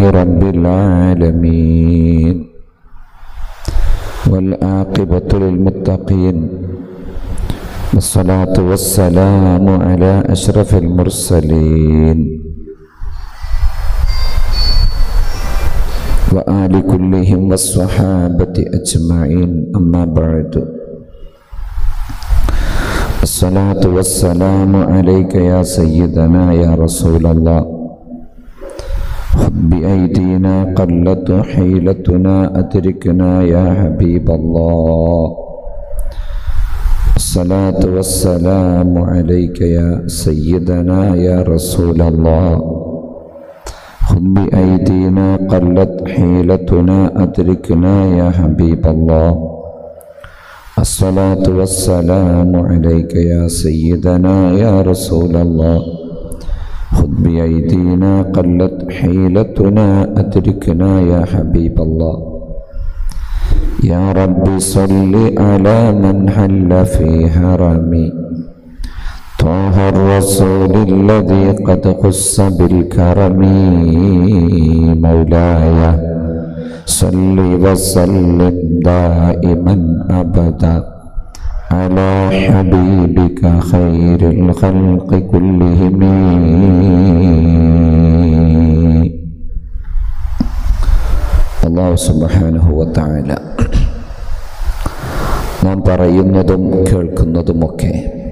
رب العالمين والعاقبة للمتقين والصلاة والسلام على أشرف المرسلين وآل كلهم والصحابة أجمعين أما بعد الصلاة والسلام عليك يا سيدنا يا رسول الله خذ بأيدينا قلت حيلتنا أدركنا يا حبيب الله الصلاة والسلام عليك يا سيدنا يا رسول الله خذ بأيدينا قلت حيلتنا أدركنا يا حبيب الله الصلاة والسلام عليك يا سيدنا يا رسول الله خذ بأيدينا قلت حيلتنا أدركنا يا حبيب الله يا رب صل على من حل في هرمي طه الرسول الذي قد خص بالكرم مولاي صل وسلم دائما أبدا على حبيبك خير الخلق كلهم അള്ളാഹു സുബാനുഹുവത്തായ നാം പറയുന്നതും കേൾക്കുന്നതുമൊക്കെ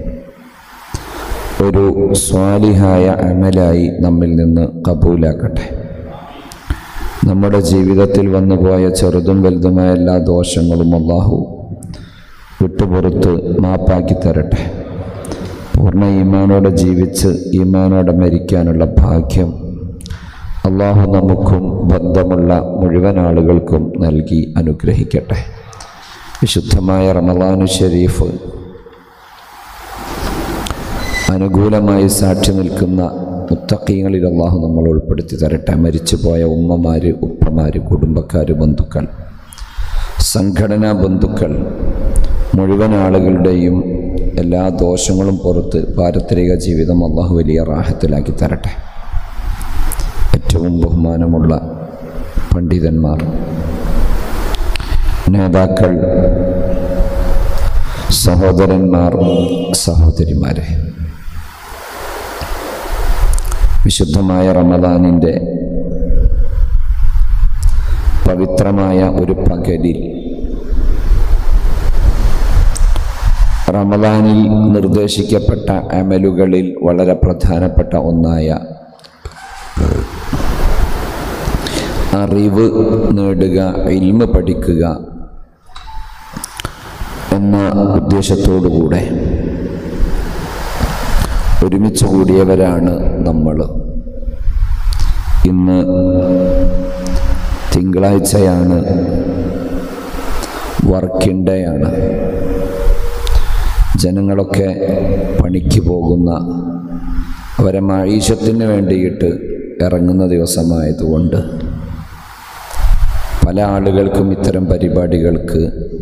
ഒരു സ്വാലിഹായ അമലായി നമ്മിൽ നിന്ന് കബൂലാക്കട്ടെ നമ്മുടെ ജീവിതത്തിൽ വന്നുപോയ ചെറുതും വലുതുമായ എല്ലാ ദോഷങ്ങളും അള്ളാഹു വിട്ടുപുറത്ത് മാപ്പാക്കി തരട്ടെ പൂർണ്ണ ഈമാനോടെ ജീവിച്ച് ഈമാനോടെ മരിക്കാനുള്ള ഭാഗ്യം അള്ളാഹു നമുക്കും ബന്ധമുള്ള മുഴുവൻ ആളുകൾക്കും നൽകി അനുഗ്രഹിക്കട്ടെ വിശുദ്ധമായ റമലാനു ഷരീഫ് അനുകൂലമായി സാക്ഷി നിൽക്കുന്ന മുത്തക്കീങ്ങളിൽ അള്ളാഹു നമ്മൾ ഉൾപ്പെടുത്തി തരട്ടെ മരിച്ചുപോയ ഉമ്മമാർ ഉപ്പമാർ കുടുംബക്കാർ ബന്ധുക്കൾ സംഘടനാ ബന്ധുക്കൾ മുഴുവൻ ആളുകളുടെയും എല്ലാ ദോഷങ്ങളും പുറത്ത് പാരത്രിക ജീവിതം അള്ളാഹു വലിയ റാഹത്തിലാക്കി തരട്ടെ ഏറ്റവും ബഹുമാനമുള്ള പണ്ഡിതന്മാർ നേതാക്കൾ സഹോദരന്മാർ സഹോദരിമാരെ വിശുദ്ധമായ റമദാനിൻ്റെ പവിത്രമായ ഒരു പകലിൽ റമദാനിൽ നിർദ്ദേശിക്കപ്പെട്ട അമലുകളിൽ വളരെ പ്രധാനപ്പെട്ട ഒന്നായ അറിവ് നേടുക ഇൽമ പഠിക്കുക എന്ന ഉദ്ദേശത്തോടുകൂടെ ഒരുമിച്ച് കൂടിയവരാണ് നമ്മൾ ഇന്ന് തിങ്കളാഴ്ചയാണ് വർക്കിംഗ് ഡേ ആണ് ജനങ്ങളൊക്കെ പണിക്ക് പോകുന്ന അവരെ മഴീശത്തിന് വേണ്ടിയിട്ട് ഇറങ്ങുന്ന ദിവസമായതുകൊണ്ട് പല ആളുകൾക്കും ഇത്തരം പരിപാടികൾക്ക്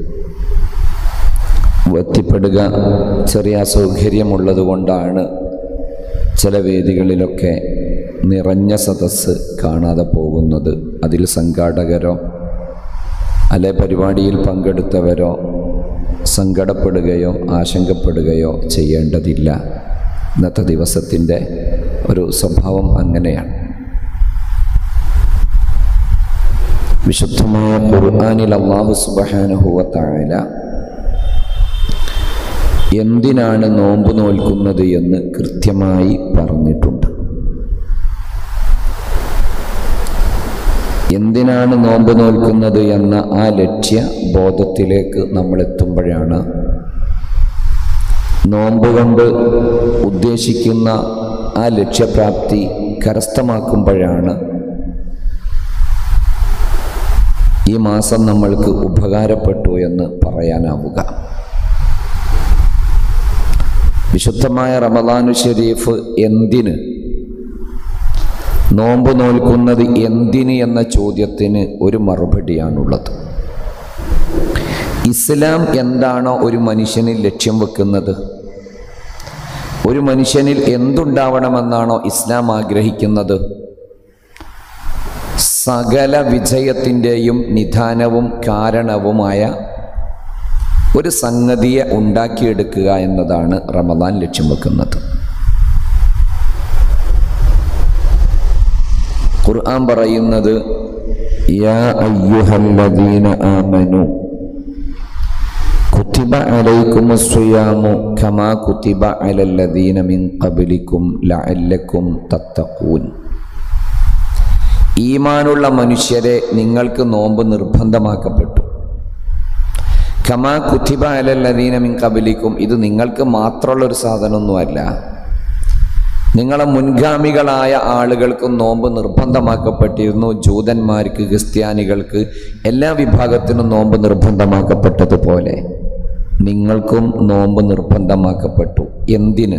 എത്തിപ്പെടുക ചെറിയ അസൗകര്യമുള്ളത് കൊണ്ടാണ് ചില വേദികളിലൊക്കെ നിറഞ്ഞ സദസ്സ് കാണാതെ പോകുന്നത് അതിൽ സംഘാടകരോ അല്ലെ പരിപാടിയിൽ പങ്കെടുത്തവരോ സങ്കടപ്പെടുകയോ ആശങ്കപ്പെടുകയോ ചെയ്യേണ്ടതില്ല ഇന്നത്തെ ദിവസത്തിൻ്റെ ഒരു സ്വഭാവം അങ്ങനെയാണ് വിശുദ്ധമായ ഖുർആാനിൽ അള്ളാഹു സുബഹാനുഹുവത്തായ എന്തിനാണ് നോമ്പ് നോൽക്കുന്നത് എന്ന് കൃത്യമായി പറഞ്ഞിട്ടുണ്ട് എന്തിനാണ് നോമ്പ് നോൽക്കുന്നത് എന്ന ആ ലക്ഷ്യ ബോധത്തിലേക്ക് നമ്മൾ എത്തുമ്പോഴാണ് നോമ്പ് കൊണ്ട് ഉദ്ദേശിക്കുന്ന ആ ലക്ഷ്യപ്രാപ്തി കരസ്ഥമാക്കുമ്പോഴാണ് ഈ മാസം നമ്മൾക്ക് ഉപകാരപ്പെട്ടു എന്ന് പറയാനാവുക വിശുദ്ധമായ റമദാനു ഷരീഫ് എന്തിന് നോമ്പ് നോൽക്കുന്നത് എന്തിന് എന്ന ചോദ്യത്തിന് ഒരു മറുപടിയാണുള്ളത് ഇസ്ലാം എന്താണോ ഒരു മനുഷ്യനിൽ ലക്ഷ്യം വെക്കുന്നത് ഒരു മനുഷ്യനിൽ എന്തുണ്ടാവണമെന്നാണോ ഇസ്ലാം ആഗ്രഹിക്കുന്നത് സകല വിജയത്തിൻ്റെയും നിധാനവും കാരണവുമായ ഒരു സംഗതിയെ ഉണ്ടാക്കിയെടുക്കുക എന്നതാണ് റമദാൻ ലക്ഷ്യം വെക്കുന്നത് ഖുർആൻ പറയുന്നത് യാ അയ്യുഹല്ലദീന ആമനു കുത്തിബ അലൈക്കും സിയാമു കമാ കുത്തിബ അലല്ലദീന മിൻ ഖബ്ലിക്കും ലഅല്ലക്കും തത്തഖൂൻ ഈമാനുള്ള മനുഷ്യരെ നിങ്ങൾക്ക് നോമ്പ് നിർബന്ധമാക്കപ്പെട്ടു കമാ കുത്തിബ അലല്ലദീന മിൻ ഖബ്ലിക്കും ഇത് നിങ്ങൾക്ക് മാത്രമുള്ള ഒരു സാധനമൊന്നുമല്ല നിങ്ങളെ മുൻഗാമികളായ ആളുകൾക്കും നോമ്പ് നിർബന്ധമാക്കപ്പെട്ടിരുന്നു ജൂതന്മാർക്ക് ക്രിസ്ത്യാനികൾക്ക് എല്ലാ വിഭാഗത്തിനും നോമ്പ് നിർബന്ധമാക്കപ്പെട്ടതുപോലെ നിങ്ങൾക്കും നോമ്പ് നിർബന്ധമാക്കപ്പെട്ടു എന്തിന്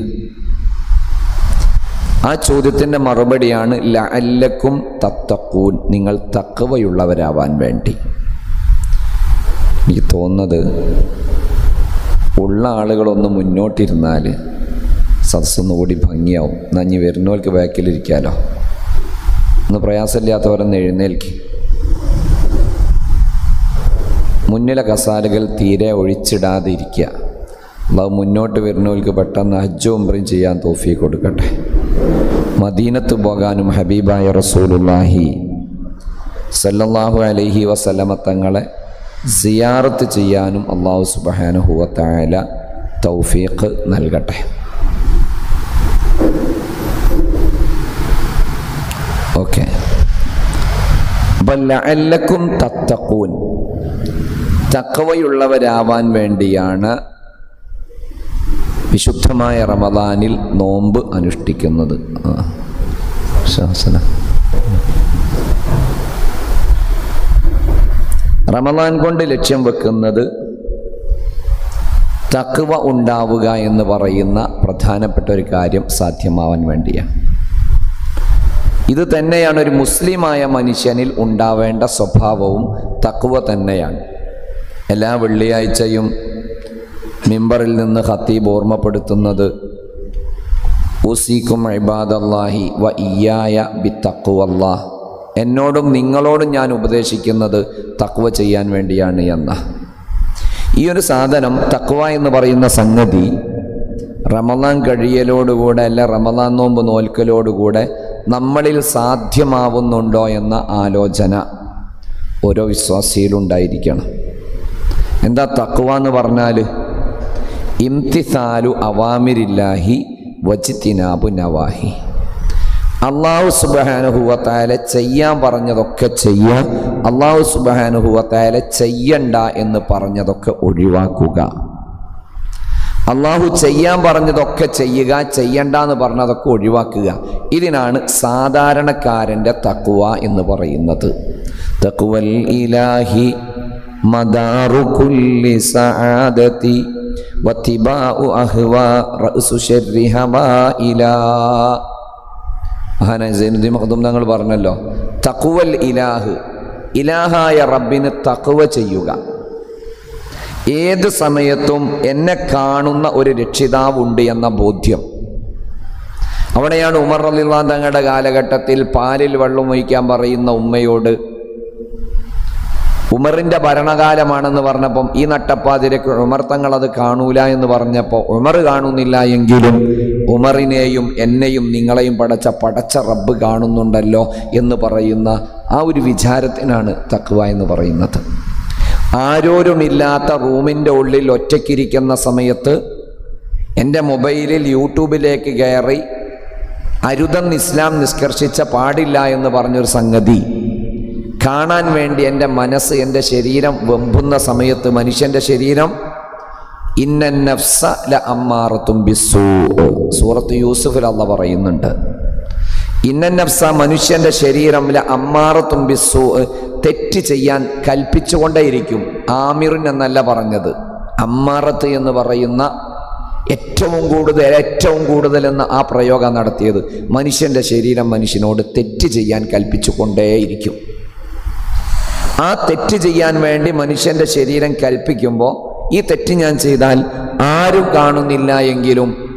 ആ ചോദ്യത്തിൻ്റെ മറുപടിയാണ് ലഅല്ലക്കും തത്തക്കൂൻ നിങ്ങൾ തക്കവയുള്ളവരാവാൻ വേണ്ടി എനിക്ക് തോന്നുന്നത് ഉള്ള ആളുകളൊന്ന് മുന്നോട്ടിരുന്നാൽ സദസ്സൊന്ന് കൂടി ഭംഗിയാവും നഞ്ഞി വരുന്നവർക്ക് ബാക്കിലിരിക്കാലോ ഒന്ന് പ്രയാസമില്ലാത്തവരൊന്ന് എഴുന്നേൽക്ക് മുന്നിലെ കസാലകൾ തീരെ ഒഴിച്ചിടാതെ ഇരിക്കുക അള്ളാഹു മുന്നോട്ട് വരുന്നവർക്ക് പെട്ടെന്ന് ഹജ്ജ് ഉംറയും ചെയ്യാൻ തോഫി കൊടുക്കട്ടെ മദീനത്ത് പോകാനും ഹബീബായ റസൂലുല്ലാഹി സല്ലല്ലാഹു അലൈഹി വസല്ലമ തങ്ങളെ സിയാറത്ത് ചെയ്യാനും അള്ളാഹു സുബഹാനുഹുവത്തായ തൗഫീഖ് നൽകട്ടെ ഓക്കെ അപ്പം ലഅല്ലക്കും തത്തക്കൂൻ തക്കവയുള്ളവരാവാൻ വേണ്ടിയാണ് വിശുദ്ധമായ റമദാനിൽ നോമ്പ് അനുഷ്ഠിക്കുന്നത് ആ ശാസന റമദാൻ കൊണ്ട് ലക്ഷ്യം വെക്കുന്നത് തക്കുവ ഉണ്ടാവുക എന്ന് പറയുന്ന പ്രധാനപ്പെട്ട ഒരു കാര്യം സാധ്യമാവാൻ വേണ്ടിയാണ് ഇത് തന്നെയാണ് ഒരു മുസ്ലിമായ മനുഷ്യനിൽ ഉണ്ടാവേണ്ട സ്വഭാവവും തക്കുവ തന്നെയാണ് എല്ലാ വെള്ളിയാഴ്ചയും മിമ്പറിൽ നിന്ന് ഖത്തീബ് ഓർമ്മപ്പെടുത്തുന്നത് ഉസീക്കും ഇബാദല്ലാഹി വ ഇയായ ബി തക്കുവല്ലാഹ് എന്നോടും നിങ്ങളോടും ഞാൻ ഉപദേശിക്കുന്നത് തക്വ ചെയ്യാൻ വേണ്ടിയാണ് എന്ന ഈ ഒരു സാധനം തക്വ എന്ന് പറയുന്ന സംഗതി റമദാൻ കഴിയലോടുകൂടെ അല്ല റമദാൻ നോമ്പ് നോൽക്കലോടുകൂടെ നമ്മളിൽ സാധ്യമാവുന്നുണ്ടോ എന്ന ആലോചന ഓരോ വിശ്വാസിയിലുണ്ടായിരിക്കണം എന്താ തക്വ എന്ന് പറഞ്ഞാൽ ഇംതിസാലു അവാമിരില്ലാഹി വജിത്തിനാബു നവാഹി അള്ളാഹു സുബഹാനുഹുവത്തായാല ചെയ്യാൻ പറഞ്ഞതൊക്കെ ചെയ്യുക അള്ളാഹു സുബഹാനുഹുവത്തായാല ചെയ്യണ്ട എന്ന് പറഞ്ഞതൊക്കെ ഒഴിവാക്കുക അള്ളാഹു ചെയ്യാൻ പറഞ്ഞതൊക്കെ ചെയ്യുക ചെയ്യണ്ട എന്ന് പറഞ്ഞതൊക്കെ ഒഴിവാക്കുക ഇതിനാണ് സാധാരണക്കാരൻ്റെ തക്കുവ എന്ന് പറയുന്നത് തക്കുവൽ ഇലാഹി മദാറു കുല്ലി സആദതി വത്തിബാഉ അഹ്വാ റഅ്സു ശർരി ഹബായിലാ മഹാനായ സൈനുദ്ദീൻ മഖദൂം തങ്ങൾ പറഞ്ഞല്ലോ തക്കുവൽ ഇലാഹ് ഇലാഹായ റബ്ബിന് തക്കുവ ചെയ്യുക ഏത് സമയത്തും എന്നെ കാണുന്ന ഒരു രക്ഷിതാവുണ്ട് എന്ന ബോധ്യം അവിടെയാണ് ഉമർ റലിള്ളാൻ തങ്ങളുടെ കാലഘട്ടത്തിൽ പാലിൽ വെള്ളം ഒഴിക്കാൻ പറയുന്ന ഉമ്മയോട് ഉമറിൻ്റെ ഭരണകാലമാണെന്ന് പറഞ്ഞപ്പം ഈ നട്ടപ്പാതിരക്ക് ഉമർ തങ്ങൾ അത് കാണൂല എന്ന് പറഞ്ഞപ്പോൾ ഉമർ കാണുന്നില്ല എങ്കിലും ഉമറിനെയും എന്നെയും നിങ്ങളെയും പടച്ച പടച്ച റബ്ബ് കാണുന്നുണ്ടല്ലോ എന്ന് പറയുന്ന ആ ഒരു വിചാരത്തിനാണ് തക്വ എന്ന് പറയുന്നത് ആരോരുമില്ലാത്ത റൂമിൻ്റെ ഉള്ളിൽ ഒറ്റയ്ക്കിരിക്കുന്ന സമയത്ത് എൻ്റെ മൊബൈലിൽ യൂട്യൂബിലേക്ക് കയറി അരുതെന്ന് ഇസ്ലാം നിഷ്കർഷിച്ച പാടില്ല എന്ന് പറഞ്ഞൊരു സംഗതി കാണാൻ വേണ്ടി എൻ്റെ മനസ്സ് എൻ്റെ ശരീരം വെമ്പുന്ന സമയത്ത് മനുഷ്യൻ്റെ ശരീരം ഇന്ന നഫ്സ ല അമ്മാറത്തും ബിസൂ സൂറത്ത് യൂസുഫിൽ അല്ല പറയുന്നുണ്ട് ഇന്ന നഫ്സ മനുഷ്യൻ്റെ ശരീരം ല അമ്മാറത്തും ബിസൂ തെറ്റ് ചെയ്യാൻ കൽപ്പിച്ചുകൊണ്ടേയിരിക്കും ആമിറിൻ എന്നല്ല പറഞ്ഞത് അമ്മാറത്ത് എന്ന് പറയുന്ന ഏറ്റവും കൂടുതൽ ഏറ്റവും കൂടുതൽ എന്ന് ആ പ്രയോഗം നടത്തിയത് മനുഷ്യൻ്റെ ശരീരം മനുഷ്യനോട് തെറ്റ് ചെയ്യാൻ കൽപ്പിച്ചു കൊണ്ടേയിരിക്കും ആ തെറ്റ് ചെയ്യാൻ വേണ്ടി മനുഷ്യൻ്റെ ശരീരം കൽപ്പിക്കുമ്പോൾ ഈ തെറ്റ് ഞാൻ ചെയ്താൽ ആരും കാണുന്നില്ല എങ്കിലും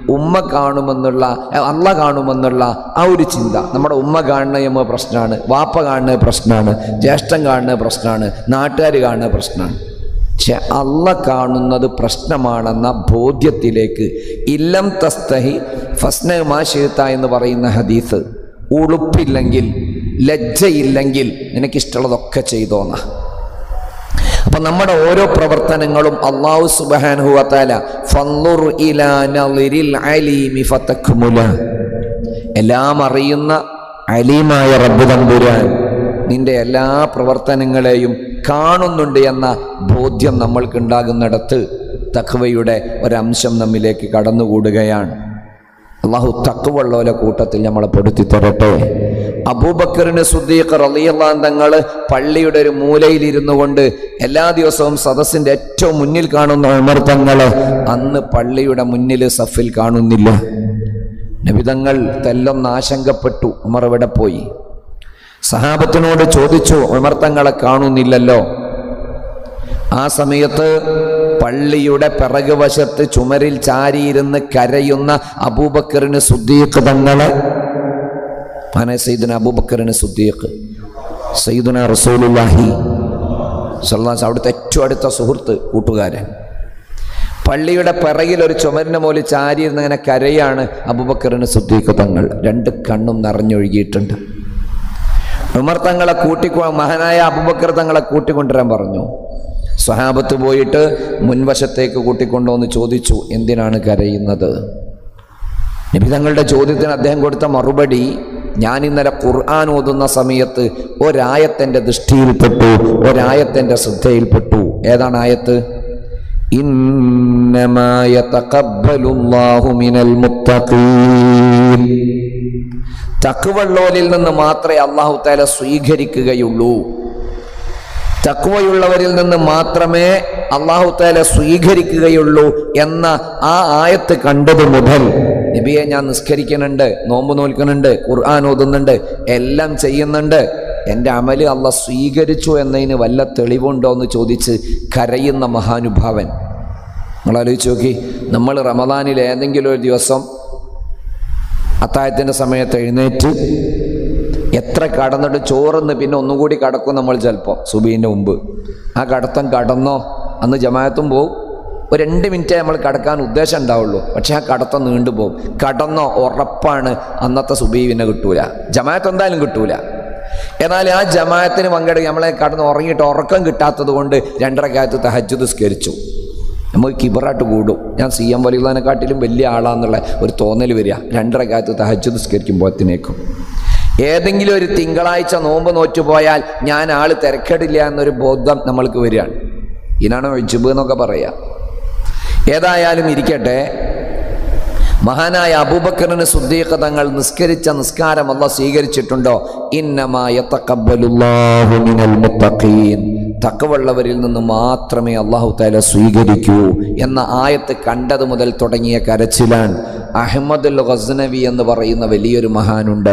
ഉമ്മ കാണുമെന്നുള്ള ഏ, അള്ള കാണുമെന്നുള്ള ആ ഒരു ചിന്ത നമ്മുടെ ഉമ്മ കാണുന്ന നമ്മ പ്രശ്നമാണ് വാപ്പ കാണുന്ന പ്രശ്നമാണ് ജ്യേഷ്ഠൻ കാണുന്ന പ്രശ്നമാണ് നാട്ടുകാർ കാണുന്ന പ്രശ്നമാണ് പക്ഷെ അള്ള കാണുന്നത് പ്രശ്നമാണെന്ന ബോധ്യത്തിലേക്ക് ഇല്ലം തസ്തഹി ഫസ്ന മാഷിത്ത എന്ന് പറയുന്ന ഹദീസ് ഉളുപ്പില്ലെങ്കിൽ ലജ്ജയില്ലെങ്കിൽ നിനക്കിഷ്ടമുള്ളതൊക്കെ ചെയ്തോന്ന അപ്പൊ നമ്മുടെ ഓരോ പ്രവർത്തനങ്ങളും അള്ളാഹു സുബാനുഹുവത്താല ഫന്നുർ ഇലാ നളിരിൽ അലീമി ഫതക്മുല എല്ലാം അറിയുന്ന അലീമായ റബ്ബ് തമ്പുരാൻ നിന്റെ എല്ലാ പ്രവർത്തനങ്ങളെയും കാണുന്നുണ്ട് എന്ന ബോധ്യം നമ്മൾക്കുണ്ടാകുന്നിടത്ത് തഖ്വയുടെ ഒരംശം നമ്മിലേക്ക് കടന്നുകൂടുകയാണ് അള്ളാഹു തക്കുവള്ളോലെ കൂട്ടത്തിൽ നമ്മളെ പെടുത്തി തരട്ടെ അബൂബക്കറിന് സുദ്ദീഖ് റളിയല്ലാൻ തങ്ങൾ പള്ളിയുടെ ഒരു മൂലയിൽ ഇരുന്നു കൊണ്ട് എല്ലാ ദിവസവും സദസ്സിന്റെ ഏറ്റവും മുന്നിൽ കാണുന്ന ഉമർ തങ്ങൾ അന്ന് പള്ളിയുടെ മുന്നിൽ സഫിൽ കാണുന്നില്ല നബിതങ്ങൾ തെല്ലൊന്ന് ആശങ്കപ്പെട്ടു ഉമർ എവിടെ പോയി സഹാബത്തിനോട് ചോദിച്ചു ഉമർ തങ്ങളെ കാണുന്നില്ലല്ലോ ആ സമയത്ത് പള്ളിയുടെ പിറകു വശത്ത് ചുമരിൽ ചാരിയിരുന്ന് കരയുന്ന അബൂബക്കറിന് സുദ്ദീഖ് തങ്ങളെ ആനെ സയ്യിദുന അബൂബക്കറിന് സുദ്ദീഖ് സയ്യിദുന റസൂലുല്ലാഹി സല്ലാസ് അവിടുത്തെ ഏറ്റവും അടുത്ത സുഹൃത്ത് കൂട്ടുകാരൻ പള്ളിയുടെ പിറകിൽ ഒരു ചുമരിന് മോലിൽ ചാരിയിരുന്ന് ഇങ്ങനെ കരയാണ് അബൂബക്കറിന് സുദ്ദീഖ് തങ്ങൾ രണ്ട് കണ്ണും നിറഞ്ഞൊഴുകിയിട്ടുണ്ട് ഉമർ തങ്ങളെ കൂട്ടിക്കൊ മഹാനായ അബുബക്കർ തങ്ങളെ കൂട്ടിക്കൊണ്ടുവരാൻ പറഞ്ഞു സ്വഹാബത്ത് പോയിട്ട് മുൻവശത്തേക്ക് കൂട്ടിക്കൊണ്ടുവന്ന് ചോദിച്ചു എന്തിനാണ് കരയുന്നത് നബി തങ്ങളുടെ ചോദ്യത്തിന് അദ്ദേഹം കൊടുത്ത മറുപടി ഞാൻ ഇന്നലെ ഖുർആൻ ഓതുന്ന സമയത്ത് ഒരായത്തെൻ്റെ ദൃഷ്ടിയിൽപ്പെട്ടു ഒരായത്തെൻ്റെ ശ്രദ്ധയിൽപ്പെട്ടു ഏതാണ് ആയത്ത് ഇന്നമാ യതഖബ്ബലുല്ലാഹു മിനൽ മുത്തഖീൻ തക്കുവള്ളോലിൽ നിന്ന് മാത്രമേ അള്ളാഹു താല സ്വീകരിക്കുകയുള്ളൂ തക്കുവയുള്ളവരിൽ നിന്ന് മാത്രമേ അള്ളാഹു താല സ്വീകരിക്കുകയുള്ളൂ എന്ന ആ ആയത്ത് കണ്ടത് മുതൽ നബിയെ ഞാൻ നിസ്കരിക്കുന്നുണ്ട് നോമ്പ് നോൽക്കുന്നുണ്ട് ഖുർആൻ ഓതുന്നുണ്ട് എല്ലാം ചെയ്യുന്നുണ്ട് എൻ്റെ അമല് അള്ള സ്വീകരിച്ചു എന്നതിന് വല്ല തെളിവുണ്ടോ എന്ന് ചോദിച്ച് കരയുന്ന മഹാനുഭാവൻ നിങ്ങൾ ആലോചിച്ച് നോക്കി നമ്മൾ റമദാനിൽ ഏതെങ്കിലും ഒരു ദിവസം അത്തായത്തിൻ്റെ സമയത്ത് എഴുന്നേറ്റ് എത്ര കടന്നിട്ട് ചോറുന്ന് പിന്നെ ഒന്നുകൂടി കടക്കും നമ്മൾ ചിലപ്പോൾ സുബീൻ്റെ മുമ്പ് ആ കടത്തം കടന്നോ അന്ന് ജമായത്തും പോവും ഒരു രണ്ട് മിനിറ്റേ നമ്മൾ കടക്കാൻ ഉദ്ദേശം ഉണ്ടാവുള്ളൂ പക്ഷെ ആ കടത്തം നീണ്ടുപോകും കടന്നോ ഉറപ്പാണ് അന്നത്തെ സുബീ പിന്നെ കിട്ടൂല ജമായത്ത് എന്തായാലും കിട്ടൂല എന്നാൽ ആ ജമായത്തിന് പങ്കെടുക്കുക നമ്മളെ കടന്ന് ഉറങ്ങിയിട്ട് ഉറക്കം കിട്ടാത്തത് കൊണ്ട് രണ്ടരക്കാലത്ത് തഹജ്ജുദ് സ്കരിച്ചു നമുക്ക് കിബറായിട്ട് കൂടും ഞാൻ സി എം വലിയുള്ളതിനെക്കാട്ടിലും വലിയ ആളാന്നുള്ള ഒരു തോന്നൽ വരിക രണ്ടര കാലത്ത് തഹജ്ജുദ് നിസ്കരിക്കുമ്പോഴത്തേക്കും ഏതെങ്കിലും ഒരു തിങ്കളാഴ്ച നോമ്പ് നോറ്റുപോയാൽ ഞാൻ ആൾ തിരക്കേടില്ല എന്നൊരു ബോധം നമ്മൾക്ക് വരികയാണ് ഇതിനാണ് ഒഴിച്ചുബ് എന്നൊക്കെ പറയാം ഏതായാലും ഇരിക്കട്ടെ മഹാനായ അബൂബക്കറിന് സുദ്ദീഖ തങ്ങൾ നിസ്കരിച്ച നിസ്കാരം അല്ല സ്വീകരിച്ചിട്ടുണ്ടോ ഇന്നമായ തക്കവുള്ളവരിൽ നിന്ന് മാത്രമേ അള്ളാഹു താല സ്വീകരിക്കൂ എന്ന ആയത്ത് കണ്ടത് മുതൽ തുടങ്ങിയ കരച്ചിലാൻ അഹമ്മദുൽ ഗസ്നവി എന്ന് പറയുന്ന വലിയൊരു മഹാനുണ്ട്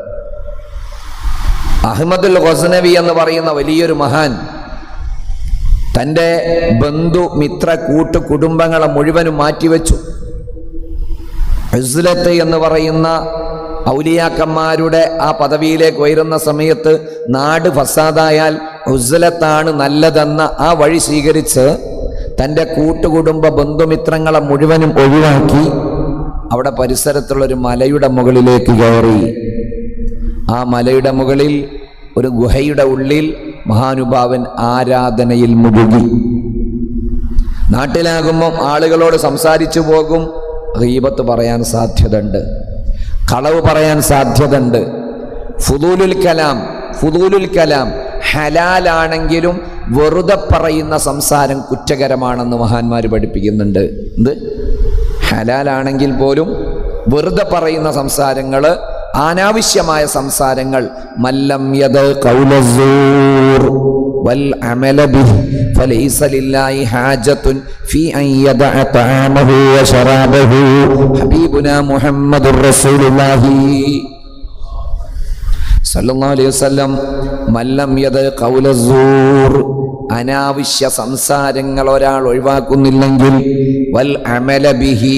അഹമ്മദുൽ ഗസ്നവി എന്ന് പറയുന്ന വലിയൊരു മഹാൻ തൻ്റെ ബന്ധു മിത്ര കൂട്ടു കുടുംബങ്ങളെ മുഴുവനും മാറ്റിവെച്ചു ഹുസ്ലത്ത് എന്ന് പറയുന്ന ഔലിയാക്കന്മാരുടെ ആ പദവിയിലേക്ക് ഉയരുന്ന സമയത്ത് നാട് ഫസാദായാൽ ഹുസ്ലത്താണ് നല്ലതെന്ന ആ വഴി സ്വീകരിച്ച് തൻ്റെ കൂട്ടുകുടുംബ ബന്ധുമിത്രങ്ങളെ മുഴുവനും ഒഴിവാക്കി അവിടെ പരിസരത്തുള്ള ഒരു മലയുടെ മുകളിലേക്ക് കയറി ആ മലയുടെ മുകളിൽ ഒരു ഗുഹയുടെ ഉള്ളിൽ മഹാനുഭാവൻ ആരാധനയിൽ മുഴുകി നാട്ടിലാകുമ്പം ആളുകളോട് സംസാരിച്ചു പോകും ഗീബത്ത് പറയാൻ സാധ്യതയുണ്ട് കളവ് പറയാൻ സാധ്യതയുണ്ട് ഫുദൂലുൽ കലാം ഫുദൂലുൽ കലാം ഹലാലാണെങ്കിലും വെറുതെ പറയുന്ന സംസാരം കുറ്റകരമാണെന്ന് മഹാന്മാർ പഠിപ്പിക്കുന്നുണ്ട് എന്ത് ഹലാലാണെങ്കിൽ പോലും വെറുതെ പറയുന്ന സംസാരങ്ങൾ അനാവശ്യമായ സംസാരങ്ങൾ മല്ലം യത് കൗലസൂർ والعمل به فليس لله حاجة في أن يدع طعامه وشرابه حبيبنا محمد رسول الله സല്ലല്ലാഹു അലൈഹി വസല്ലം മല്ലം യത് കൗലസൂർ അനാവശ്യ സംസാരങ്ങൾ ഒരാൾ ഒഴിവാക്കുന്നില്ലെങ്കിൽ വൽ അമല ബിഹി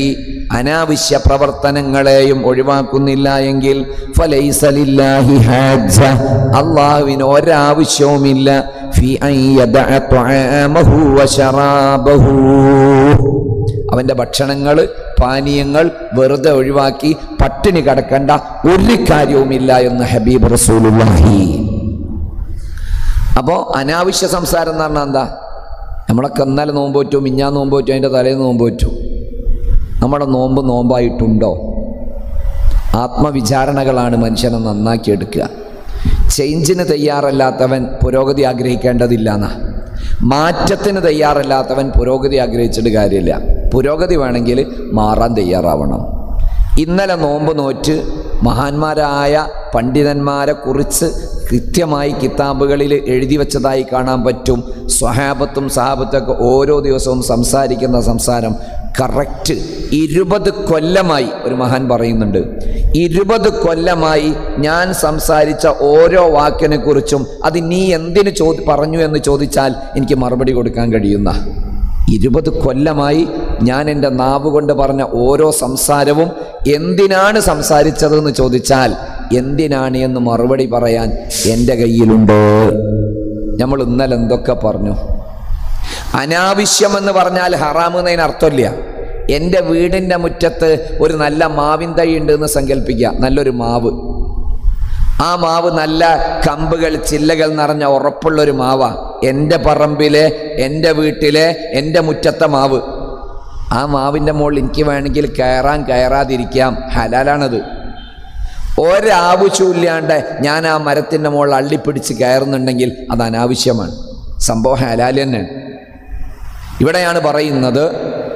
അനാവശ്യ പ്രവർത്തനങ്ങളെയും ഒഴിവാക്കുന്നില്ല എങ്കിൽ ഫലൈസ ലില്ലാഹി ഹാജ അള്ളാഹുവിന് ഒരാവശ്യവുമില്ല ഫി അൻ യദഅ ത്വആമഹു വശറാബഹു അവൻ്റെ ഭക്ഷണങ്ങൾ പാനീയങ്ങൾ വെറുതെ ഒഴിവാക്കി പട്ടിണി കിടക്കേണ്ട ഒരു കാര്യവുമില്ല എന്ന് ഹബീബ് റസൂലുള്ളാഹി അപ്പോൾ അനാവശ്യ സംസാരം എന്ന് പറഞ്ഞാൽ എന്താ നമ്മളൊക്കെ ഇന്നലെ നോമ്പ് പറ്റൂ മിഞ്ഞാ നോമ്പ് പറ്റൂ അതിൻ്റെ തലേന്ന് നോമ്പ് പറ്റൂ നമ്മുടെ നോമ്പ് നോമ്പായിട്ടുണ്ടോ ആത്മവിചാരണകളാണ് മനുഷ്യനെ നന്നാക്കിയെടുക്കുക ചേഞ്ചിന് തയ്യാറല്ലാത്തവൻ പുരോഗതി ആഗ്രഹിക്കേണ്ടതില്ല എന്നാ മാറ്റത്തിന് തയ്യാറല്ലാത്തവൻ പുരോഗതി ആഗ്രഹിച്ചിട്ട് കാര്യമില്ല പുരോഗതി വേണമെങ്കിൽ മാറാൻ തയ്യാറാവണം ഇന്നലെ നോമ്പ് നോറ്റ് മഹാന്മാരായ പണ്ഡിതന്മാരെ കുറിച്ച് കൃത്യമായി കിതാബുകളിൽ എഴുതി വച്ചതായി കാണാൻ പറ്റും സ്വഹാബത്തും സഹാബത്തൊക്കെ ഓരോ ദിവസവും സംസാരിക്കുന്ന സംസാരം കറക്റ്റ് ഇരുപത് കൊല്ലമായി ഒരു മഹാൻ പറയുന്നുണ്ട് ഇരുപത് കൊല്ലമായി ഞാൻ സംസാരിച്ച ഓരോ വാക്കിനെ കുറിച്ചും അത് നീ എന്തിനു ചോദി പറഞ്ഞു എന്ന് ചോദിച്ചാൽ എനിക്ക് മറുപടി കൊടുക്കാൻ കഴിയുന്ന ഇരുപത് കൊല്ലമായി ഞാൻ എൻ്റെ നാവ് കൊണ്ട് പറഞ്ഞ ഓരോ സംസാരവും എന്തിനാണ് സംസാരിച്ചതെന്ന് ചോദിച്ചാൽ എന്തിനാണ് എന്ന് മറുപടി പറയാൻ എൻ്റെ കയ്യിലുണ്ട് നമ്മൾ ഇന്നലെ എന്തൊക്കെ പറഞ്ഞു അനാവശ്യമെന്ന് പറഞ്ഞാൽ ഹറാം എന്നതിന് അർത്ഥമില്ല എൻ്റെ വീടിൻ്റെ മുറ്റത്ത് ഒരു നല്ല മാവിൻ തൈ ഉണ്ട് എന്ന് സങ്കല്പിക്കുക നല്ലൊരു മാവ് ആ മാവ് നല്ല കമ്പുകൾ ചില്ലകൾ നിറഞ്ഞ ഉറപ്പുള്ളൊരു മാവാ എൻ്റെ പറമ്പിലെ എൻ്റെ വീട്ടിലെ എൻ്റെ മുറ്റത്തെ മാവ് ആ മാവിൻ്റെ മുകളിൽ എനിക്ക് വേണമെങ്കിൽ കയറാൻ കയറാതിരിക്കാം ഹലാലാണത് ഒരാവശ്യമില്ലാണ്ട് ഞാൻ ആ മരത്തിൻ്റെ മുകളിൽ അള്ളിപ്പിടിച്ച് കയറുന്നുണ്ടെങ്കിൽ അത് അനാവശ്യമാണ് സംഭവം ഹലാൽ തന്നെയാണ് ഇവിടെയാണ് പറയുന്നത്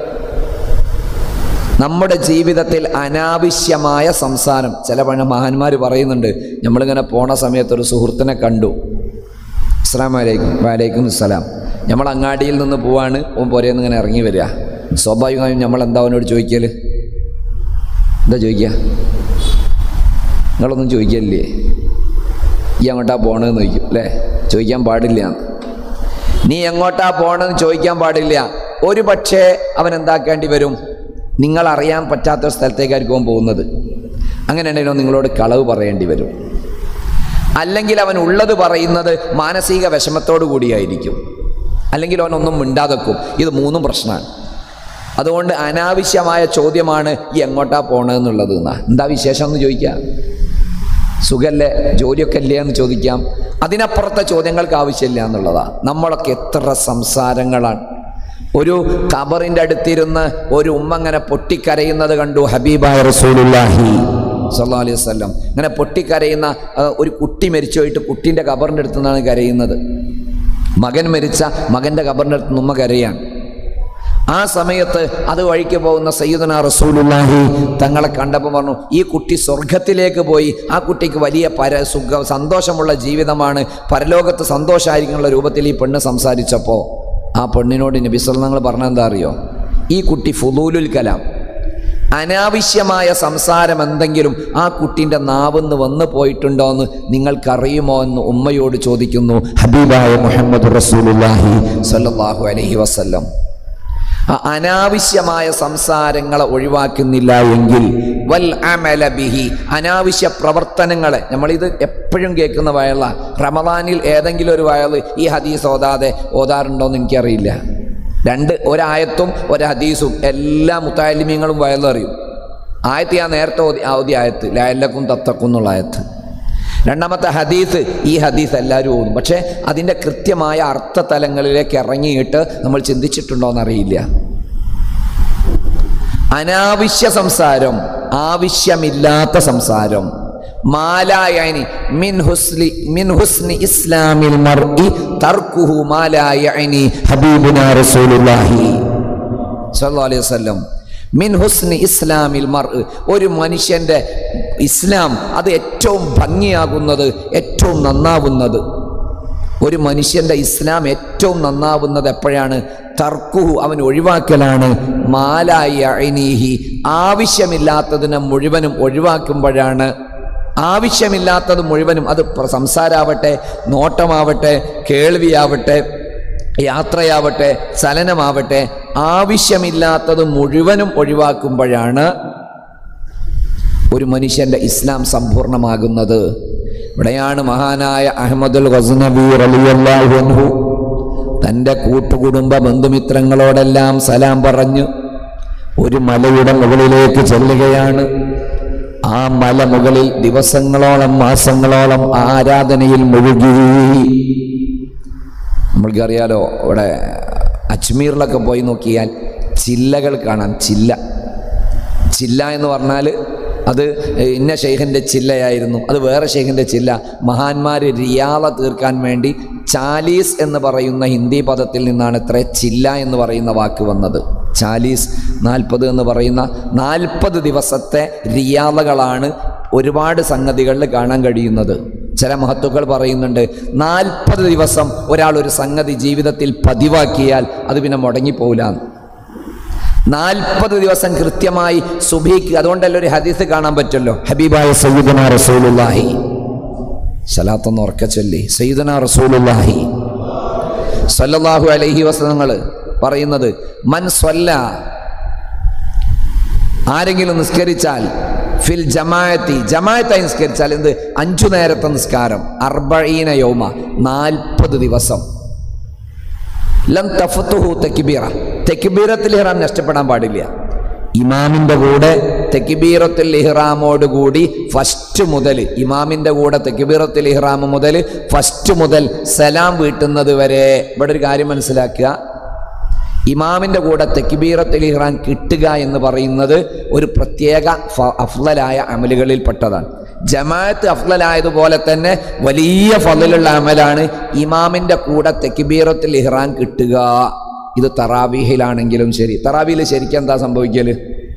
നമ്മുടെ ജീവിതത്തിൽ അനാവശ്യമായ സംസാരം ചില പഴ മഹാന്മാർ പറയുന്നുണ്ട് നമ്മളിങ്ങനെ പോണ സമയത്ത് ഒരു സുഹൃത്തിനെ കണ്ടു അസ്സാം വലൈക്കും വലൈക്കും അസ്സലാം നമ്മൾ അങ്ങാടിയിൽ നിന്ന് പോവാണ് ഓൻ പുരയിൽ ഇങ്ങനെ ഇറങ്ങി വരിക സ്വാഭാവികമായും നമ്മൾ എന്താ അവനോട് ചോദിക്കൽ എന്താ ചോദിക്കുക നിങ്ങളൊന്നും ചോദിക്കലില്ലേ ഈ എങ്ങോട്ടാ പോണതെന്ന് ചോദിക്കും അല്ലേ ചോദിക്കാൻ പാടില്ല നീ എങ്ങോട്ടാ പോണെന്ന് ചോദിക്കാൻ പാടില്ല ഒരു പക്ഷേ അവൻ എന്താക്കേണ്ടി വരും നിങ്ങൾ അറിയാൻ പറ്റാത്ത ഒരു സ്ഥലത്തേക്കായിരിക്കും പോകുന്നത് അങ്ങനെയുണ്ടെങ്കിലോ നിങ്ങളോട് കളവ് പറയേണ്ടി വരും അല്ലെങ്കിൽ അവൻ ഉള്ളത് പറയുന്നത് മാനസിക വിഷമത്തോടു കൂടിയായിരിക്കും അല്ലെങ്കിൽ അവൻ ഒന്നും മിണ്ടാതെക്കും ഇത് മൂന്നും പ്രശ്നമാണ് അതുകൊണ്ട് അനാവശ്യമായ ചോദ്യമാണ് ഈ എങ്ങോട്ടാ പോണതെന്നുള്ളത് എന്നാ എന്താ വിശേഷം എന്ന് ചോദിക്കാം സുഖല്ലേ ജോലിയൊക്കെ ഇല്ലേ എന്ന് ചോദിക്കാം അതിനപ്പുറത്തെ ചോദ്യങ്ങൾക്ക് ആവശ്യമില്ല എന്നുള്ളതാ നമ്മളൊക്കെ എത്ര സംസാരങ്ങളാണ് ഒരു കബറിൻ്റെ അടുത്തിരുന്ന് ഒരു ഉമ്മ അങ്ങനെ പൊട്ടിക്കരയുന്നത് കണ്ടു ഹബീബായ റസൂലുള്ളാഹി സല്ലല്ലാഹു അലൈഹി വസല്ലം ഇങ്ങനെ പൊട്ടിക്കരയുന്ന ആ, ഒരു കുട്ടി മരിച്ചു പോയിട്ട് കുട്ടീൻ്റെ കബറിൻ്റെ അടുത്ത് നിന്നാണ് കരയുന്നത് മകൻ മരിച്ച മകൻ്റെ കബറിൻ്റെ അടുത്ത് നിന്ന് ഉമ്മ കരയാണ് ആ സമയത്ത് അത് വഴിക്ക് പോകുന്ന സയ്യിദന റസൂലുള്ളാഹി തങ്ങളെ കണ്ടപ്പോൾ പറഞ്ഞു ഈ കുട്ടി സ്വർഗത്തിലേക്ക് പോയി ആ കുട്ടിക്ക് വലിയ പര സുഖ സന്തോഷമുള്ള ജീവിതമാണ് പരലോകത്ത് സന്തോഷമായിരിക്കുള്ള രൂപത്തിൽ ഈ പെണ്ണ് സംസാരിച്ചപ്പോൾ ആ പെണ്ണിനോട് നബി സല്ലല്ലാഹു പറഞ്ഞ എന്താ അറിയോ ഈ കുട്ടി ഫുലൂലുൽ കലാം അനാവശ്യമായ സംസാരം എന്തെങ്കിലും ആ കുട്ടീൻ്റെ നാവെന്ന് വന്നു പോയിട്ടുണ്ടോ എന്ന് നിങ്ങൾക്കറിയുമോ എന്ന് ഉമ്മയോട് ചോദിക്കുന്നു ഹബീബായ മുഹമ്മദ് റസൂലുള്ളാഹി സല്ലല്ലാഹു അലൈഹി വസല്ലം ആ അനാവശ്യമായ സംസാരങ്ങളെ ഒഴിവാക്കുന്നില്ല എങ്കിൽ വൽ അമല ബിഹി അനാവശ്യ പ്രവർത്തനങ്ങളെ നമ്മളിത് എപ്പോഴും കേൾക്കുന്ന വയല റമദാനിൽ ഏതെങ്കിലും ഒരു വയൽ ഈ ഹദീസ് ഓതാതെ ഓതാറുണ്ടോ എന്ന് എനിക്കറിയില്ല രണ്ട് ഒരായത്തും ഒരു ഹദീസും എല്ലാ മുത്താലിമ്യങ്ങളും വയലറിയും ആയത്ത് ഞാൻ നേരത്തെ ഓതി ഓതി ആയത്ത് ലായല്ലക്കും തത്തക്കും എന്നുള്ള ആയത്ത് രണ്ടാമത്തെ ഹദീസ് ഈ ഹദീസ് എല്ലാവരും ഓതും പക്ഷേ അതിൻ്റെ കൃത്യമായ അർത്ഥതലങ്ങളിലേക്ക് ഇറങ്ങിയിട്ട് നമ്മൾ ചിന്തിച്ചിട്ടുണ്ടോ എന്നറിയില്ല അനാവശ്യ സംസാരം ആവശ്യമില്ലാത്ത സംസാരം മാലായനി മിൻ ഹുസ്ലി മിൻ ഹുസ്നി ഇസ്ലാമിൽ മർഇ തർക്കുഹു മാലായനി ഹബീബുന റസൂലുള്ളാഹി സല്ലല്ലാഹു അലൈഹി വസല്ലം മിൻ ഹുസ്നി ഇസ്ലാമിൽ മർ ഒരു മനുഷ്യൻ്റെ ഇസ്ലാം അത് ഏറ്റവും ഭംഗിയാകുന്നത് ഏറ്റവും നന്നാവുന്നത് ഒരു മനുഷ്യൻ്റെ ഇസ്ലാം ഏറ്റവും നന്നാവുന്നത് എപ്പോഴാണ് തർക്കുഹു അവൻ ഒഴിവാക്കലാണ് മാലായി അഴിനീഹി ആവശ്യമില്ലാത്തതിനെ മുഴുവനും ഒഴിവാക്കുമ്പോഴാണ് ആവശ്യമില്ലാത്തത് മുഴുവനും അത് പ്ര- സംസാരാവട്ടെ നോട്ടമാവട്ടെ കേൾവിയാവട്ടെ യാത്രയാവട്ടെ ചലനമാവട്ടെ ആവശ്യമില്ലാത്തത് മുഴുവനും ഒഴിവാക്കുമ്പോഴാണ് ഒരു മനുഷ്യന്റെ ഇസ്ലാം സമ്പൂർണ്ണമാകുന്നത് ഇവിടെയാണ് മഹാനായ അഹമ്മദുൽ ഗസ്നബി റളിയല്ലാഹു അൻഹു തൻ്റെ കൂട്ടുകുടുംബ ബന്ധുമിത്രങ്ങളോടെല്ലാം സലാം പറഞ്ഞു ഒരു മലയുടെ മുകളിലേക്ക് ചെല്ലുകയാണ് ആ മല മുകളിൽ ദിവസങ്ങളോളം മാസങ്ങളോളം ആരാധനയിൽ മുഴുകി നമ്മൾക്കറിയാലോ ഇവിടെ അജ്മീറിലൊക്കെ പോയി നോക്കിയാൽ ചില്ലകൾ കാണാം ചില്ല ചില്ല എന്ന് പറഞ്ഞാൽ അത് ഇന്ന ഷെയ്ഖിൻ്റെ ചില്ലയായിരുന്നു അത് വേറെ ഷെയ്ഖിൻ്റെ ചില്ല മഹാന്മാർ റിയാള തീർക്കാൻ വേണ്ടി ചാലീസ് എന്ന് പറയുന്ന ഹിന്ദി പദത്തിൽ നിന്നാണ് ഇത്ര ചില്ല എന്ന് പറയുന്ന വാക്ക് വന്നത് ചാലീസ് നാൽപ്പത് എന്ന് പറയുന്ന നാൽപ്പത് ദിവസത്തെ റിയാളകളാണ് ഒരുപാട് സംഗതികളിൽ കാണാൻ കഴിയുന്നത് ചില മഹത്തുക്കൾ പറയുന്നുണ്ട് നാൽപ്പത് ദിവസം ഒരാൾ ഒരു സംഗതി ജീവിതത്തിൽ പതിവാക്കിയാൽ അത് പിന്നെ മുടങ്ങിപ്പോകില്ല നാൽപ്പത് ദിവസം കൃത്യമായി സുബീക്ക് അതുകൊണ്ടല്ല ഒരു ഹദീസ് കാണാൻ പറ്റുമല്ലോ ഹബീബായ സയ്യിദന റസൂലുള്ളാഹി സലാത്തൊന്ന് ഉറക്ക ചൊല്ലി സയ്യിദന റസൂലുള്ളാഹി സല്ലല്ലാഹു അലൈഹി വസല്ലങ്ങൾ പറയുന്നത് മൻ സ്വല്ല ആരെങ്കിലും നിസ്കരിച്ചാൽ ഫിൽ ജമായത്തി ജമായത്തായി നിസ്കരിച്ചാൽ എന്ത് അഞ്ചു നേരത്തെ നിസ്കാരം അർബീന യൗമ നാൽപ്പത് ദിവസം ലം തഫത്തുഹു തെക്കിബീറ തെക്കിബീറത്തിൽ ഇഹ്റാം നഷ്ടപ്പെടാൻ പാടില്ല ഇമാമിൻ്റെ കൂടെ തെക്കിബീറത്തുൽ ഇഹ്റാമോട് കൂടി ഫസ്റ്റ് മുതൽ ഇമാമിൻ്റെ കൂടെ തെക്കിബീറത്തുൽ ഇഹ്റാം മുതൽ ഫസ്റ്റ് മുതൽ സലാം വീട്ടുന്നത് വരെ ഇവിടെ ഒരു കാര്യം മനസ്സിലാക്കുക ഇമാമിൻ്റെ കൂടെ തെക്കിബീറത്തുൽ ഇഹ്റാൻ കിട്ടുക എന്ന് പറയുന്നത് ഒരു പ്രത്യേക ഫ- അഫ്ളലായ അമലുകളിൽപ്പെട്ടതാണ് ജമാഅത്ത് അഫ്ളലായതുപോലെ തന്നെ വലിയ ഫضലുള്ള അമലാണ് ഇമാമിൻ്റെ കൂടെ തെക്കിബീറത്തുൽ ഇഹ്റാൻ കിട്ടുക ഇത് തറാവീഹിലാണെങ്കിലും ശരി തറാവീഹിൽ ശരിക്കും എന്താ സംഭവിക്കല്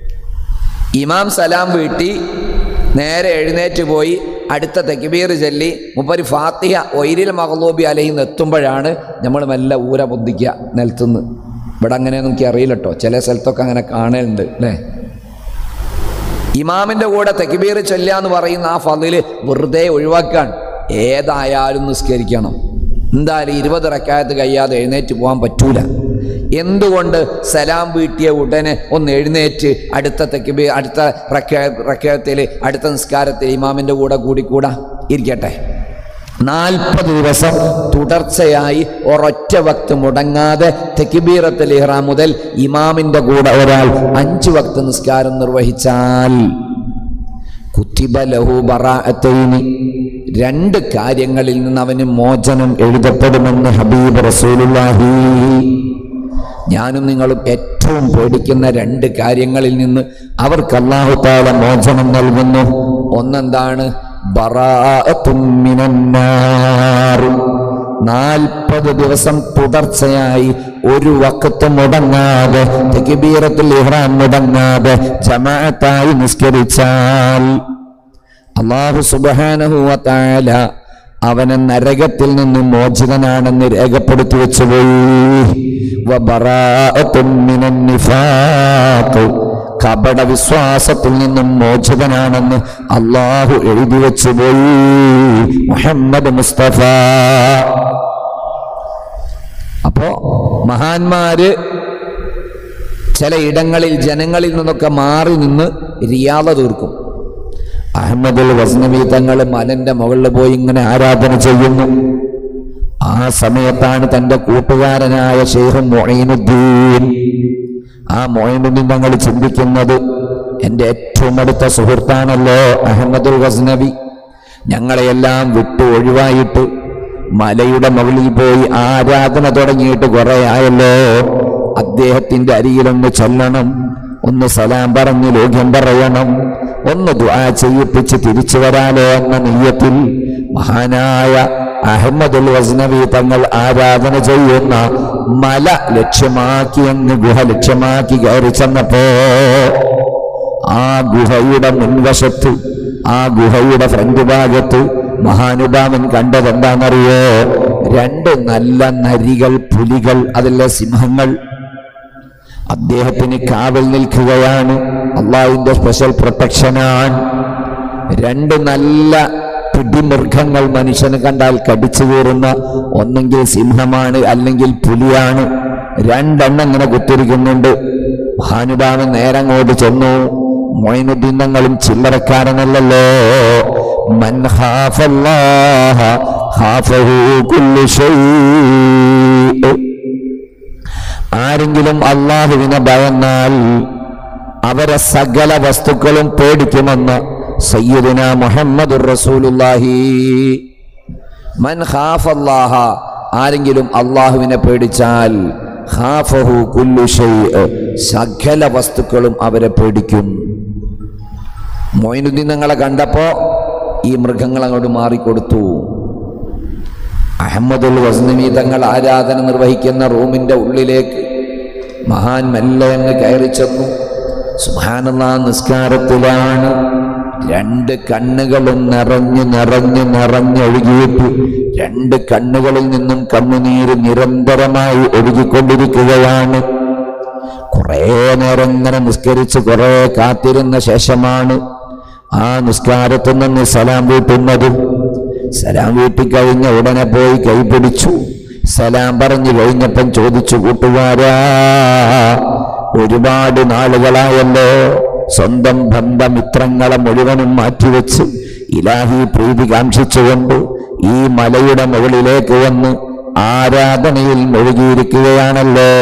ഇമാം സലാം വീട്ടി നേരെ എഴുന്നേറ്റ് പോയി അടുത്ത തെക്കിബീർ ചൊല്ലി മുപ്പര് ഫാത്തിഹ ഒയിരിൽ മഹലൂബി അലഹിന്ന് എത്തുമ്പോഴാണ് നമ്മൾ മെല്ലെ ഊര പൊന്തിക്കുക നിലത്തുനിന്ന് ഇവിടെ അങ്ങനെയൊന്നും എനിക്ക് അറിയില്ല കേട്ടോ ചില സ്ഥലത്തൊക്കെ അങ്ങനെ കാണലുണ്ട് അല്ലേ ഇമാമിൻ്റെ കൂടെ തെക്കിബീർ ചൊല്ലുക എന്ന് പറയുന്ന ആ ഫതില് വെറുതെ ഒഴിവാക്കാൻ ഏതായാലും നിസ്കരിക്കണം എന്തായാലും ഇരുപത് റക്കായത്ത് കഴിയാതെ എഴുന്നേറ്റ് പോകാൻ പറ്റൂല എന്തുകൊണ്ട് സലാം വീട്ടിയ ഉടനെ ഒന്ന് എഴുന്നേറ്റ് അടുത്ത തെക്കിബീർ അടുത്ത റക്കയത്തിൽ അടുത്ത നിസ്കാരത്തിൽ ഇമാമിൻ്റെ കൂടെ കൂടിക്കൂടാ ഇരിക്കട്ടെ നാൽപ്പത് ദിവസം തുടർച്ചയായി ഒരൊറ്റ വക്ത് മുടങ്ങാതെ തെക്കിബീറത്തിൽ ഇഹ്റാം മുതൽ ഇമാമിന്റെ കൂടെ ഒരാൾ അഞ്ച് വക്ത് നിസ്കാരം നിർവഹിച്ചാൽ കുത്തിബ ലഹു ബറാഅത്തൈനി രണ്ട് കാര്യങ്ങളിൽ നിന്ന് അവന് മോചനം എഴുതപ്പെടുമെന്ന് ഹബീബ് റസൂലുള്ളാഹി ഞാനും നിങ്ങളും ഏറ്റവും പേടിക്കുന്ന രണ്ട് കാര്യങ്ങളിൽ നിന്ന് അവർക്ക് അള്ളാഹു താല മോചനം നൽകുന്നു ഒന്നെന്താണ് ബറാഅത്തും മിനന്നാർ. നാൽപ്പത് ദിവസം തുടർച്ചയായി ഒരു വക്കത്ത് മുടങ്ങാതെ തെക്കിബീറത്തുൽ ഇഹ്റാം മുടങ്ങാതെ ജമാഅത്തായി നിസ്കരിച്ചാൽ അള്ളാഹു സുബ്ഹാനഹു വ തആല അവനെ നരകത്തിൽ നിന്ന് മോചിതനാണെന്ന് രേഖപ്പെടുത്തി വെച്ചുപോയി വബറാഅത്തും മിനൻ നിഫാഖ്. കപട വിശ്വാസത്തിൽ നിന്നും മോചിതനാണെന്ന് അള്ളാഹു എഴുതി വെച്ചുപോയി മുഹമ്മദ് മുസ്തഫ അപ്പോ മഹാന്മാര് ചില ഇടങ്ങളിൽ ജനങ്ങളിൽ നിന്നൊക്കെ മാറി നിന്ന് റിയാദ തീർക്കും അഹമ്മദുൽ വസ്നവി തങ്ങൾ മലന്റെ മുകളിൽ പോയി ഇങ്ങനെ ആരാധന ചെയ്യുന്നു ആ സമയത്താണ് തന്റെ കൂട്ടുകാരനായ ഷെയ്ഖ് മൊയ്നുദ്ദീൻ ആ മൊയ്നുദ്ദീൻ തങ്ങൾ ചിന്തിക്കുന്നത് എൻ്റെ ഏറ്റവും അടുത്ത സുഹൃത്താണല്ലോ അഹമ്മദുൽ വസ്നവി ഞങ്ങളെയെല്ലാം വിട്ടു ഒഴിവായിട്ട് മലയുടെ മുകളിൽ പോയി ആരാധന തുടങ്ങിയിട്ട് കുറെ ആയല്ലോ അദ്ദേഹത്തിന്റെ അരികിലൊന്ന് ചൊല്ലണം ഒന്ന് സലാം പറഞ്ഞ് ലോക്യം പറയണം ഒന്ന് ദുആ ചെയ്യിപ്പിച്ച് തിരിച്ചു വരാലോ എന്ന നെയ്യത്തിൽ മഹാനായ അഹമ്മദുൽ വസ്നവി തങ്ങൾ ആരാധന ചെയ്യുന്ന മല ലക്ഷ്യമാക്കി അങ്ങ് ഗുഹ ലക്ഷ്യമാക്കി കയറി ചെന്നപ്പോ ആ ഗുഹയുടെ മുൻവശത്ത് ആ ഗുഹയുടെ ഫ്രണ്ട് ഭാഗത്ത് മഹാനുഭാവൻ കണ്ടതെന്താണെന്നറിയോ രണ്ട് നല്ല നരികൾ പുലികൾ അതല്ല സിംഹങ്ങൾ അദ്ദേഹത്തിന് കാവൽ നിൽക്കുകയാണ് അള്ളാഹുവിന്റെ സ്പെഷ്യൽ പ്രൊട്ടക്ഷനാണ് രണ്ട് നല്ല പിടിമൃഗങ്ങൾ മനുഷ്യന് കണ്ടാൽ കടിച്ചു കീറുന്ന ഒന്നെങ്കിൽ സിംഹമാണ് അല്ലെങ്കിൽ പുലിയാണ് രണ്ടെണ്ണം ഇങ്ങനെ കുത്തിരിക്കുന്നുണ്ട് ഭാനുഭാവൻ നേരങ്ങോട്ട് ചെന്നു മൊയിനുദ്ദീൻ തങ്ങളും ചില്ലറക്കാരനല്ലല്ലോ മൻ ഖാഫല്ലാഹ ഖാഫഹു കുല്ലു ശൈء ആരെങ്കിലും അള്ളാഹുവിനെ ഭയന്നാൽ അവരെ സകല വസ്തുക്കളും പേടിക്കുമെന്ന് സയ്യിദുന മുഹമ്മദുർ റസൂലുള്ളാഹി മൻ ഖാഫല്ലാഹ ആരെങ്കിലും അള്ളാഹുവിനെ പേടിച്ചാൽ ഖാഫഹു കുല്ലു ശൈء സകല വസ്തുക്കളും അവരെ പേടിക്കും മൊയിനുദ്ദീൻ ഞങ്ങളെ കണ്ടപ്പോ ഈ മൃഗങ്ങൾ അങ്ങോട്ട് മാറിക്കൊടുത്തു അഹമ്മദുൽ വസ്നമി തങ്ങൾ ആരാധന നിർവഹിക്കുന്ന റൂമിന്റെ ഉള്ളിലേക്ക് മഹാൻ മെല്ലെ അങ്ങ് കയറി ചെന്നു സുഹാനുള്ള നിസ്കാരത്തിലാണ് രണ്ട് കണ്ണുകളും നിറഞ്ഞു നിറഞ്ഞു നിറഞ്ഞൊഴുകിയിട്ട് രണ്ട് കണ്ണുകളിൽ നിന്നും കണ്ണുനീര് നിരന്തരമായി ഒഴുകിക്കൊണ്ടിരിക്കുകയാണ് കുറേ നേരം ഇങ്ങനെ നിസ്കരിച്ച് കുറേ കാത്തിരുന്ന ശേഷമാണ് ആ നിസ്കാരത്തിൽ നിന്ന് സലാം വീട്ടുന്നത് സലാം വീട്ടി കഴിഞ്ഞ ഉടനെ പോയി കൈപിടിച്ചു സലാം പറഞ്ഞു കഴിഞ്ഞപ്പം ചോദിച്ചു കൂട്ടുകാരാ ഒരുപാട് നാളുകളായല്ലോ സ്വന്തം ബന്ധമിത്രങ്ങളെ മുഴുവനും മാറ്റിവെച്ച് ഇലാഹി പ്രീതി കാംക്ഷിച്ചുകൊണ്ട് ഈ മലയുടെ മുകളിലേക്ക് വന്ന് ആരാധനയിൽ മുഴുകിയിരിക്കുകയാണല്ലോ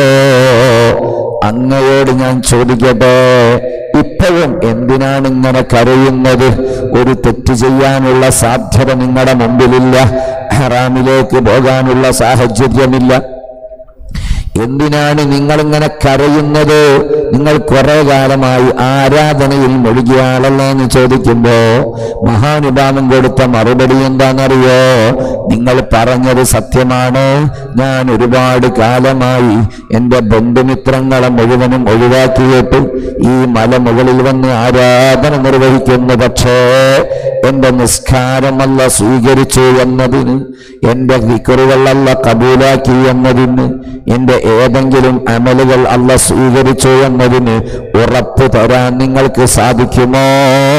അങ്ങയോട് ഞാൻ ചോദിക്കട്ടെ ഇപ്പോഴും എന്തിനാണ് ഇങ്ങനെ കരയുന്നത് ഒരു തെറ്റ് ചെയ്യാനുള്ള സാധ്യത നിങ്ങളുടെ മുമ്പിലില്ല ഹറാമിലേക്ക് പോകാനുള്ള സാഹചര്യമില്ല എന്തിനാണ് നിങ്ങളിങ്ങനെ കരയുന്നത് നിങ്ങൾ കുറെ കാലമായി ആരാധനയിൽ മുഴുകിയ ആളല്ലേ എന്ന് ചോദിക്കുമ്പോ മഹാനുഭാവം കൊടുത്ത മറുപടി എന്താണെന്നറിയോ നിങ്ങൾ പറഞ്ഞത് സത്യമാണ് ഞാൻ ഒരുപാട് കാലമായി എൻ്റെ ബന്ധുമിത്രങ്ങളെ മുഴുവനും ഒഴിവാക്കിയിട്ട് ഈ മല മുകളിൽ വന്ന് ആരാധന നിർവഹിക്കുന്നു പക്ഷേ എൻ്റെ നിസ്കാരമല്ല സ്വീകരിച്ചു എന്നതിന് എൻ്റെ വിക്കറുകളല്ല കബൂലാക്കി എന്നതിന് എൻ്റെ ഏതെങ്കിലും അമലുകൾ അല്ല സ്വീകരിച്ചു എന്നതിന് ഉറപ്പ് തരാൻ നിങ്ങൾക്ക് സാധിക്കുമോ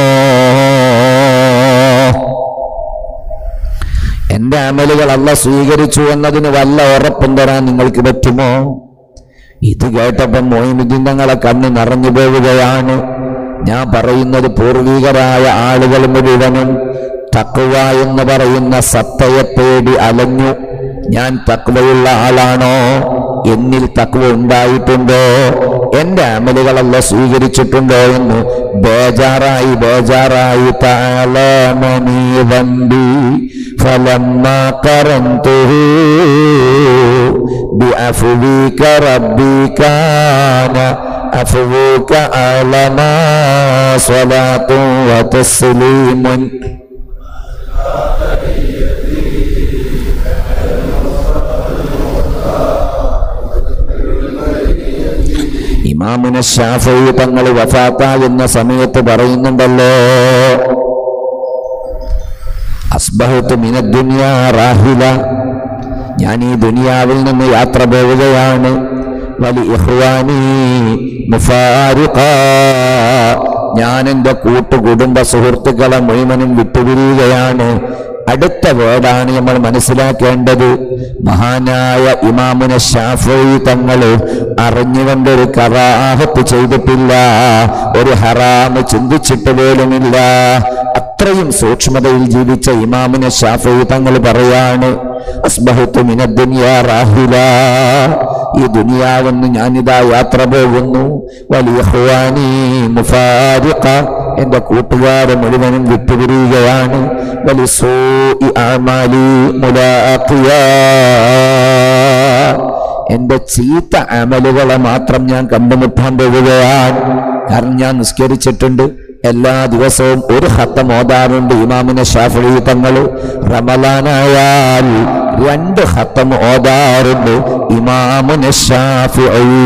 എൻ്റെ അമലുകൾ അല്ല സ്വീകരിച്ചു എന്നതിന് വല്ല ഉറപ്പും തരാൻ നിങ്ങൾക്ക് പറ്റുമോ ഇത് കേട്ടപ്പം മോയിനുദ്ദീൻ തങ്ങളെ കണ്ണ് നിറഞ്ഞു പോവുകയാണ് ഞാൻ പറയുന്നത് പൂർവികരായ ആളുകൾ മുഴുവനും തക്കുവ എന്ന് പറയുന്ന സത്തയെ തേടി അലഞ്ഞു ഞാൻ തക്വയുള്ള ആളാണോ എന്നിൽ തക്വ ഉണ്ടായിട്ടുണ്ടോ എന്റെ അമലുകളല്ല സ്വീകരിച്ചിട്ടുണ്ടോ എന്ന് ബേജാറായി ബേജാറായി താളമണി വണ്ടി فلما قرنته بعفوك ربي كان عفوك أعلما صلاة وتسليم ഇമാമിനെ ഷാഫി തങ്ങൾ വഫാത്താകുന്ന സമയത്ത് പറയുന്നുണ്ടല്ലോ അസ്ബഹത്ത് മിനദ്ദുനിയ റാഹില ഞാൻ ഈ ദുനിയാവിൽ നിന്ന് യാത്ര പോവുകയാണ് വലി ഇഹ്വാനി മുഫാരിഖ ഞാൻ എൻ്റെ കൂട്ടുകുടുംബ സുഹൃത്തുക്കളെ മുഴുവനും വിട്ടുപിരിയുകയാണ് അടുത്ത വേർഡാണ് നമ്മൾ മനസ്സിലാക്കേണ്ടത് മഹാനായ ഇമാമുന ഷാഫി തങ്ങൾ അറിഞ്ഞുകൊണ്ടൊരു കറാഹത്ത് ചെയ്തിട്ടില്ല ഒരു ഹറാമ് ചിന്തിച്ചിട്ട് പോലുമില്ല അത്രയും സൂക്ഷ്മതയിൽ ജീവിച്ച ഇമാമിനെ ഷാഫി തങ്ങൾ പറയാണ് അസ്ബഹത്തു മിനദ്ദുനിയ റാഹില ഈ ദുനിയാവെന്ന് ഞാനിതാ യാത്ര പോകുന്നു വലിയ ഹുവാനി മുഫാരിഖ എന്റെ കൂട്ടുകാരെ മുഴുവനും വിട്ടുപിരിയുകയാണ് വലിയ സൂ അമാലി മുലാഖിയ എന്റെ ചീത്ത അമലുകളെ മാത്രം ഞാൻ കണ്ടുമുട്ടാൻ പോവുകയാണ് കാരണം ഞാൻ നിസ്കരിച്ചിട്ടുണ്ട് എല്ലാ ദിവസവും ഒരു ഹത്തം ഓതാറുണ്ട് ഇമാമിനെ ഷാഫി തങ്ങൾ റമലാനായാൽ രണ്ട് ഹത്തം ഓതാറുണ്ട് ഇമാമുനെ ഷാഫി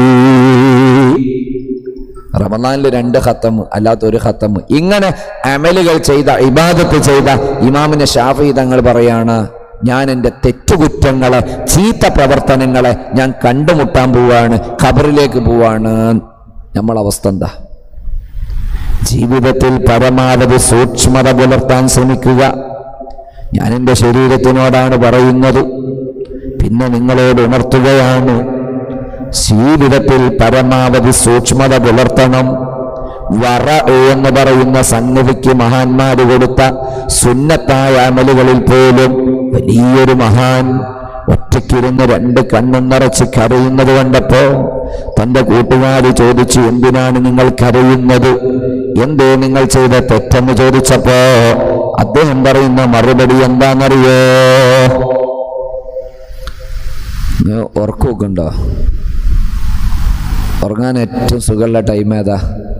റമലാനിൽ രണ്ട് ഹത്തം അല്ലാത്ത ഒരു ഹത്തം ഇങ്ങനെ അമലുകൾ ചെയ്ത ഇബാദത്ത് ചെയ്ത ഇമാമിനെ ഷാഫി തങ്ങൾ പറയാണ് ഞാൻ എൻ്റെ തെറ്റുകുറ്റങ്ങളെ ചീത്ത പ്രവർത്തനങ്ങളെ ഞാൻ കണ്ടുമുട്ടാൻ പോവാണ് ഖബറിലേക്ക് പോവാണ് നമ്മളവസ്ഥ എന്താ ജീവിതത്തിൽ പരമാവധി സൂക്ഷ്മത പുലർത്താൻ ശ്രമിക്കുക ഞാൻ എൻ്റെ ശരീരത്തിനോടാണ് പറയുന്നത് പിന്നെ നിങ്ങളോട് ഉണർത്തുകയാണ് ജീവിതത്തിൽ പരമാവധി സൂക്ഷ്മത പുലർത്തണം വറ എന്ന് പറയുന്ന സംഗതിക്ക് മഹാന്മാര് കൊടുത്ത സുന്നത്തായ അമലുകളിൽ പോലും വലിയൊരു മഹാൻ ഒറ്റയ്ക്കിരുന്ന് രണ്ട് കണ്ണും നിറച്ച് കരയുന്നത് കണ്ടപ്പോ തന്റെ കൂട്ടുകാര് ചോദിച്ചു എന്തിനാണ് നിങ്ങൾ കരയുന്നത് എന്തോ നിങ്ങൾ ചെയ്ത തെറ്റെന്ന് ചോദിച്ചപ്പോ അദ്ദേഹം പറയുന്ന മറുപടി എന്താണെന്നറിയോ ഉറക്കമൊക്കെ ഉണ്ടോ ഉറങ്ങാൻ ഏറ്റവും സുഖമുള്ള ടൈം ഏതാ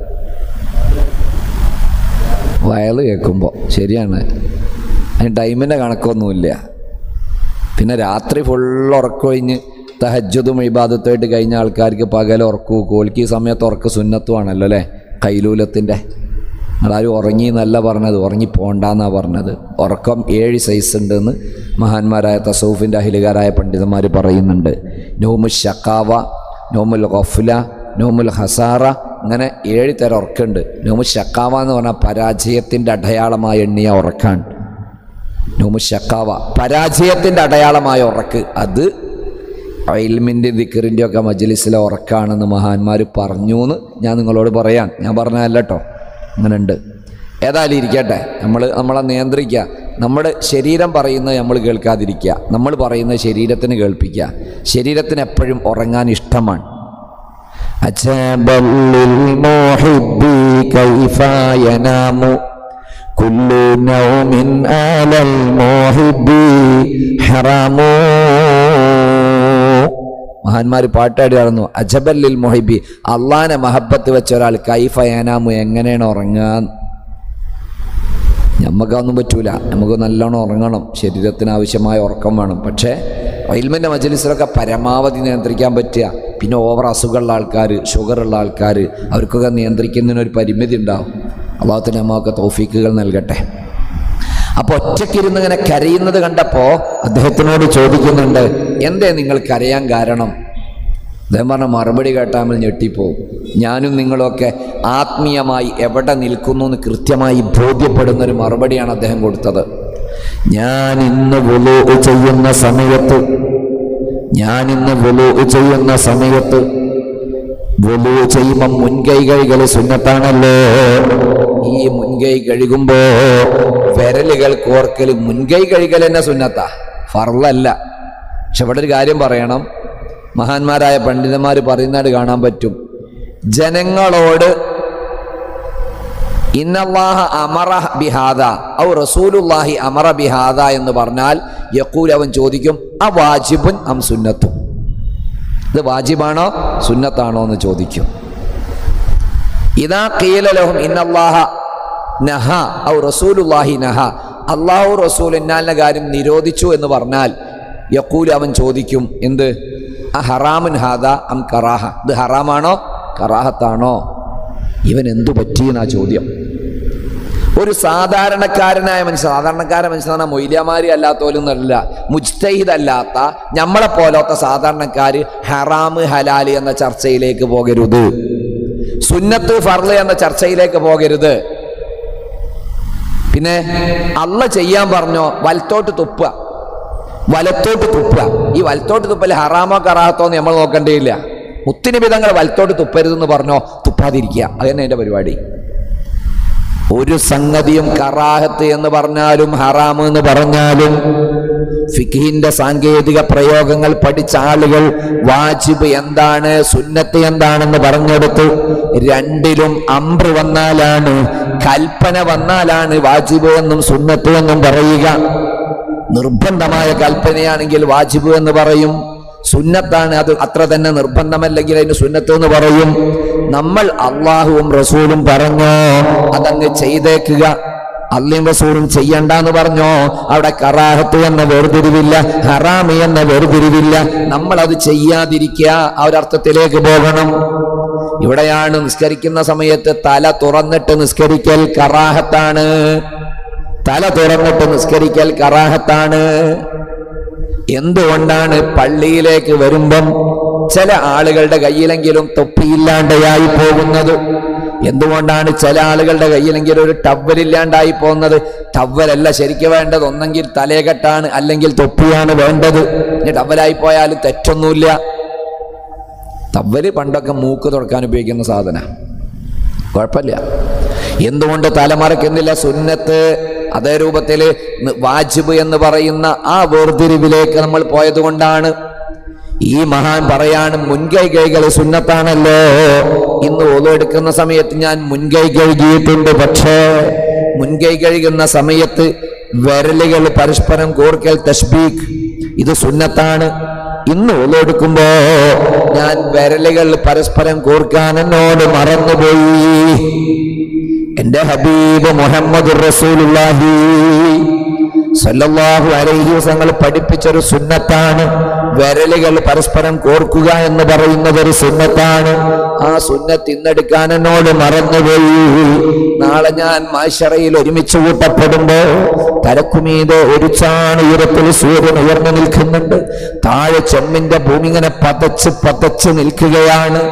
വയല് കേൾക്കുമ്പോൾ ശരിയാണ് അതിന് ടൈമിൻ്റെ കണക്കൊന്നുമില്ല പിന്നെ രാത്രി ഫുൾ ഉറക്കൊഴിഞ്ഞ് തഹജ്ജുദും ഇബാദത്തുമായിട്ട് കഴിഞ്ഞ ആൾക്കാർക്ക് പകൽ ഉറക്കൂ കോൽക്ക് ഈ സമയത്ത് ഉറക്ക് സുന്നത്തുമാണല്ലോ അല്ലേ കൈലൂലത്തിൻ്റെ നിങ്ങളാരും ഉറങ്ങി എന്നല്ല പറഞ്ഞത് ഉറങ്ങി പോണ്ടെന്നാ പറഞ്ഞത് ഉറക്കം ഏഴ് സൈസ് ഉണ്ടെന്ന് മഹാന്മാരായ തസൂഫിൻ്റെ അഹിലുകാരായ പണ്ഡിതന്മാർ പറയുന്നുണ്ട് നോമു ഷക്കാവ നോമുൽ ഗഫ്ല നോമുൽ ഹസാറ അങ്ങനെ ഏഴ് തരം ഉറക്കുണ്ട് നോമു ഷക്കാവ എന്ന് പറഞ്ഞാൽ പരാജയത്തിൻ്റെ അടയാളമായ എണ്ണിയ ഉറക്കാണ് നോമു ഷക്കാവ പരാജയത്തിൻ്റെ അടയാളമായ ഉറക്ക് അത് ഇൽമിൻ്റെ ദിക്കറിൻ്റെ ഒക്കെ മജ്ലിസിലെ ഉറക്കാണെന്ന് മഹാന്മാർ പറഞ്ഞു എന്ന് ഞാൻ നിങ്ങളോട് പറയാൻ ഞാൻ പറഞ്ഞതല്ല കേട്ടോ അങ്ങനെ ഉണ്ട് ഏതായാലും ഇരിക്കട്ടെ നമ്മൾ നമ്മളെ നിയന്ത്രിക്കുക നമ്മുടെ ശരീരം പറയുന്നത് നമ്മൾ കേൾക്കാതിരിക്കുക നമ്മൾ പറയുന്നത് ശരീരത്തിന് കേൾപ്പിക്കുക ശരീരത്തിന് എപ്പോഴും ഉറങ്ങാൻ ഇഷ്ടമാണ് عجبا للمحب كيف ينام كل نوم على المحب حرام മഹാന്മാർ പാട്ടാടി നടന്നു അജബല്ലിൽ മൊഹിബി അള്ളാനെ മഹബത്ത് വെച്ച ഒരാൾ കൈഫ ഏനാമു എങ്ങനെയാണ് ഉറങ്ങാൻ നമുക്കതൊന്നും പറ്റൂല നമുക്ക് നല്ലോണം ഉറങ്ങണം ശരീരത്തിന് ആവശ്യമായ ഉറക്കം വേണം പക്ഷേ ഇൽമിൻ്റെ മജലിസിലൊക്കെ പരമാവധി നിയന്ത്രിക്കാൻ പറ്റുക പിന്നെ ഓവർ അസുഖമുള്ള ആൾക്കാർ ഷുഗറുള്ള ആൾക്കാർ അവർക്കൊക്കെ നിയന്ത്രിക്കുന്നതിന് ഒരു പരിമിതി ഉണ്ടാവും അള്ളാഹത്തിന് നമ്മൾക്ക് തൗഫീക്കുകൾ നൽകട്ടെ അപ്പോൾ ഒറ്റയ്ക്കിരുന്ന് ഇങ്ങനെ കരയുന്നത് കണ്ടപ്പോൾ അദ്ദേഹത്തിനോട് ചോദിക്കുന്നുണ്ട് എന്തേ നിങ്ങൾ കരയാൻ കാരണം അദ്ദേഹം പറഞ്ഞ മറുപടി കേട്ടാൽ നമ്മൾ ഞെട്ടിപ്പോവും ഞാനും നിങ്ങളൊക്കെ ആത്മീയമായി എവിടെ നിൽക്കുന്നു എന്ന് കൃത്യമായി ബോധ്യപ്പെടുന്ന ഒരു മറുപടിയാണ് അദ്ദേഹം കൊടുത്തത് ഞാൻ ഇന്ന് വുളു ചെയ്യുന്ന സമയത്ത് ഞാൻ ഇന്ന് വുളു ചെയ്യുന്ന സമയത്ത് വുളു ചെയ്യുമ്പോൾ മുൻകൈ കഴുകൽ സുന്നത്താണല്ലോ ഈ മുൻകൈ കഴുകുമ്പോ വിരലുകൾ കോർക്കൽ മുൻകൈ കഴുകൽ തന്നെ സുന്നത്താ ഫർളല്ല പക്ഷെ ഇവിടെ ഒരു കാര്യം പറയണം മഹാന്മാരായ പണ്ഡിതന്മാർ പറയുന്നത് കാണാൻ പറ്റും ജനങ്ങളോട് ഇന്നല്ലാഹ അമറ ബിഹാദ ഔ റസൂലുല്ലാഹി അമറ ബിഹാദ എന്ന് പറഞ്ഞാൽ യക്കൂൽ അവൻ ചോദിക്കും ആ വാജിബുൻ അം സുന്നത്തും ഇത് വാജിബാണോ സുന്നത്താണോ എന്ന് ചോദിക്കും ഇതാ കീലലഹും ഇന്നല്ലാഹ നഹ ഔ റസൂലുല്ലാഹി നഹ അള്ളാഹു റസൂൽ എന്നാലിൻ്റെ കാര്യം നിരോധിച്ചു എന്ന് പറഞ്ഞാൽ യക്കൂൽ അവൻ ചോദിക്കും എന്ത് ആ ഹറാമുൻ ഹാദ അം കറാഹ ഇത് ഹറാമാണോ കറാഹത്താണോ ഇവൻ എന്തു പറ്റിയെന്നാ ചോദ്യം ഒരു സാധാരണക്കാരനായ മനുഷ്യൻ സാധാരണക്കാരൻ മനുഷ്യൻ പറഞ്ഞാൽ മൊയ്ലിയമാരി അല്ലാത്തോലൊന്നല്ല മുജ്തഹിദ് അല്ലാത്ത നമ്മളെ പോലത്തെ സാധാരണക്കാർ ഹറാമ് ഹലാല് എന്ന ചർച്ചയിലേക്ക് പോകരുത് സുന്നത്ത് ഫർള് എന്ന ചർച്ചയിലേക്ക് പോകരുത് പിന്നെ അള്ള ചെയ്യാൻ പറഞ്ഞോ വലത്തോട്ട് തുപ്പുക വലത്തോട്ട് തുപ്പുക ഈ വലത്തോട്ട് തുപ്പൽ ഹറാമോ കറാഹത്തോ എന്ന് നമ്മൾ നോക്കേണ്ടിയില്ല മുത്തിനിബിതങ്ങൾ വലത്തോട്ട് തുപ്പരുതെന്ന് പറഞ്ഞോ തുപ്പാതിരിക്കുക അത് തന്നെ എൻ്റെ പരിപാടി ഒരു സംഗതിയും കറാഹത്ത് എന്ന് പറഞ്ഞാലും ഹറാമ് എന്ന് പറഞ്ഞാലും ഫിഖിന്റെ സാങ്കേതിക പ്രയോഗങ്ങൾ പഠിച്ച ആളുകൾ വാജിബ് എന്താണ് സുന്നത്ത് എന്താണെന്ന് പറഞ്ഞെടുത്ത് രണ്ടിലും അമ്ര വന്നാലാണ് കൽപ്പന വന്നാലാണ് വാജിബ് എന്നും സുന്നത്ത് എന്നും പറയുക നിർബന്ധമായ കൽപ്പനയാണെങ്കിൽ വാജിബ് എന്ന് പറയും സുന്നത്താണ് അത് അത്ര തന്നെ നിർബന്ധമല്ലെങ്കിൽ അതിന് സുന്നത്ത് എന്ന് പറയും നമ്മൾ അള്ളാഹുവും റസൂലും പറഞ്ഞോ അതങ്ങ് ചെയ്തേക്കുക അള്ളിയും റസൂലും ചെയ്യണ്ട എന്ന് പറഞ്ഞോ അവിടെ കറാഹത്ത് എന്ന വേർതിരിവില്ല ഹറാമി എന്ന വേർതിരിവില്ല നമ്മൾ അത് ചെയ്യാതിരിക്കുക ആ ഒരർത്ഥത്തിലേക്ക് പോകണം ഇവിടെയാണ് നിസ്കരിക്കുന്ന സമയത്ത് തല തുറന്നിട്ട് നിസ്കരിക്കൽ കറാഹത്താണ് തല തുറന്നിട്ട് നിസ്കരിക്കൽ കറാഹത്താണ് എന്തുകൊണ്ടാണ് പള്ളിയിലേക്ക് വരുമ്പം ചില ആളുകളുടെ കയ്യിലെങ്കിലും തൊപ്പിയില്ലാണ്ടയായി പോകുന്നത് എന്തുകൊണ്ടാണ് ചില ആളുകളുടെ കയ്യിലെങ്കിൽ ഒരു ടവലില്ലാണ്ടായി പോകുന്നത് ടവലല്ല ശരിക്കും വേണ്ടത് ഒന്നെങ്കിൽ തലയെക്കെട്ടാണ് അല്ലെങ്കിൽ തൊപ്പിയാണ് വേണ്ടത് ഇനി ടവലായി പോയാലും തെറ്റൊന്നുമില്ല ടവല് പണ്ടൊക്കെ മൂക്ക് തുറക്കാൻ ഉപയോഗിക്കുന്ന സാധന കുഴപ്പമില്ല എന്തുകൊണ്ട് തലമറക്കുന്നില്ല സുന്നത്ത് അതേ രൂപത്തിൽ വാജിബ് എന്ന് പറയുന്ന ആ വേർതിരിവിലേക്ക് നമ്മൾ പോയത് കൊണ്ടാണ് ഈ മഹാൻ പറയാണ് മുൻകൈ കൈകൾ സുന്നത്താണല്ലോ ഇന്ന് ഒതെടുക്കുന്ന സമയത്ത് ഞാൻ മുൻകൈ കഴുകിയിട്ടുണ്ട് പക്ഷേ മുൻകൈ കഴുകുന്ന സമയത്ത് വിരലുകൾ പരസ്പരം കോർക്കൽ തഷ്ബീഖ് ഇത് സുന്നത്താണ് ഇന്ന് ഒതെടുക്കുമ്പോ ഞാൻ വിരലുകൾ പരസ്പരം കോർക്കാൻ എന്നോട് മറന്നുപോയി എന്റെ ഹബീബ് മുഹമ്മദ് റസൂലുള്ളാഹി സല്ലല്ലാഹു അലൈഹി വസങ്ങൾ പഠിപ്പിച്ചൊരു സുന്നത്താണ് വിരലുകൾ പരസ്പരം കോർക്കുക എന്ന് പറയുന്നത് ഒരു സുന്നത്താണ് ആ സുന്നത്ത് ഇന്നെടുക്കാൻ എന്നോട് മറന്നുപോയി നാളെ ഞാൻ മാശറയിൽ ഒരുമിച്ച് കൂട്ടപ്പെടുമ്പോ തലക്കുമീത് ഒരു ചാണ് ഉയരത്തിൽ സൂര്യൻ ഉയർന്നു നിൽക്കുന്നുണ്ട് താഴെ ചെമ്മിന്റെ ഭൂമി ഇങ്ങനെ പതച്ച് പതച്ച് നിൽക്കുകയാണ്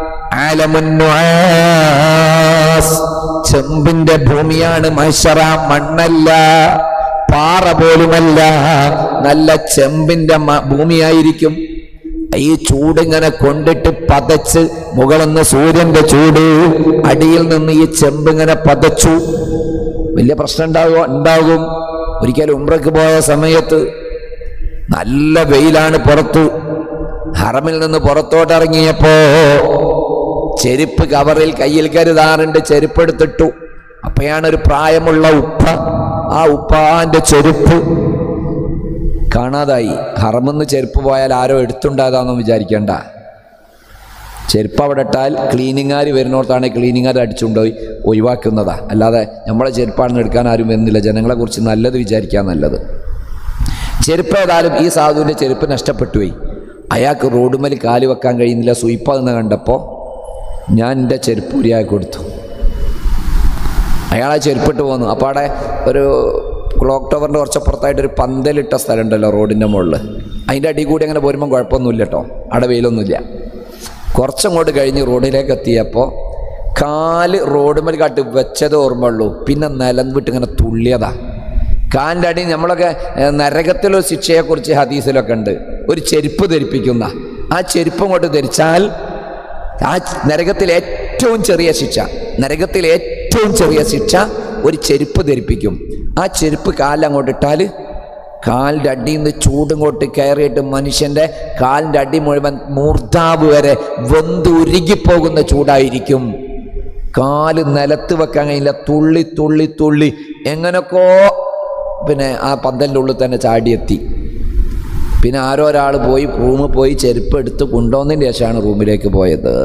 ആലമുന്നുആസ് ചെമ്പിന്റെ ഭൂമിയാണ് മൈശറ മണ്ണല്ല പാറ പോലുമല്ല നല്ല ചെമ്പിന്റെ മ- ഭൂമിയായിരിക്കും ഈ ചൂടിങ്ങനെ കൊണ്ടിട്ട് പതച്ച് മുകളിന്ന് സൂര്യന്റെ ചൂട് അടിയിൽ നിന്ന് ഈ ചെമ്പ് ഇങ്ങനെ പതച്ചു വലിയ പ്രശ്നം ഉണ്ടാകുക ഉണ്ടാകും ഒരിക്കലും ഉംറയ്ക്ക് പോയ സമയത്ത് നല്ല വെയിലാണ് പുറത്ത് ഹറമിൽ നിന്ന് പുറത്തോട്ടിറങ്ങിയപ്പോ ചെരുപ്പ് കവറിൽ കയ്യിൽ കരുതാറുണ്ട് ചെരുപ്പ് എടുത്തിട്ടു അപ്പോഴാണ് ഒരു പ്രായമുള്ള ഉപ്പ ആ ഉപ്പാന്റെ ചെരുപ്പ് കാണാതായി ഹറമെന്ന് ചെരുപ്പ് പോയാൽ ആരോ എടുത്തുണ്ടാകാമെന്ന് വിചാരിക്കേണ്ട ചെരുപ്പ് അവിടെ ഇട്ടാൽ ക്ലീനിങ്ങാർ വരുന്നിടത്താണ് ക്ലീനിങ്ങാർ അടിച്ചുകൊണ്ടുപോയി ഒഴിവാക്കുന്നതാ അല്ലാതെ നമ്മളെ ചെരുപ്പാണെന്ന് എടുക്കാൻ ആരും വരുന്നില്ല ജനങ്ങളെ കുറിച്ച് നല്ലത് വിചാരിക്കാൻ നല്ലത് ചെരുപ്പ് ഏതായാലും ഈ സാധുവിൻ്റെ ചെരുപ്പ് നഷ്ടപ്പെട്ടു പോയി അയാൾക്ക് റോഡുമേൽ കാല് വെക്കാൻ കഴിയുന്നില്ല സുയിപ്പാന്ന് കണ്ടപ്പോൾ ഞാൻ എൻ്റെ ചെരുപ്പ് ഉരിയായി കൊടുത്തു അയാൾ ആ ചെരുപ്പിട്ട് പോന്നു അപ്പോൾ അവിടെ ഒരു ക്ലോക്ക് ടവറിൻ്റെ കുറച്ചപ്പുറത്തായിട്ട് ഒരു പന്തലിട്ട സ്ഥലമുണ്ടല്ലോ റോഡിൻ്റെ മുകളിൽ അതിൻ്റെ അടി കൂടി അങ്ങനെ പോരുമ്പോൾ കുഴപ്പമൊന്നുമില്ല കേട്ടോ അവിടെ വെയിലൊന്നുമില്ല കുറച്ചങ്ങോട്ട് കഴിഞ്ഞ് റോഡിലേക്ക് എത്തിയപ്പോൾ കാല് റോഡുമേൽ കാട്ട് വെച്ചത് ഓർമ്മയുള്ളൂ പിന്നെ നിലം വിട്ട് ഇങ്ങനെ തുള്ളിയതാ കാലിൻ്റെ അടി നമ്മളൊക്കെ ഏ, നരകത്തിലൊരു ശിക്ഷയെക്കുറിച്ച് ഹദീസിലൊക്കെ ഉണ്ട് ഒരു ചെരുപ്പ് ധരിപ്പിക്കുന്ന ആ ചെരുപ്പ് അങ്ങോട്ട് ധരിച്ചാൽ ആ നരകത്തിൽ ഏറ്റവും ചെറിയ ശിക്ഷ നരകത്തിൽ ഏറ്റവും ചെറിയ ശിക്ഷ ഒരു ചെരുപ്പ് ധരിപ്പിക്കും ആ ചെരുപ്പ് കാലങ്ങോട്ട് ഇട്ടാൽ കാലിൻ്റെ അടിയിൽ നിന്ന് ചൂടിങ്ങോട്ട് കയറിയിട്ട് മനുഷ്യൻ്റെ കാലിൻ്റെ അടി മുഴുവൻ മൂർധാവ് വരെ വെന്തുരുകിപ്പോകുന്ന ചൂടായിരിക്കും കാല് നിലത്ത് വെക്കാൻ കഴിയില്ല തുള്ളി തുള്ളി തുള്ളി എങ്ങനൊക്കോ പിന്നെ ആ പന്തലിൻ്റെ ഉള്ളിൽ തന്നെ ചാടിയെത്തി പിന്നെ ആരോ ഒരാൾ പോയി റൂമിൽ പോയി ചെരുപ്പ് എടുത്ത് കൊണ്ടുവന്നതിന് ശേഷമാണ് റൂമിലേക്ക് പോയത്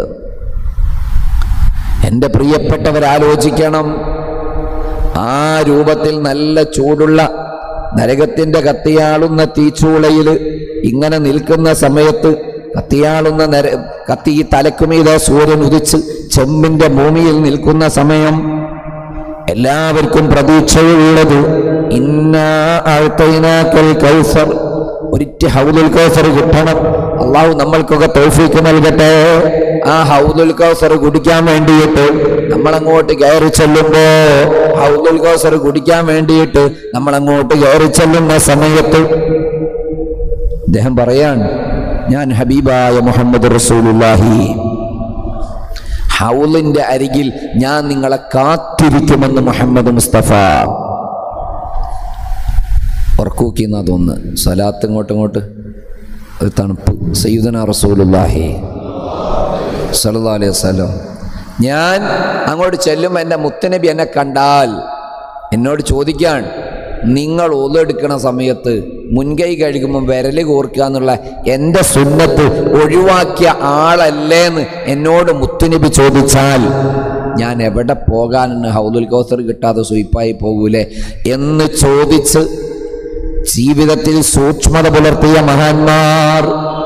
എൻ്റെ പ്രിയപ്പെട്ടവരാലോചിക്കണം ആ രൂപത്തിൽ നല്ല ചൂടുള്ള നരകത്തിൻ്റെ കത്തിയാളുന്ന തീച്ചൂളയിൽ ഇങ്ങനെ നിൽക്കുന്ന സമയത്ത് കത്തിയാളുന്ന നര കത്തി ഈ തലക്കുമീതെ സൂര്യൻ ഉദിച്ച് ചെമ്പിൻ്റെ ഭൂമിയിൽ നിൽക്കുന്ന സമയം എല്ലാവർക്കും പ്രതീക്ഷയുള്ളത് ഇന്നാ ആഴ്ത്തൈനാക്കൽ കൗസർ ഒരിറ്റ് ഹൗദുൽ കൗസർ കിട്ടണം അള്ളാഹു നമ്മൾക്കൊക്കെ തൗഫീക്ക് നൽകട്ടെ ആ ഹൗദുൽ കൗസർ കുടിക്കാൻ വേണ്ടിയിട്ട് നമ്മളങ്ങോട്ട് കയറി ചെല്ലുമ്പോ ഹൗദുൽ കൗസർ കുടിക്കാൻ വേണ്ടിയിട്ട് നമ്മളങ്ങോട്ട് കയറി ചെല്ലുന്ന സമയത്ത് അദ്ദേഹം പറയാൻ ഞാൻ ഹബീബായ മുഹമ്മദ് റസൂലുള്ളാഹി ഹൗലിന്റെ അരികിൽ ഞാൻ നിങ്ങളെ കാത്തിരിക്കുമെന്ന് മുഹമ്മദ് മുസ്തഫ ഉറക്കൂക്കിന്നാ തോന്നുന്നു സലാത്ത് ഇങ്ങോട്ട് ഇങ്ങോട്ട് ഒരു തണുപ്പ് സയ്യിദന റസൂലുള്ളാഹി സല്ലല്ലാഹു അലൈഹി വസല്ലം ഞാൻ അങ്ങോട്ട് ചെല്ലുമ്പോൾ എൻ്റെ മുത്തനബി എന്നെ കണ്ടാൽ എന്നോട് ചോദിക്കാൻ നിങ്ങൾ ഒതെടുക്കണ സമയത്ത് മുൻകൈ കഴുകുമ്പോൾ വിരല് കോർക്കുക എന്നുള്ള എൻ്റെ സുന്നത്ത് ഒഴിവാക്കിയ ആളല്ലേന്ന് എന്നോട് മുത്തുനബി ചോദിച്ചാൽ ഞാൻ എവിടെ പോകാനെന്ന് ഹൗദുൽ കൗസർ കിട്ടാതെ സുയിപ്പായി പോകൂലേ എന്ന് ചോദിച്ച് ജീവിതത്തിൽ സൂക്ഷ്മത പുലർത്തിയ മഹാന്മാർ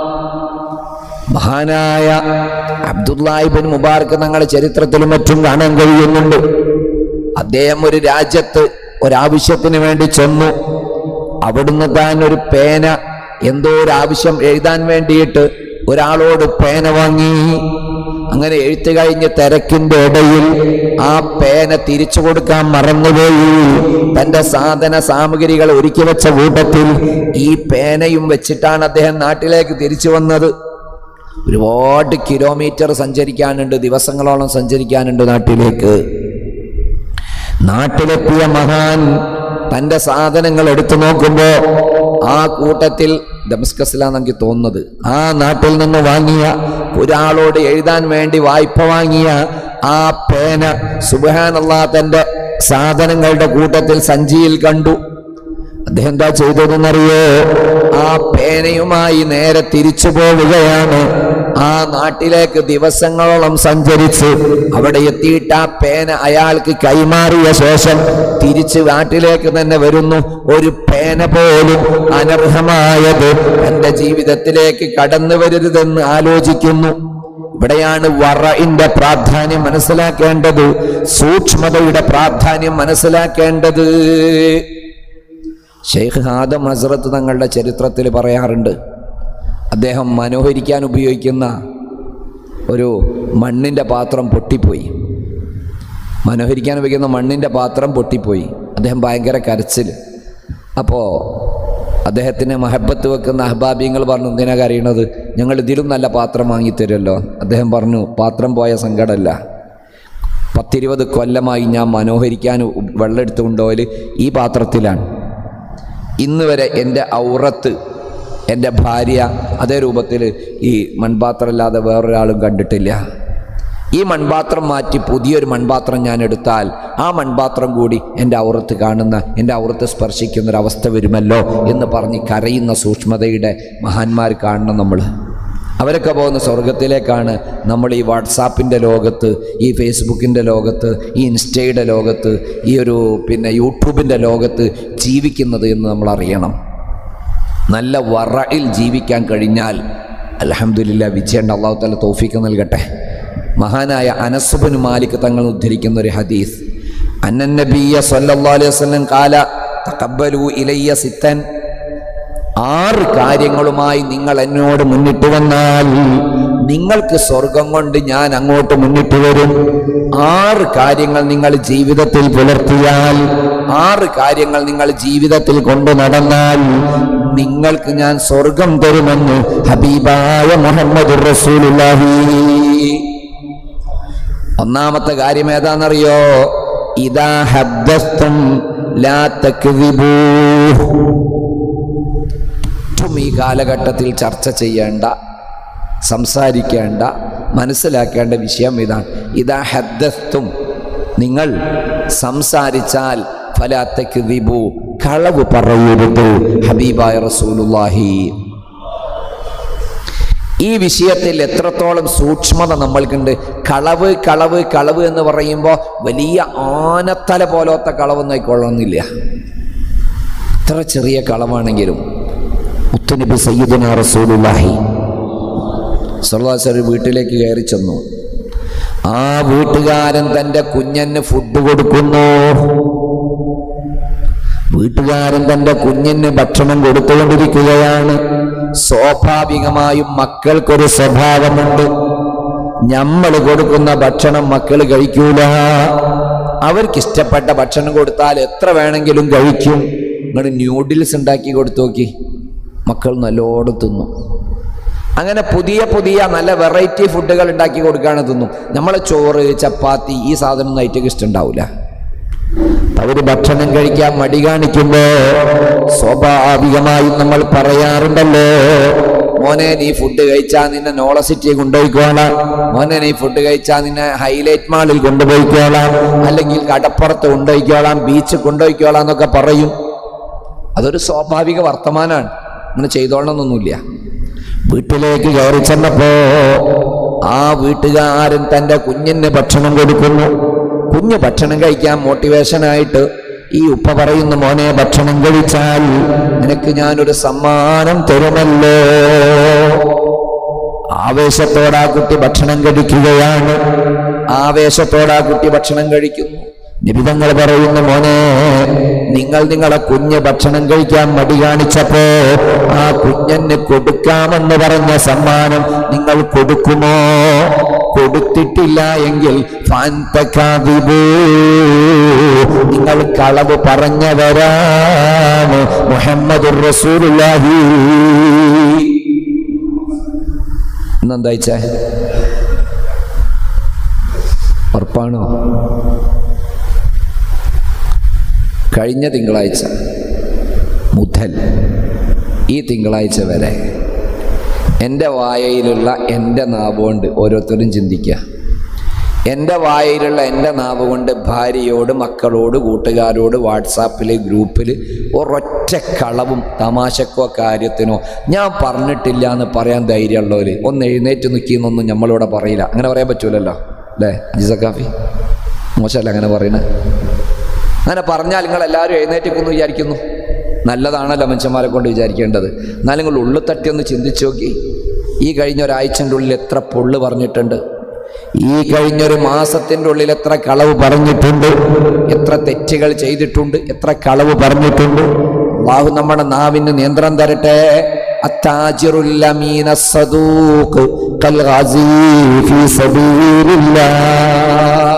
മഹാനായ അബ്ദുല്ലാഹിബിൻ മുബാർക്ക് തങ്ങളുടെ ചരിത്രത്തിലും മറ്റും കാണാൻ കഴിയുന്നുണ്ട് അദ്ദേഹം ഒരു രാജ്യത്ത് ഒരാവശ്യത്തിന് വേണ്ടി ചെന്നു അവിടുന്ന് താൻ ഒരു പേന എന്തോ ഒരു ആവശ്യം എഴുതാൻ വേണ്ടിയിട്ട് ഒരാളോട് പേന വാങ്ങി അങ്ങനെ എഴുത്ത് കഴിഞ്ഞ് തിരക്കിന്റെ ഇടയിൽ ആ പേന തിരിച്ചു കൊടുക്കാൻ മറന്നുപോയി തന്റെ സാധന സാമഗ്രികൾ ഒരുക്കി വെച്ച കൂട്ടത്തിൽ ഈ പേനയും വെച്ചിട്ടാണ് അദ്ദേഹം നാട്ടിലേക്ക് തിരിച്ചു വന്നത് ഒരുപാട് കിലോമീറ്റർ സഞ്ചരിക്കാനുണ്ട് ദിവസങ്ങളോളം സഞ്ചരിക്കാനുണ്ട് നാട്ടിലേക്ക് നാട്ടിലെത്തിയ മഹാൻ തന്റെ സാധനങ്ങൾ എടുത്തു നോക്കുമ്പോ ആ കൂട്ടത്തിൽ ഡമസ്കസിലാന്ന് എനിക്ക് തോന്നുന്നത് ആ നാട്ടിൽ നിന്ന് വാങ്ങിയ ഒരാളോട് എഴുതാൻ വേണ്ടി വായ്പ വാങ്ങിയ ആ പേന സുബാനല്ലാ തന്റെ സാധനങ്ങളുടെ കൂട്ടത്തിൽ സഞ്ചിയിൽ കണ്ടു അദ്ദേഹം എന്താ ചെയ്തതെന്നറിയോ ആ പേനയുമായി നേരെ തിരിച്ചു പോവുകയാണ് ആ നാട്ടിലേക്ക് ദിവസങ്ങളോളം സഞ്ചരിച്ച് അവിടെ എത്തിയിട്ട് ആ പേന അയാൾക്ക് കൈമാറിയ ശേഷം തിരിച്ച് നാട്ടിലേക്ക് തന്നെ വരുന്നു ഒരു പേന പോലും അനർഹമായത് തന്റെ ജീവിതത്തിലേക്ക് കടന്നു വരരുതെന്ന് ആലോചിക്കുന്നു ഇവിടെയാണ് വറയിന്റെ പ്രാധാന്യം മനസ്സിലാക്കേണ്ടത് സൂക്ഷ്മതയുടെ പ്രാധാന്യം മനസ്സിലാക്കേണ്ടത് ഷെയ്ഖ് ഹാദം ഹസ്രത്ത് തങ്ങളുടെ ചരിത്രത്തിൽ പറയാറുണ്ട് അദ്ദേഹം മനോഹരിക്കാൻ ഉപയോഗിക്കുന്ന ഒരു മണ്ണിൻ്റെ പാത്രം പൊട്ടിപ്പോയി മനോഹരിക്കാൻ ഉപയോഗിക്കുന്ന മണ്ണിൻ്റെ പാത്രം പൊട്ടിപ്പോയി അദ്ദേഹം ഭയങ്കര കരച്ചിൽ അപ്പോൾ അദ്ദേഹത്തിന് മഹബത്ത് വെക്കുന്ന അഹബാബിയങ്ങൾ പറഞ്ഞു എന്തിനാ കരയണത് ഞങ്ങൾ ഇതിലും നല്ല പാത്രം വാങ്ങിത്തരുമല്ലോ അദ്ദേഹം പറഞ്ഞു പാത്രം പോയ സങ്കടമല്ല പത്തിരുപത് കൊല്ലമായി ഞാൻ മനോഹരിക്കാൻ വെള്ളം എടുത്തുകൊണ്ടുപോല് ഈ പാത്രത്തിലാണ് ഇന്ന് വരെ എൻ്റെ ഔറത്ത് എൻ്റെ ഭാര്യ അതേ രൂപത്തിൽ ഈ മൺപാത്രമല്ലാതെ വേറൊരാളും കണ്ടിട്ടില്ല ഈ മൺപാത്രം മാറ്റി പുതിയൊരു മൺപാത്രം ഞാൻ എടുത്താൽ ആ മൺപാത്രം കൂടി എൻ്റെ ഔറത്ത് കാണുന്ന എൻ്റെ ഔറത്ത് സ്പർശിക്കുന്ന ഒരു അവസ്ഥ വരുമല്ലോ എന്ന് പറഞ്ഞ് കരയുന്ന സൂക്ഷ്മതയുടെ മഹാന്മാർ കാണണം നമ്മൾ അവരൊക്കെ പോകുന്ന സ്വർഗത്തിലേക്കാണ് നമ്മൾ ഈ വാട്സാപ്പിൻ്റെ ലോകത്ത് ഈ ഫേസ്ബുക്കിൻ്റെ ലോകത്ത് ഈ ഇൻസ്റ്റയുടെ ലോകത്ത് ഈ ഒരു പിന്നെ യൂട്യൂബിൻ്റെ ലോകത്ത് ജീവിക്കുന്നത് എന്ന് നമ്മൾ അറിയണം നല്ല വറയിൽ ജീവിക്കാൻ കഴിഞ്ഞാൽ അലഹമുല്ല വിജയണ്ട അള്ളാഹു താല തോഫിക്ക് നൽകട്ടെ മഹാനായ അനസുബിന് മാലിക് തങ്ങൾ ഉദ്ധരിക്കുന്ന ഒരു ഹദീസ് അന്നൻ നബിയ സല്ലല്ലാഹു അലൈഹി വസല്ലം കാല തഖബ്ബലു ഇലയ്യ സിത്തൻ ആറ് കാര്യങ്ങളുമായി നിങ്ങൾ എന്നോട് മുന്നിട്ട് വന്നാൽ നിങ്ങൾക്ക് സ്വർഗം കൊണ്ട് ഞാൻ അങ്ങോട്ട് മുന്നിട്ട് വരും ആറ് കാര്യങ്ങൾ നിങ്ങൾ ജീവിതത്തിൽ പുലർത്തിയാൽ ആറ് കാര്യങ്ങൾ നിങ്ങൾ ജീവിതത്തിൽ കൊണ്ടു നടന്നാൽ നിങ്ങൾക്ക് ഞാൻ സ്വർഗം തരുമെന്ന് ഹബീബായ മുഹമ്മദ് റസൂലുള്ളാഹി ഒന്നാമത്തെ കാര്യം ഏതാണെന്നറിയോ ഇതാ ഹബ്ദസ്തും ലാ തക്ദിബൂ ഏറ്റവും ഈ കാലഘട്ടത്തിൽ ചർച്ച ചെയ്യേണ്ട സംസാരിക്കേണ്ട മനസ്സിലാക്കേണ്ട വിഷയം ഇതാണ് ഇതാ ഹദ്ദത്തും നിങ്ങൾ സംസാരിച്ചാൽ ഫലാത്തക്ക് ദിബു കളവ് പറയരുത് ഹബീബായ റസൂലുള്ളാഹി ഈ വിഷയത്തിൽ എത്രത്തോളം സൂക്ഷ്മത നമ്മൾക്കുണ്ട് കളവ് കളവ് കളവ് എന്ന് പറയുമ്പോൾ വലിയ ആനത്തല പോലത്തെ കളവൊന്നും ആയിക്കൊള്ളണമെന്നില്ല എത്ര ചെറിയ കളവാണെങ്കിലും മുത്തുനബി സയ്യിദുന റസൂലുള്ളാഹി സർവാസ് ഒരു വീട്ടിലേക്ക് കയറി ചെന്നു ആ വീട്ടുകാരൻ തൻ്റെ കുഞ്ഞന് ഫുഡ് കൊടുക്കുന്നു വീട്ടുകാരൻ തൻ്റെ കുഞ്ഞിന് ഭക്ഷണം കൊടുത്തുകൊണ്ടിരിക്കുകയാണ് സ്വാഭാവികമായും മക്കൾക്കൊരു സ്വഭാവമുണ്ട് നമ്മൾ കൊടുക്കുന്ന ഭക്ഷണം മക്കൾ കഴിക്കൂല അവർക്കിഷ്ടപ്പെട്ട ഭക്ഷണം കൊടുത്താൽ എത്ര വേണമെങ്കിലും കഴിക്കും നിങ്ങൾ ന്യൂഡിൽസ് ഉണ്ടാക്കി കൊടുത്തു നോക്കി മക്കൾ നല്ലോണം തിന്നും അങ്ങനെ പുതിയ പുതിയ നല്ല വെറൈറ്റി ഫുഡുകൾ ഉണ്ടാക്കി കൊടുക്കുകയാണ് തിന്നും നമ്മളെ ചോറ് ചപ്പാത്തി ഈ സാധനം നൈറ്റൊക്കെ ഇഷ്ടമുണ്ടാവില്ല അവര് ഭക്ഷണം കഴിക്കാൻ മടി കാണിക്കുമ്പോ സ്വാഭാവികമായും നമ്മൾ പറയാറുണ്ടല്ലോ മോനെ നീ ഫുഡ് കഴിച്ചാൽ നിന്നെ നോളസിറ്റി കൊണ്ടുപോയിക്കോളാം മോനെ നീ ഫുഡ് കഴിച്ചാൽ നിന്നെ ഹൈലൈറ്റ് മാളിൽ കൊണ്ടുപോയിക്കോളാം അല്ലെങ്കിൽ കടപ്പുറത്ത് കൊണ്ടുപോയിക്കോളാം ബീച്ച് കൊണ്ടുപോയിക്കോളാം എന്നൊക്കെ പറയും അതൊരു സ്വാഭാവിക വർത്തമാനമാണ് അങ്ങനെ ചെയ്തോളണമെന്നൊന്നുമില്ല വീട്ടിലേക്ക് കയറി ചെന്നപ്പോ ആ വീട്ടുകാരൻ തൻ്റെ കുഞ്ഞിന് ഭക്ഷണം കൊടുക്കുന്നു കുഞ്ഞ് ഭക്ഷണം കഴിക്കാൻ മോട്ടിവേഷനായിട്ട് ഈ ഉപ്പ പറയുന്നു മോനെ ഭക്ഷണം കഴിച്ചാൽ നിനക്ക് ഞാനൊരു സമ്മാനം തരുമല്ലോ ആവേശത്തോടെ ആ കുട്ടി ഭക്ഷണം കഴിക്കുകയാണ് ആവേശത്തോടെ ആ കുട്ടി ഭക്ഷണം കഴിക്കുന്നു നിബിതങ്ങൾ പറയുന്നു മോനെ നിങ്ങൾ നിങ്ങളെ കുഞ്ഞ് ഭക്ഷണം കഴിക്കാൻ മടി കാണിച്ചപ്പോ ആ കുഞ്ഞന് കൊടുക്കാമെന്ന് പറഞ്ഞ സമ്മാനം നിങ്ങൾ കൊടുക്കുമോ കൊടുത്തിട്ടില്ല എങ്കിൽ ഫാൻതകാദിബൂ. നിങ്ങൾ കളവ് പറഞ്ഞവരാണ് മുഹമ്മദ് റസൂലുള്ളാഹി ഇന്നെന്താ അയച്ചേ ഉറപ്പാണോ കഴിഞ്ഞ തിങ്കളാഴ്ച മുതൽ ഈ തിങ്കളാഴ്ച വരെ എൻ്റെ വായയിലുള്ള എൻ്റെ നാവ് കൊണ്ട് ഓരോരുത്തരും ചിന്തിക്കുക എൻ്റെ വായയിലുള്ള എൻ്റെ നാവ് കൊണ്ട് ഭാര്യയോട് മക്കളോട് കൂട്ടുകാരോട് വാട്സാപ്പിൽ ഗ്രൂപ്പിൽ ഒരൊറ്റ കളവും തമാശക്കോ കാര്യത്തിനോ ഞാൻ പറഞ്ഞിട്ടില്ല എന്ന് പറയാൻ ധൈര്യമുള്ളവർ ഒന്ന് എഴുന്നേറ്റ് നിൽക്കുന്നൊന്നും നമ്മളിവിടെ പറയില്ല അങ്ങനെ പറയാൻ പറ്റൂലല്ലോ അല്ലേ അജിസക്കാഫി മോശമല്ല അങ്ങനെ പറയണേ അങ്ങനെ പറഞ്ഞാൽ നിങ്ങൾ എല്ലാവരും എഴുന്നേറ്റിക്കുന്നു വിചാരിക്കുന്നു നല്ലതാണല്ലോ മനുഷ്യന്മാരെ കൊണ്ട് വിചാരിക്കേണ്ടത് എന്നാൽ നിങ്ങൾ ഉള്ളിൽ തട്ടി ഒന്ന് ചിന്തിച്ചു നോക്കി ഈ കഴിഞ്ഞ ഒരാഴ്ചൻ്റെ ഉള്ളിൽ എത്ര പൊള്ള് പറഞ്ഞിട്ടുണ്ട് ഈ കഴിഞ്ഞൊരു മാസത്തിൻ്റെ ഉള്ളിൽ എത്ര കളവ് പറഞ്ഞിട്ടുണ്ട് എത്ര തെറ്റുകൾ ചെയ്തിട്ടുണ്ട് എത്ര കളവ് പറഞ്ഞിട്ടുണ്ട് അള്ളാഹു നമ്മുടെ നാവിന് നിയന്ത്രണം തരട്ടെ അത്താജിറുൽ അമീന സദൂഖ് കൽ ഗാസി ഫീ സബീലില്ലാഹ്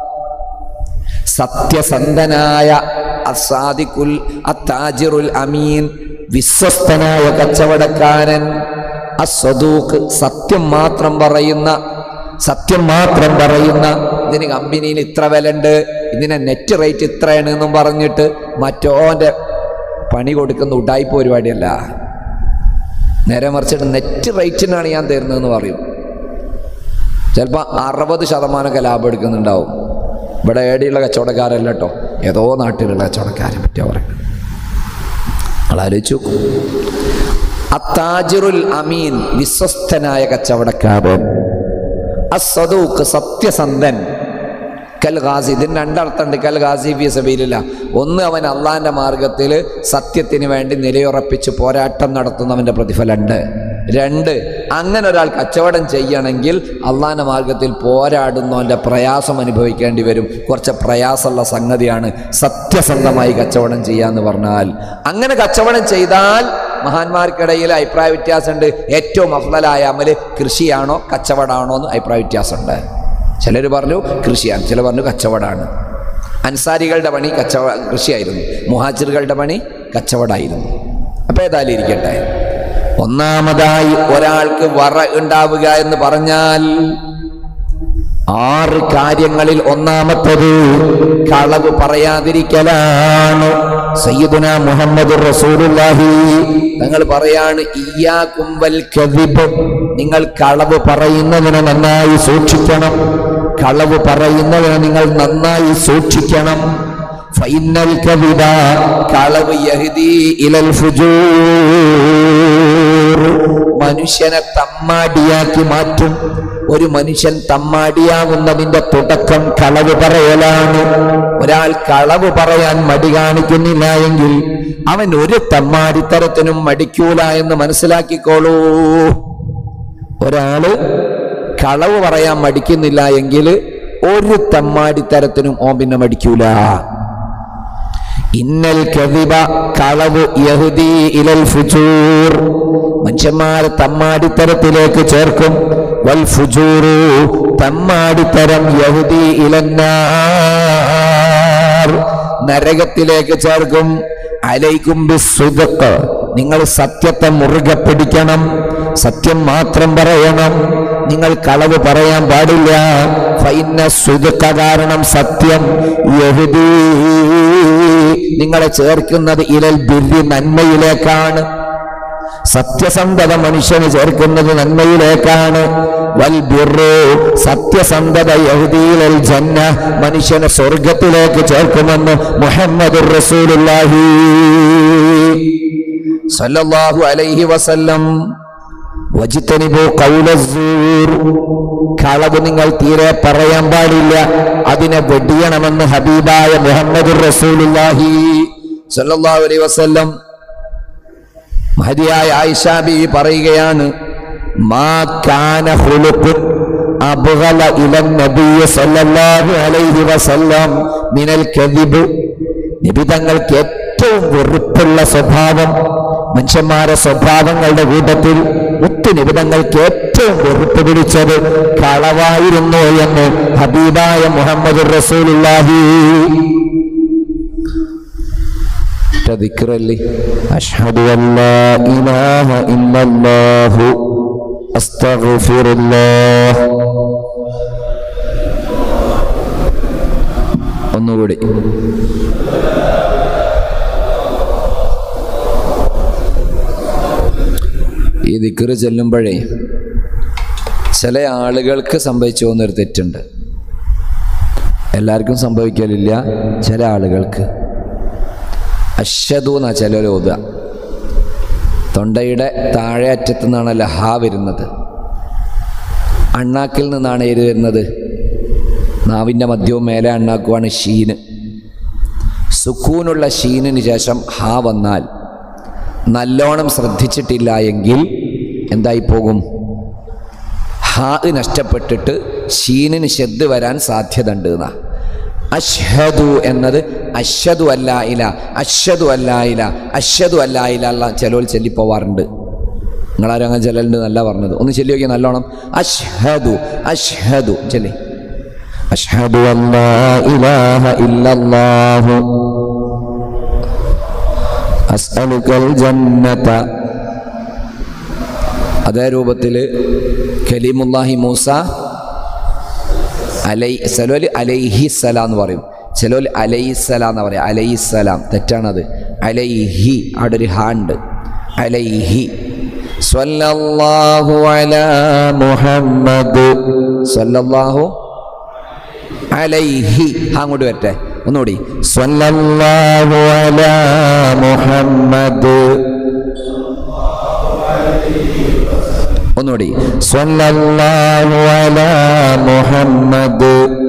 സത്യസന്ധനായ അസാദിക്കുൽ അത്താജിറുൽ അമീൻ വിശ്വസ്തനായ കച്ചവടക്കാരൻ അസ്വദൂക്ക് സത്യം മാത്രം പറയുന്ന സത്യം മാത്രം പറയുന്ന ഇതിന് കമ്പനിയിൽ ഇത്ര വില ഉണ്ട് ഇതിന് നെറ്റ് റേറ്റ് ഇത്രയാണ് എന്നും പറഞ്ഞിട്ട് മറ്റോൻ്റെ പണി കൊടുക്കുന്ന ഉടായ്പ പരിപാടിയല്ല നേരെ മറിച്ചിട്ട് നെറ്റ് റേറ്റിനാണ് ഞാൻ തരുന്നതെന്ന് പറയും ചിലപ്പോൾ അറുപത് ശതമാനമൊക്കെ ലാഭം എടുക്കുന്നുണ്ടാവും ഇവിടെ ഏടിയുള്ള കച്ചവടക്കാരല്ല കേട്ടോ ഏതോ നാട്ടിലുള്ള കച്ചവടക്കാരെ പറ്റിയാ പറയുന്നത് ആലോചിച്ചു നോക്കൂ അത്താജിറുൽ അമീൻ വിശ്വസ്തനായ കച്ചവടക്കാരൻ അസദൂക്ക് സത്യസന്ധൻ കൽ ഗാസി ഇതിന് രണ്ടർത്ഥമുണ്ട് കൽ ഗാസി ഫി സബീലില്ല ഒന്ന് അവൻ അള്ളാന്റെ മാർഗത്തിൽ സത്യത്തിന് വേണ്ടി നിലയുറപ്പിച്ച് പോരാട്ടം നടത്തുന്നവന്റെ പ്രതിഫലമുണ്ട് രണ്ട് അങ്ങനെ ഒരാൾ കച്ചവടം ചെയ്യണമെങ്കിൽ അള്ളാന്റെ മാർഗത്തിൽ പോരാടുന്നവന്റെ പ്രയാസം അനുഭവിക്കേണ്ടി വരും കുറച്ച് പ്രയാസമുള്ള സംഗതിയാണ് സത്യസന്ധമായി കച്ചവടം ചെയ്യാന്ന് പറഞ്ഞാൽ അങ്ങനെ കച്ചവടം ചെയ്താൽ മഹാന്മാർക്കിടയിൽ അഭിപ്രായ വ്യത്യാസമുണ്ട് ഏറ്റവും അഫ്ലലായ അമല് കൃഷിയാണോ കച്ചവടമാണോ എന്ന് അഭിപ്രായ വ്യത്യാസമുണ്ട് ചിലർ പറഞ്ഞു കൃഷിയാണ് ചിലർ പറഞ്ഞു കച്ചവടമാണ് അൻസാരികളുടെ പണി കച്ചവ കൃഷിയായിരുന്നു മുഹാജിറുകളുടെ പണി കച്ചവടമായിരുന്നു അപ്പോൾ ഏതായാലും ഇരിക്കട്ടെ ഒന്നാമതായി ഒരാൾക്ക് വറ ഉണ്ടാവുക എന്ന് പറഞ്ഞാൽ ആറ് കാര്യങ്ങളിൽ ഒന്നാമത്തത് കളവ് പറയാതിരിക്കലാണ് സയ്യിദുന മുഹമ്മദ് റസൂലുള്ളാഹി തങ്ങൾ പറയാണ് ഇയ്യാക്കും വൽ കദിബ് നിങ്ങൾ കളവ് പറയുന്നതിനെ നന്നായി സൂക്ഷിക്കണം കളവ് പറയുന്നതിനെ നിങ്ങൾ നന്നായി സൂക്ഷിക്കണം ഫൈനൽ കവിത കളവ് യഹ്ദി ഇലൽ ഫുജൂർ മനുഷ്യനെ തമ്മാടിയാക്കി മാറ്റും ഒരു മനുഷ്യൻ തമ്മാടിയാകുന്നതിന്റെ തുടക്കം കളവ് പറയലാണ് ഒരാൾ കളവ് പറയാൻ മടി കാണിക്കുന്നില്ല എങ്കിൽ അവൻ ഒരു തമ്മാടിത്തരത്തിനും മടിക്കൂല എന്ന് മനസ്സിലാക്കിക്കോളൂ ഒരാള് കളവ് പറയാൻ മടിക്കുന്നില്ല എങ്കിൽ ഒരു തമ്മാടിത്തരത്തിനും ഓൻ പിന്നെ മടിക്കൂല ഇന്നൽ കവിബ കളവ് യഹുദി ഇലൽ ഫുജൂർ മനുഷ്യന്മാരെ തമ്മാടിത്തരത്തിലേക്ക് ചേർക്കും വൽ ഫുജൂറു തമ്മാടിത്തരം യഹുദി ഇലന്നാർ നരകത്തിലേക്ക് ചേർക്കും അലൈക്കും ബിസ്സുദഖ് നിങ്ങൾ സത്യത്തെ മുറുകെ പിടിക്കണം സത്യം മാത്രം പറയണം നിങ്ങൾ കളവ് പറയാൻ പാടില്ല ഫൈന സുദുക്ക കാരണം സത്യം യഹുദീ നിങ്ങളെ ചേർക്കുന്നത് ഇലൽ ബിരി നന്മയിലേക്കാണ് സത്യസന്ധത മനുഷ്യന് ചേർക്കുന്നത് നന്മയിലേക്കാണ് വൽ ബിറു സത്യസന്ധത യഹുദീലൽ ജന്ന മനുഷ്യനെ സ്വർഗത്തിലേക്ക് ചേർക്കുമെന്ന് മുഹമ്മദ് റസൂലുള്ളാഹി സല്ലല്ലാഹു അലൈഹി വസല്ലം വജിത്തനിബു കൗലസൂർ കളവ് നിങ്ങൾ തീരെ പറയാൻ പാടില്ല അതിനെ വെടിയണമെന്ന് ഹബീബായ മുഹമ്മദ് റസൂലുള്ളാഹി സല്ലല്ലാഹു അലൈഹി വസല്ലം മഹതിയായ ആയിഷ ബീവി പറയുകയാണ് മാ കാന ഖുലുഖുൻ അബ്ഗല ഇല നബിയ്യ സല്ലല്ലാഹു അലൈഹി വസല്ലം മിനൽ കദിബ് നബി തങ്ങൾക്ക് ഏറ്റവും വെറുപ്പുള്ള സ്വഭാവം മനുഷ്യന്മാരെ സ്വഭാവങ്ങളുടെ കൂട്ടത്തിൽ ഒത്തു മുത്ത് നിബിതങ്ങൾക്ക് ഏറ്റവും വെറുപ്പ് പിടിച്ചത് കളവായിരുന്നു എന്ന് ഹബീബായ മുഹമ്മദ് റസൂലുള്ളാഹി ദിക്റല്ലേ അഷ്ഹദു അല്ലാ ഇലാഹ ഇല്ലല്ലാഹു അസ്തഗ്ഫിറുല്ലാഹ് ഒന്നുകൂടി ഈ ദിക്കറ് ചെല്ലുമ്പോഴേ ചില ആളുകൾക്ക് സംഭവിച്ചു പോകുന്നൊരു തെറ്റുണ്ട് എല്ലാവർക്കും സംഭവിക്കലില്ല ചില ആളുകൾക്ക് അശ്വതു എന്നാ ചിലർ ഓതുക തൊണ്ടയുടെ താഴെ അറ്റത്തു നിന്നാണല്ലോ ഹാ വരുന്നത് അണ്ണാക്കിൽ നിന്നാണ് ഏത് വരുന്നത് നാവിൻ്റെ മധ്യവും മേലെ അണ്ണാക്കുവാണ് ഷീന് സുക്കൂനുള്ള ഷീനിന് ശേഷം ഹാ വന്നാൽ നല്ലോണം ശ്രദ്ധിച്ചിട്ടില്ല എങ്കിൽ എന്തായി പോകും ഹാ നഷ്ടപ്പെട്ടിട്ട് ഷീനിന് ശബ്ദ് വരാൻ സാധ്യത ഉണ്ട് എന്നാ അഷ്ഹദു എന്നത് അശ്വതു അല്ലായില അശ്വതു അല്ലായില അശ്വതു അല്ലായില അല്ല ചിലവർ ചൊല്ലിപ്പോവാറുണ്ട് നിങ്ങളാരും അങ്ങനെ ചെല്ലലുണ്ട് നല്ല പറഞ്ഞത് ഒന്ന് ചൊല്ലി നോക്കിയാൽ നല്ലോണം അഷ്ഹദു അഷ്ഹദു ചെല്ലി أشهد أن لا إله إلا الله أسألك الجنة അതേ രൂപത്തിൽ കലീമുല്ലാഹി മൂസ അലൈ ചിലോല് അലൈഹി സലാം എന്ന് പറയും ചിലോല് അലൈസലാം എന്ന് പറയും അലൈസലാം തെറ്റാണത് അലൈഹി അവിടെ ഒരു ഹാ ഉണ്ട് അലൈഹി സ്വല്ലല്ലാഹു അലാ മുഹമ്മദ് സ്വല്ലല്ലാഹു അലൈഹി ഹാ അങ്ങോട്ട് വരട്ടെ ഒന്നുകൂടി صلى الله على محمد ഒന്നുകൂടി صلى الله على محمد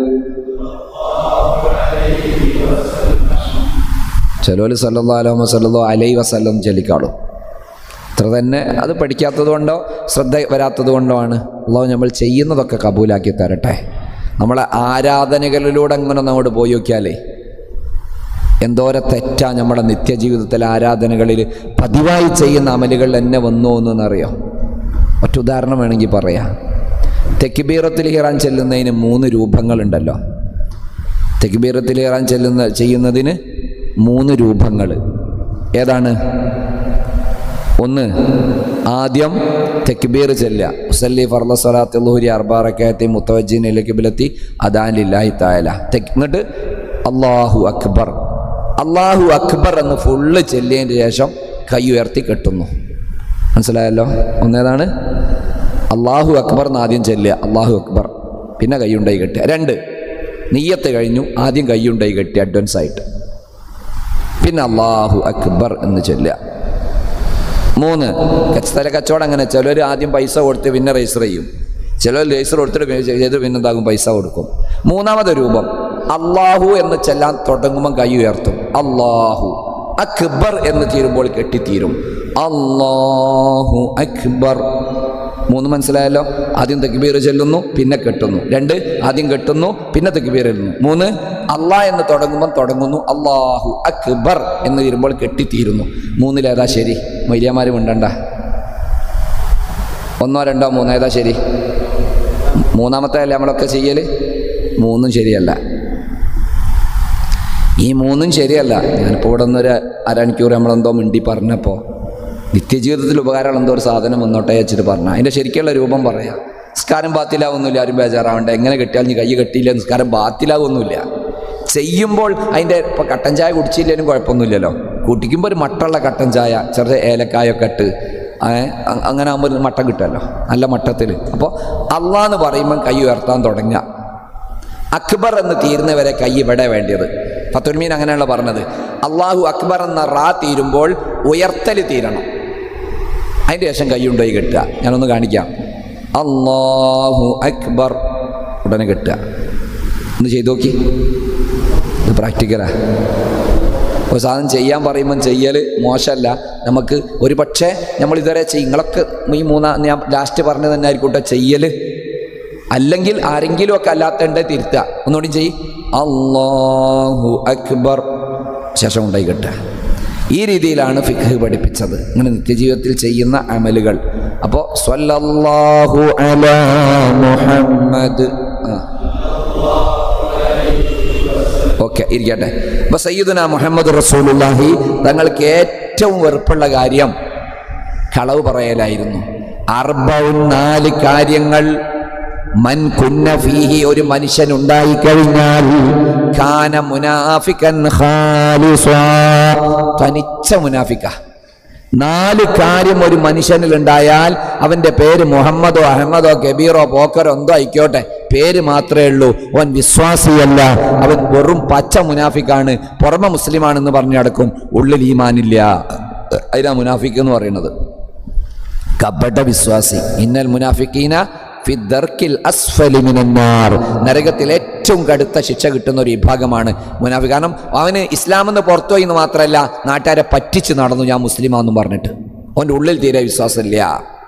ചിലോല് സല്ലല്ലാഹു അലൈഹി വസല്ലല്ലാഹു അലൈഹി വസല്ലം ചൊല്ലിക്കാളും അത്ര തന്നെ അത് പഠിക്കാത്തത് കൊണ്ടോ ശ്രദ്ധ വരാത്തത് കൊണ്ടോ ആണ് അള്ളാഹു നമ്മൾ ചെയ്യുന്നതൊക്കെ കബൂലാക്കി തരട്ടെ നമ്മളെ ആരാധനകളിലൂടെ അങ്ങനെ അങ്ങോട്ട് പോയി നോക്കിയാലേ എന്തോര തെറ്റാ നമ്മുടെ നിത്യജീവിതത്തിലെ ആരാധനകളിൽ പതിവായി ചെയ്യുന്ന അമലുകൾ എന്നെ വന്നു എന്നറിയോ ഒറ്റ ഉദാഹരണം വേണമെങ്കിൽ പറയാം തെക്കിബീറത്തിൽ ഹിറാൻ ചെല്ലുന്നതിന് മൂന്ന് രൂപങ്ങളുണ്ടല്ലോ തെക്കിബീറത്തിൽ ഹിറാൻ ചെല്ലുന്ന ചെയ്യുന്നതിന് മൂന്ന് രൂപങ്ങൾ ഏതാണ് ഒന്ന് ആദ്യം തെക്ബീർ ചെല്ലുക മുസല്ലി ഫർദ സ്വലാത്ത് ലുഹുരി അർബാറക്കയത്തി മുത്തവജീൻ ഇലക്കിബിലെത്തി അദാൻ ലില്ലാഹി താല എന്നിട്ട് അള്ളാഹു അക്ബർ അള്ളാഹു അക്ബർ എന്ന് ഫുള്ള് ചെല്ലിയതിന് ശേഷം കൈ ഉയർത്തി കെട്ടുന്നു മനസ്സിലായല്ലോ ഒന്നേതാണ് അള്ളാഹു അക്ബർ എന്ന് ആദ്യം ചെല്ലുക അള്ളാഹു അക്ബർ പിന്നെ കൈയുണ്ടായി കെട്ടുക രണ്ട് നീയത്ത് കഴിഞ്ഞു ആദ്യം കൈയുണ്ടായി കെട്ടി അഡ്വാൻസ് ആയിട്ട് പിന്നെ അള്ളാഹു അക്ബർ എന്ന് ചൊല്ലുക മൂന്ന് സ്ഥല കച്ചവടം അങ്ങനെ ചിലർ ആദ്യം പൈസ കൊടുത്ത് പിന്നെ രജിസ്റ്റർ ചെയ്യും ചിലർ രജിസ്റ്റർ കൊടുത്തിട്ട് പിന്നെ ചെയ്ത് പിന്നെ എന്താകും പൈസ കൊടുക്കും മൂന്നാമത്തെ രൂപം അള്ളാഹു എന്ന് ചെല്ലാൻ തുടങ്ങുമ്പം കൈ ഉയർത്തും അള്ളാഹു അക്ബർ എന്ന് തീരുമ്പോൾ കെട്ടിത്തീരും അള്ളാഹു അക്ബർ മൂന്ന് മനസ്സിലായല്ലോ ആദ്യം തെക്കുബീർ ചെല്ലുന്നു പിന്നെ കെട്ടുന്നു രണ്ട് ആദ്യം കെട്ടുന്നു പിന്നെ തെക്കുബീർ ചെല്ലുന്നു മൂന്ന് അള്ളാ എന്ന് തുടങ്ങുമ്പം തുടങ്ങുന്നു അള്ളാഹു അക്ബർ എന്ന് തീരുമ്പോൾ കെട്ടിത്തീരുന്നു മൂന്നിലേതാ ശരി മൈലിയമാർ മിണ്ടണ്ട ഒന്നോ രണ്ടോ മൂന്നോ ഏതാ ശരി മൂന്നാമത്തെ അല്ലേ നമ്മളൊക്കെ ചെയ്യല് മൂന്നും ശരിയല്ല ഈ മൂന്നും ശരിയല്ല ഞാനിപ്പോൾ ഇവിടെ നിന്നൊരു അരമണിക്കൂർ നമ്മളെന്തോ മിണ്ടി പറഞ്ഞപ്പോൾ നിത്യജീവിതത്തിൽ ഉപകാരമുള്ള എന്തോ ഒരു സാധനം മുന്നോട്ടേ വെച്ചിട്ട് പറഞ്ഞ അതിൻ്റെ ശരിക്കുള്ള രൂപം പറയാം നിസ്കാരം ബാത്തിലാവുന്നില്ല ആരും ബേജാറാവണ്ട എങ്ങനെ കെട്ടിയാൽ നീ കൈ കെട്ടിയില്ല നിസ്കാരം ബാത്തിലാവുന്നില്ല ചെയ്യുമ്പോൾ അതിൻ്റെ ഇപ്പോൾ കട്ടൻ ചായ കുടിച്ചില്ലെങ്കിലും കുഴപ്പമൊന്നുമില്ലല്ലോ കുടിക്കുമ്പോൾ ഒരു മട്ടുള്ള കട്ടൻ ചായ ചെറിയ ഏലക്കായൊക്കെ ഇട്ട് ഏ, അ- അങ്ങനെ ആകുമ്പോൾ ഒരു മട്ടം കിട്ടുമല്ലോ നല്ല മട്ടത്തിൽ അപ്പോൾ അള്ളാന്ന് പറയുമ്പം കൈ ഉയർത്താൻ തുടങ്ങുക അക്ബർ എന്ന് തീരുന്നവരെ കൈ ഇവിടെ വേണ്ടിയത് ഫത്തുൽമീൻ അങ്ങനെയുള്ള പറഞ്ഞത് അള്ളാഹു അക്ബർ എന്ന റാ തീരുമ്പോൾ ഉയർത്തൽ തീരണം അതിൻ്റെ ശേഷം കൈ കൊണ്ടുപോയി കെട്ടുക ഞാനൊന്ന് കാണിക്കാം അള്ളാഹു അക്ബർ ഉടനെ കെട്ടുക ഒന്ന് ചെയ്തു നോക്കി ഇത് പ്രാക്ടിക്കലാ ഒരു സാധനം ചെയ്യാൻ പറയുമ്പം ചെയ്യൽ മോശമല്ല നമുക്ക് ഒരു പക്ഷേ നമ്മൾ ഇതുവരെ ചെയ്യും നിങ്ങളൊക്കെ ഈ മൂന്നാം ഞാൻ ലാസ്റ്റ് പറഞ്ഞത് തന്നെ ആയിരിക്കട്ടെ ചെയ്യൽ അല്ലെങ്കിൽ ആരെങ്കിലും ഒക്കെ അല്ലാത്തണ്ട് തിരുത്തുക ഒന്നുകൂടി ചെയ് അള്ളാഹു അക്ബർ ശേഷം ഉണ്ടായി കിട്ടുക ഈ രീതിയിലാണ് ഫിഖ് പഠിപ്പിച്ചത് ഇങ്ങനെ നിത്യജീവിതത്തിൽ ചെയ്യുന്ന അമലുകൾ അപ്പോൾ സ്വല്ലല്ലാഹു അലാ മുഹമ്മദ് ആ ഓക്കെ ഇരിക്കട്ടെ അപ്പൊ സയ്യിദുന മുഹമ്മദ് റസൂലുള്ളാഹി തങ്ങൾക്ക് ഏറ്റവും വെറുപ്പുള്ള കാര്യം കളവ് പറയലായിരുന്നു അർബവും നാല് കാര്യങ്ങൾ മൻ കുന്ന ഫീഹി ഒരു മനുഷ്യൻ ഉണ്ടായിക്കഴിഞ്ഞാൽ ഖാന മുനാഫിക്കൻ ഖാലിസ്വാ. തനിച്ച മുനാഫിക്ക നാല് കാര്യം ഒരു മനുഷ്യനിൽ ഉണ്ടായാൽ അവന്റെ പേര് മുഹമ്മദോ അഹമ്മദോ കബീറോ പോക്കറോ എന്തോ ആയിക്കോട്ടെ പേര് മാത്രമേ ഉള്ളൂ അവൻ വിശ്വാസിയല്ല അവൻ വെറും പച്ച മുനാഫിക്കാണ് പുറമെ മുസ്ലിമാണെന്ന് പറഞ്ഞു നടക്കും ഉള്ളിൽ ഈമാനില്ല അതിനാ മുനാഫിക്ക് എന്ന് പറയുന്നത് കപട വിശ്വാസി ഇന്നൽ മുനാഫിക്കീന ഫി ദർക്കിൽ അസ്ഫലി മിനന്നാർ നരകത്തിൽ ഏറ്റവും കടുത്ത ശിക്ഷ കിട്ടുന്ന ഒരു വിഭാഗമാണ് മുനാഫി കാരണം അവന് ഇസ്ലാം എന്ന് പുറത്തുപോയി എന്ന് മാത്രമല്ല നാട്ടുകാരെ പറ്റിച്ച് നടന്നു ഞാൻ മുസ്ലിമാന്നും പറഞ്ഞിട്ട് അവൻ്റെ ഉള്ളിൽ തീരെ വിശ്വാസമില്ല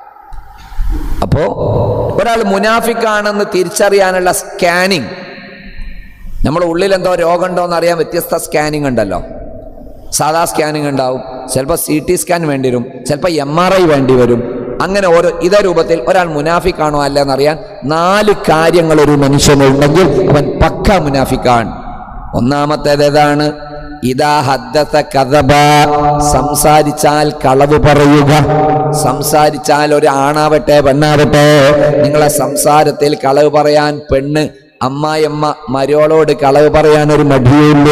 അപ്പോ ഒരാൾ മുനാഫിക്കാണെന്ന് തിരിച്ചറിയാനുള്ള സ്കാനിങ് നമ്മുടെ ഉള്ളിൽ എന്തോ രോഗമുണ്ടോ എന്ന് അറിയാൻ വ്യത്യസ്ത സ്കാനിങ് ഉണ്ടല്ലോ സാധാ സ്കാനിങ് ഉണ്ടാവും ചിലപ്പോൾ സി ടി സ്കാൻ വേണ്ടി വരും ചിലപ്പോൾ എം ആർ ഐ വേണ്ടി വരും അങ്ങനെ ഓരോ ഇതേ രൂപത്തിൽ ഒരാൾ മുനാഫിക്കാണോ അല്ല എന്നറിയാൻ നാല് കാര്യങ്ങൾ ഒരു മനുഷ്യനുണ്ടെങ്കിൽ അവൻ പക്ക മുനാഫിക്കാണ് ഒന്നാമത്തേത് ഏതാണ് ഇതാ ഹദ്ദത്ത കഥബ സംസാരിച്ചാൽ കളവ് പറയുക സംസാരിച്ചാൽ ഒരു ആണാവട്ടെ പെണ്ണാവട്ടെ നിങ്ങളെ സംസാരത്തിൽ കളവ് പറയാൻ പെണ്ണ് അമ്മായിയമ്മ മരോളോട് കളവ് പറയാൻ ഒരു മടിയില്ല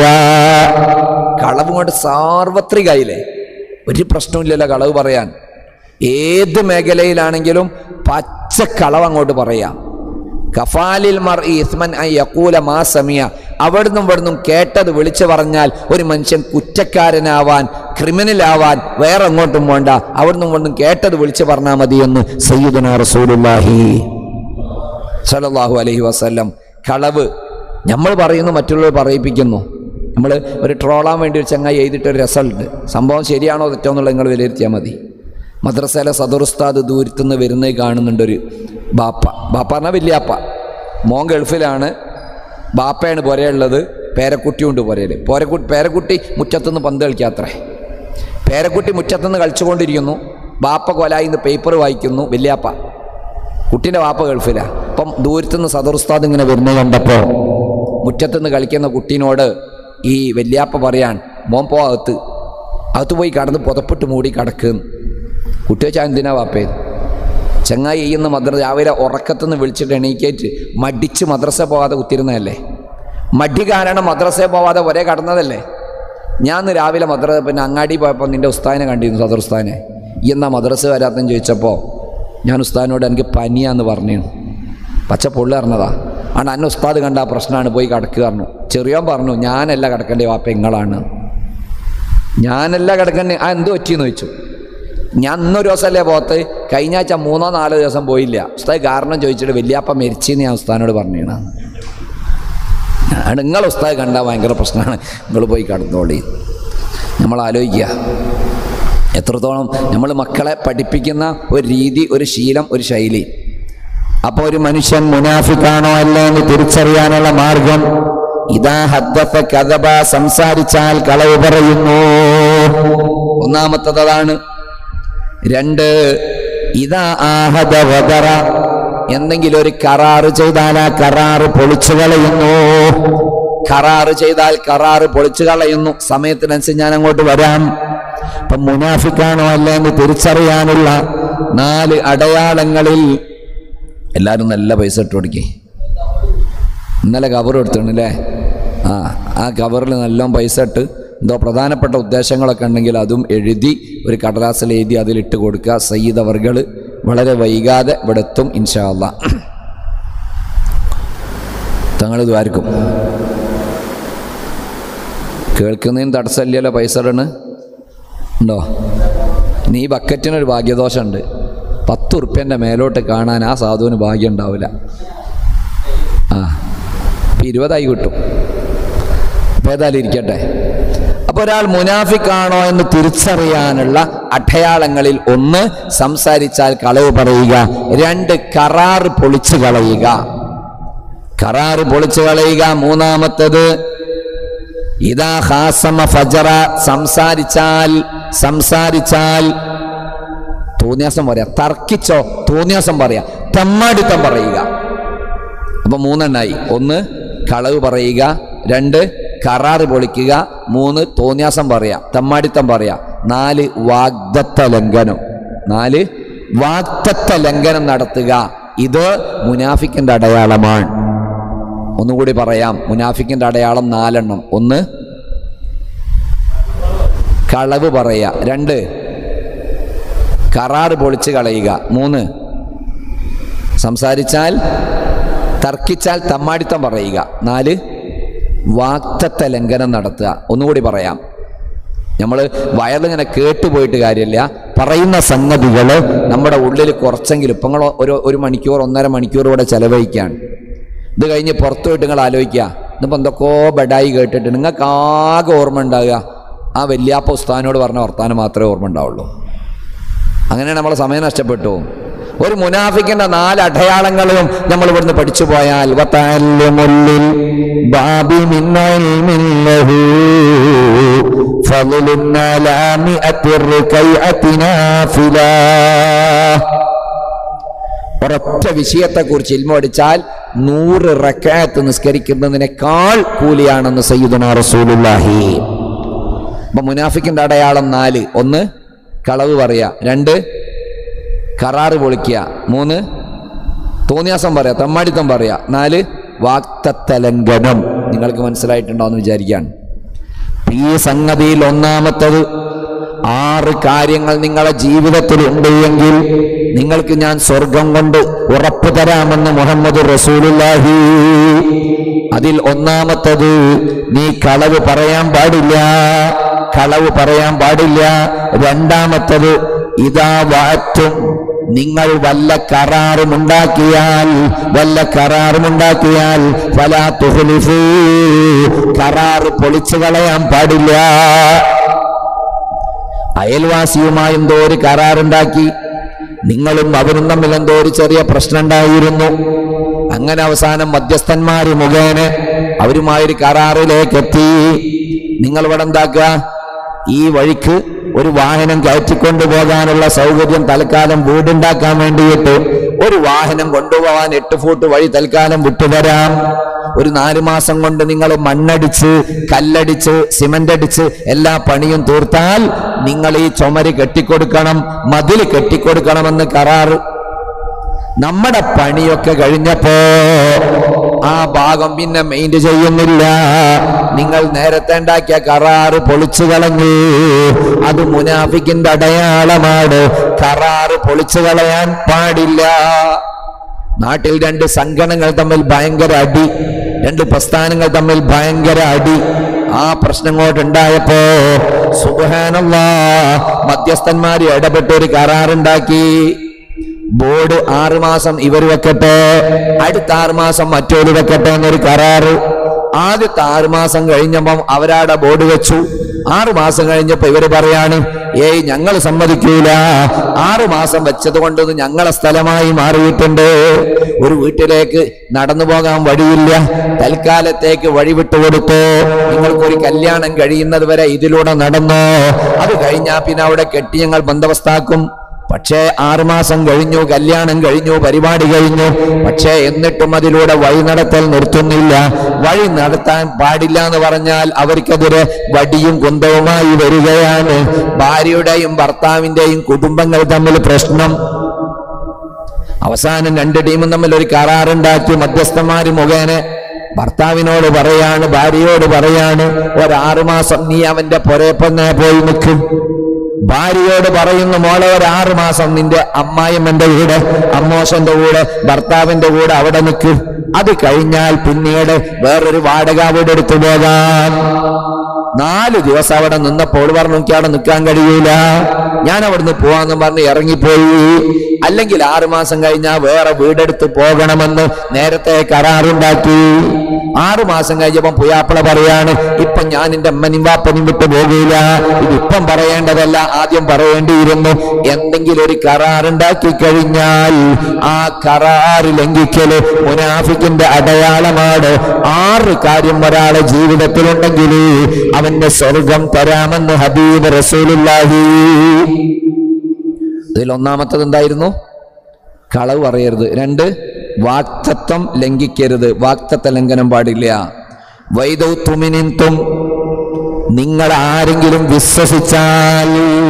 കളവ് കൊണ്ട് സാർവത്രികയില്ലേ ഒരു പ്രശ്നമില്ലല്ലോ കളവ് പറയാൻ ഏത് മേഖലയിലാണെങ്കിലും പച്ച കളവ് അങ്ങോട്ട് പറയാം കഫാലിൽ മർ ഇസ്മൻ ഐ യക്കൂല മാ സമിയ അവിടുന്നും ഇവിടുന്നും കേട്ടത് വിളിച്ചു പറഞ്ഞാൽ ഒരു മനുഷ്യൻ കുറ്റക്കാരനാവാൻ ക്രിമിനലാവാൻ വേറെ അങ്ങോട്ടും വേണ്ട അവിടുന്നും ഇവിടുന്നും കേട്ടത് വിളിച്ചു പറഞ്ഞാൽ മതി എന്ന് സയ്യിദുന റസൂലുള്ളാഹി സല്ലല്ലാഹു അലൈഹി വസല്ലം കളവ് നമ്മൾ പറയുന്നു മറ്റുള്ളവർ പറയിപ്പിക്കുന്നു നമ്മൾ ഒരു ട്രോളാൻ വേണ്ടി ഒരു ചങ്ങായി എഴുതിയിട്ടൊരു രസമുണ്ട് സംഭവം ശരിയാണോ തെറ്റോ എന്നുള്ളത് നിങ്ങൾ വിലയിരുത്തിയാൽ മതി മദ്രസയിലെ സദറുസ്താദ് ദൂരത്തുനിന്ന് വരുന്നത് കാണുന്നുണ്ട് ഒരു ബാപ്പ ബാപ്പ പറഞ്ഞാൽ വലിയാപ്പ മോൻ ഗൾഫിലാണ് ബാപ്പയാണ് പുരയുള്ളത് പേരക്കുട്ടിയുണ്ട് പുരയിൽ പോരക്കുട്ടി പേരക്കുട്ടി മുറ്റത്തുനിന്ന് പന്ത് കളിക്കാത്രേ പേരക്കുട്ടി മുറ്റത്തുനിന്ന് കളിച്ചുകൊണ്ടിരിക്കുന്നു ബാപ്പ കൊലായിന്ന് പേപ്പർ വായിക്കുന്നു വലിയാപ്പ കുട്ടീൻ്റെ വാപ്പ ഗൾഫിലാ അപ്പം ദൂരത്തുനിന്ന് സദർ ഉസ്താദ് ഇങ്ങനെ വരുന്നത് കണ്ടപ്പോൾ മുറ്റത്തുനിന്ന് കളിക്കുന്ന കുട്ടീനോട് ഈ വല്യാപ്പ പറയാൻ മോൻ പോ അകത്ത് അകത്ത് പോയി കടന്ന് പുതപ്പിട്ട് മൂടി കിടക്കുന്നു കുട്ടി വെച്ചാൽ എന്തിനാ വാപ്പേ ചങ്ങായി ചെയ്യുന്ന മദ്രസ രാവിലെ ഉറക്കത്തുനിന്ന് വിളിച്ചിട്ട് എണീക്കേറ്റ് മടിച്ച് മദ്രസ പോകാതെ കുത്തിരുന്നതല്ലേ മടി കാരണം മദ്രസയിൽ പോവാതെ ഒരേ കടന്നതല്ലേ ഞാൻ ഇന്ന് രാവിലെ മദ്രസ പിന്നെ അങ്ങാടി പോയപ്പോൾ നിൻ്റെ ഉസ്താദിനെ കണ്ടിരുന്നു സദർ ഉസ്താദിനെ ഈ എന്നാ മദ്രസ വരാത്തെന്ന് ചോദിച്ചപ്പോൾ ഞാൻ ഉസ്താദിനോട് എനിക്ക് പനിയാന്ന് പറഞ്ഞു പച്ച പൊള്ളി അറിഞ്ഞതാ ആണ് അന്നെ ഉസ്താദ് കണ്ട ആ പ്രശ്നമാണ് പോയി കിടക്കുക പറഞ്ഞു ചെറിയോൻ പറഞ്ഞു ഞാനല്ല കിടക്കേണ്ടേ വാപ്പ നിങ്ങളാണ് ഞാനല്ല കിടക്കണ്ടേ ആ എന്ത് പറ്റിയെന്ന് ചോദിച്ചു ഞാൻ ഇന്നൊരു ദിവസമല്ലേ പോകത്ത് കഴിഞ്ഞ ആഴ്ച മൂന്നോ നാലോ ദിവസം പോയില്ല ഉസ്താദ് കാരണം ചോദിച്ചിട്ട് വല്യാപ്പ മരിച്ചെന്ന് ഞാൻ ഉസ്താദിനോട് പറഞ്ഞാണ് നിങ്ങൾ ഉസ്താദ് കണ്ടാൽ ഭയങ്കര പ്രശ്നമാണ് നിങ്ങൾ പോയി കടന്നോളി നമ്മൾ ആലോചിക്കുക എത്രത്തോളം നമ്മൾ മക്കളെ പഠിപ്പിക്കുന്ന ഒരു രീതി ഒരു ശീലം ഒരു ശൈലി അപ്പോൾ ഒരു മനുഷ്യൻ മുനാഫിക്കാണോ അല്ല എന്ന് തിരിച്ചറിയാനുള്ള മാർഗം ഇതാ ഹദ്ദഫ കഥബ സംസാരിച്ചാൽ കളവ് പറയുന്നു ഒന്നാമത്തത് അതാണ് രണ്ട് ഇതാ ആഹദ വദറ എന്തെങ്കിലും ഒരു കരാറ് ചെയ്താൽ ആ കരാറ് പൊളിച്ചു കളയുന്നു കരാറ് ചെയ്താൽ കരാറ് പൊളിച്ചു കളയുന്നു സമയത്തിനനുസരിച്ച് ഞാൻ അങ്ങോട്ട് വരാം അപ്പൊ മുനാഫിക്കാണോ അല്ല എന്ന് തിരിച്ചറിയാനുള്ള നാല് അടയാളങ്ങളിൽ എല്ലാവരും നല്ല പൈസ ഇട്ട് കൊടുക്കേ ഇന്നലെ കവർ എടുത്തിട്ടുണ്ടല്ലേ ആ ആ കവറിൽ നല്ല പൈസ ഇട്ട് എന്തോ പ്രധാനപ്പെട്ട ഉദ്ദേശങ്ങളൊക്കെ ഉണ്ടെങ്കിൽ അതും എഴുതി ഒരു കടലാസിൽ എഴുതി അതിലിട്ട് കൊടുക്കുക സയ്യിദ് അവർകൾ വളരെ വൈകാതെ ഇവിടെ എത്തും ഇൻഷാല്ല തങ്ങൾ ദ്വാരക്കും കേൾക്കുന്നതിന് തടസ്സമില്ലല്ലോ പൈസ ഇടണ് ഉണ്ടോ നീ ബക്കറ്റിനൊരു ഭാഗ്യദോഷമുണ്ട് പത്ത് ഉറുപ്പ്യൻ്റെ മേലോട്ട് കാണാൻ ആ സാധുവിന് ഭാഗ്യം ഉണ്ടാവില്ല ആ ഇപ്പം ഇരുപതായി കിട്ടും അപ്പം ഏതായാലും ഇരിക്കട്ടെ അപ്പോൾ ഒരാൾ മുനാഫിക്കാണോ എന്ന് തിരിച്ചറിയാനുള്ള അടയാളങ്ങളിൽ ഒന്ന് സംസാരിച്ചാൽ കളവ് പറയുക രണ്ട് കരാറ് പൊളിച്ചു കളയുക കരാറ് പൊളിച്ചു കളയുക മൂന്നാമത്തത് ഇതാ ഹാസമ ഫജറ സംസാരിച്ചാൽ സംസാരിച്ചാൽ തോന്നിയാസം പറയാ തർക്കിച്ചോ തോന്നിയാസം പറയാ തെമ്മാടിത്തം പറയുക അപ്പൊ മൂന്നെണ്ണായി ഒന്ന് കളവ് പറയുക രണ്ട് കരാറ് പൊളിക്കുക മൂന്ന് തോന്യാസം പറയാ തെമ്മാടിത്തം പറയാ നാല് വാഗ്ദത്ത ലംഘനം നാല് വാഗ്ദത്ത ലംഘനം നടത്തുക ഇത് മുനാഫിക്കിന്റെ അടയാളമാണ് ഒന്നുകൂടി പറയാം മുനാഫിക്കിന്റെ അടയാളം നാലെണ്ണം ഒന്ന് കളവ് പറയുക രണ്ട് കരാറ് പൊളിച്ച് കളയുക മൂന്ന് സംസാരിച്ചാൽ തർക്കിച്ചാൽ തമ്മാടിത്തം പറയുക നാല് വാക്തത്വ ലംഘനം നടത്തുക ഒന്നുകൂടി പറയാം നമ്മൾ വയറിങ്ങനെ കേട്ടുപോയിട്ട് കാര്യമില്ല പറയുന്ന സംഗതികൾ നമ്മുടെ ഉള്ളിൽ കുറച്ചെങ്കിലും ഇപ്പം നിങ്ങൾ ഒരു ഒരു മണിക്കൂർ ഒന്നര മണിക്കൂർ ഇവിടെ ചെലവഴിക്കുകയാണ് ഇത് കഴിഞ്ഞ് പുറത്തു പോയിട്ട് നിങ്ങൾ ആലോചിക്കുക ഇന്നിപ്പോൾ എന്തൊക്കെയോ ബെഡായി കേട്ടിട്ട് നിങ്ങൾക്ക് ആകെ ഓർമ്മ ഉണ്ടാകുക ആ വല്യാപ്പ ഉസ്താനോട് പറഞ്ഞ വർത്താനം മാത്രമേ ഓർമ്മ ഉണ്ടാവുള്ളൂ അങ്ങനെ നമ്മളെ സമയം നഷ്ടപ്പെട്ടു ഒരു മുനാഫിക്കിന്റെ നാല് അടയാളങ്ങളും നമ്മൾ ഇവിടുന്ന് പഠിച്ചു പോയാൽ വതഅല്ലുമുല്ലിൽ ബാബി മിൻ ഇൽമിൻ ലഹു ഫളലുൻ അലാ മിഅത്തി റുകൈഅത്തി നാഫില. ഒരൊറ്റ വിഷയത്തെക്കുറിച്ച് ഇൽമ പഠിച്ചാൽ നൂറ് റക്കാത്ത് നിസ്കരിക്കുന്നതിനേക്കാൾ കൂലിയാണെന്ന് സയ്യിദുന റസൂലുള്ളാഹി അപ്പൊ മുനാഫിക്കിന്റെ അടയാളം നാല് ഒന്ന് കളവ് പറയുക രണ്ട് കരാറ് പൊളിക്കുക മൂന്ന് തോന്നിയാസം പറയാ തമ്മാടിത്തം പറയാ നാല് വാക്തലംഘനം നിങ്ങൾക്ക് മനസ്സിലായിട്ടുണ്ടോന്ന് വിചാരിക്കാൻ ഈ സംഗതിയിൽ ഒന്നാമത്തത് ആറ് കാര്യങ്ങൾ നിങ്ങളെ ജീവിതത്തിൽ ഉണ്ട് എങ്കിൽ നിങ്ങൾക്ക് ഞാൻ സ്വർഗം കൊണ്ട് ഉറപ്പു തരാമെന്ന് മുഹമ്മദ് റസൂലുള്ളാഹി അതിൽ ഒന്നാമത്തത് നീ കളവ് പറയാൻ പാടില്ല കളവ് പറയാൻ പാടില്ല രണ്ടാമത്തത് ഇതാ വാറ്റും നിങ്ങൾ വല്ല കരാറുമുണ്ടാക്കിയാൽ വല്ല കരാറുമുണ്ടാക്കിയാൽ ഫലാ തുഹ്ലിഫൂ കരാറ് പൊളിച്ചു കളയാൻ പാടില്ല അയൽവാസിയുമായി എന്തോ ഒരു കരാറുണ്ടാക്കി നിങ്ങളും അവരും തമ്മിൽ എന്തോ ഒരു ചെറിയ പ്രശ്നം ഉണ്ടായിരുന്നു അങ്ങനെ അവസാനം മധ്യസ്ഥന്മാര് മുഖേന അവരുമായൊരു കരാറിലേക്ക് എത്തി നിങ്ങൾ ഇവിടെ എന്താക്കുക ഈ വഴിക്ക് ഒരു വാഹനം കയറ്റിക്കൊണ്ടു പോകാനുള്ള സൗകര്യം തൽക്കാലം വീടുണ്ടാക്കാൻ വേണ്ടിയിട്ട് ഒരു വാഹനം കൊണ്ടുപോകാൻ എട്ട് ഫൂട്ട് വഴി തൽക്കാലം വിട്ടുതരാം ഒരു നാല് മാസം കൊണ്ട് നിങ്ങൾ മണ്ണടിച്ച് കല്ലടിച്ച് സിമന്റ് അടിച്ച് എല്ലാ പണിയും തീർത്താൽ നിങ്ങൾ ഈ ചുമര് കെട്ടിക്കൊടുക്കണം മതിൽ കെട്ടിക്കൊടുക്കണമെന്ന് കരാറ് നമ്മുടെ പണിയൊക്കെ കഴിഞ്ഞപ്പോ ആ ഭാഗം പിന്നെ മെയിൻറ്റ് ചെയ്യുന്നില്ല നിങ്ങൾ നേരത്തെ ഉണ്ടാക്കിയ കരാറ് പൊളിച്ചു കളഞ്ഞു അത് മുനാഫിക്കിന്റെ അടയാളമാണ് കരാറ് പൊളിച്ചു കളയാൻ പാടില്ല നാട്ടിൽ രണ്ട് സംഘടനകൾ തമ്മിൽ ഭയങ്കര അടി രണ്ട് പ്രസ്ഥാനങ്ങൾ തമ്മിൽ ഭയങ്കര അടി ആ പ്രശ്നം ഉണ്ടായപ്പോ സുബാനല്ല മധ്യസ്ഥന്മാര് ഇടപെട്ട് ഒരു കരാറുണ്ടാക്കി ബോർഡ് ആറുമാസം ഇവർ വെക്കട്ടെ അടുത്ത ആറുമാസം മറ്റൊരു വെക്കട്ടെ എന്നൊരു കരാറ് ആദ്യത്തെ ആറുമാസം കഴിഞ്ഞപ്പം അവരാടെ ബോർഡ് വെച്ചു ആറു മാസം കഴിഞ്ഞപ്പോ ഇവര് പറയാണ് ഏയ് ഞങ്ങൾ സമ്മതിക്കൂല ആറു മാസം വെച്ചത് കൊണ്ട് ഇത് ഞങ്ങളെ സ്ഥലമായി മാറിയിട്ടുണ്ട് ഒരു വീട്ടിലേക്ക് നടന്നു പോകാൻ വഴിയില്ല തൽക്കാലത്തേക്ക് വഴി വിട്ടുകൊടുത്തു നിങ്ങൾക്കൊരു കല്യാണം കഴിയുന്നത് വരെ ഇതിലൂടെ നടന്നോ അത് കഴിഞ്ഞാൽ പിന്നെ അവിടെ കെട്ടി ഞങ്ങൾ ബന്ദോബസ്താക്കും പക്ഷേ ആറുമാസം കഴിഞ്ഞു കല്യാണം കഴിഞ്ഞു പരിപാടി കഴിഞ്ഞു പക്ഷേ എന്നിട്ടും അതിലൂടെ വഴി നടത്തൽ നിർത്തുന്നില്ല വഴി നടത്താൻ പാടില്ല എന്ന് പറഞ്ഞാൽ അവർക്കെതിരെ വടിയും കുന്തവുമായി വരികയാണ് ഭാര്യയുടെയും ഭർത്താവിന്റെയും കുടുംബങ്ങൾ തമ്മിൽ പ്രശ്നം അവസാനം രണ്ട് ടീമും തമ്മിൽ ഒരു കരാറുണ്ടാക്കി മധ്യസ്ഥന്മാര് മുഖേന ഭർത്താവിനോട് പറയാണ് ഭാര്യയോട് പറയാണ് ഒരാറുമാസം നീ അവന്റെ പൊരേപ്പന്നെ പോയി നിൽക്കും ഭാര്യയോട് പറയുന്നു മോളെ ഒരു ആറ് മാസം നിന്റെ അമ്മായിമ്മന്റെ കൂടെ അമ്മോശന്റെ കൂടെ ഭർത്താവിന്റെ കൂടെ അവിടെ നിൽക്കും അത് കഴിഞ്ഞാൽ പിന്നീട് വേറൊരു വാടക വീട് എടുത്തു പോകാൻ നാല് ദിവസം അവിടെ നിന്നപ്പോൾ പറഞ്ഞു എനിക്ക് അവിടെ നിൽക്കാൻ കഴിയൂല ഞാൻ അവിടുന്ന് പോവാന്ന് പറഞ്ഞ് ഇറങ്ങിപ്പോയി അല്ലെങ്കിൽ ആറു മാസം കഴിഞ്ഞാൽ വേറെ വീടെടുത്ത് പോകണമെന്ന് നേരത്തെ കരാറുണ്ടാക്കി ആറു മാസം കഴിഞ്ഞപ്പം പുയാപ്പിള പറയാണ് ഇപ്പൊ ഞാൻ എന്റെ അമ്മനും വാപ്പനും വിട്ടു പോകില്ല ഇതിപ്പം പറയേണ്ടതല്ല ആദ്യം പറയേണ്ടിയിരുന്നു എന്തെങ്കിലും ഒരു കരാറുണ്ടാക്കി കഴിഞ്ഞാൽ ആ കരാറ് ലംഘിക്കല് മുനാഫിക്കിന്റെ അടയാളമാണ് ആറ് കാര്യം ഒരാളെ ജീവിതത്തിലുണ്ടെങ്കിൽ അവന്റെ സ്വർഗം തരാമെന്ന് ഹബീബ് റസൂലുള്ളാഹി ഇതിൽ ഒന്നാമത്തത് എന്തായിരുന്നു കളവ് പറയരുത് രണ്ട് വാക്തത്വം ലംഘിക്കരുത് വാക്തത്വ ലംഘനം പാടില്ല വൈദൗത്തുമിനിന്തും നിങ്ങൾ ആരെങ്കിലും വിശ്വസിച്ചാൽ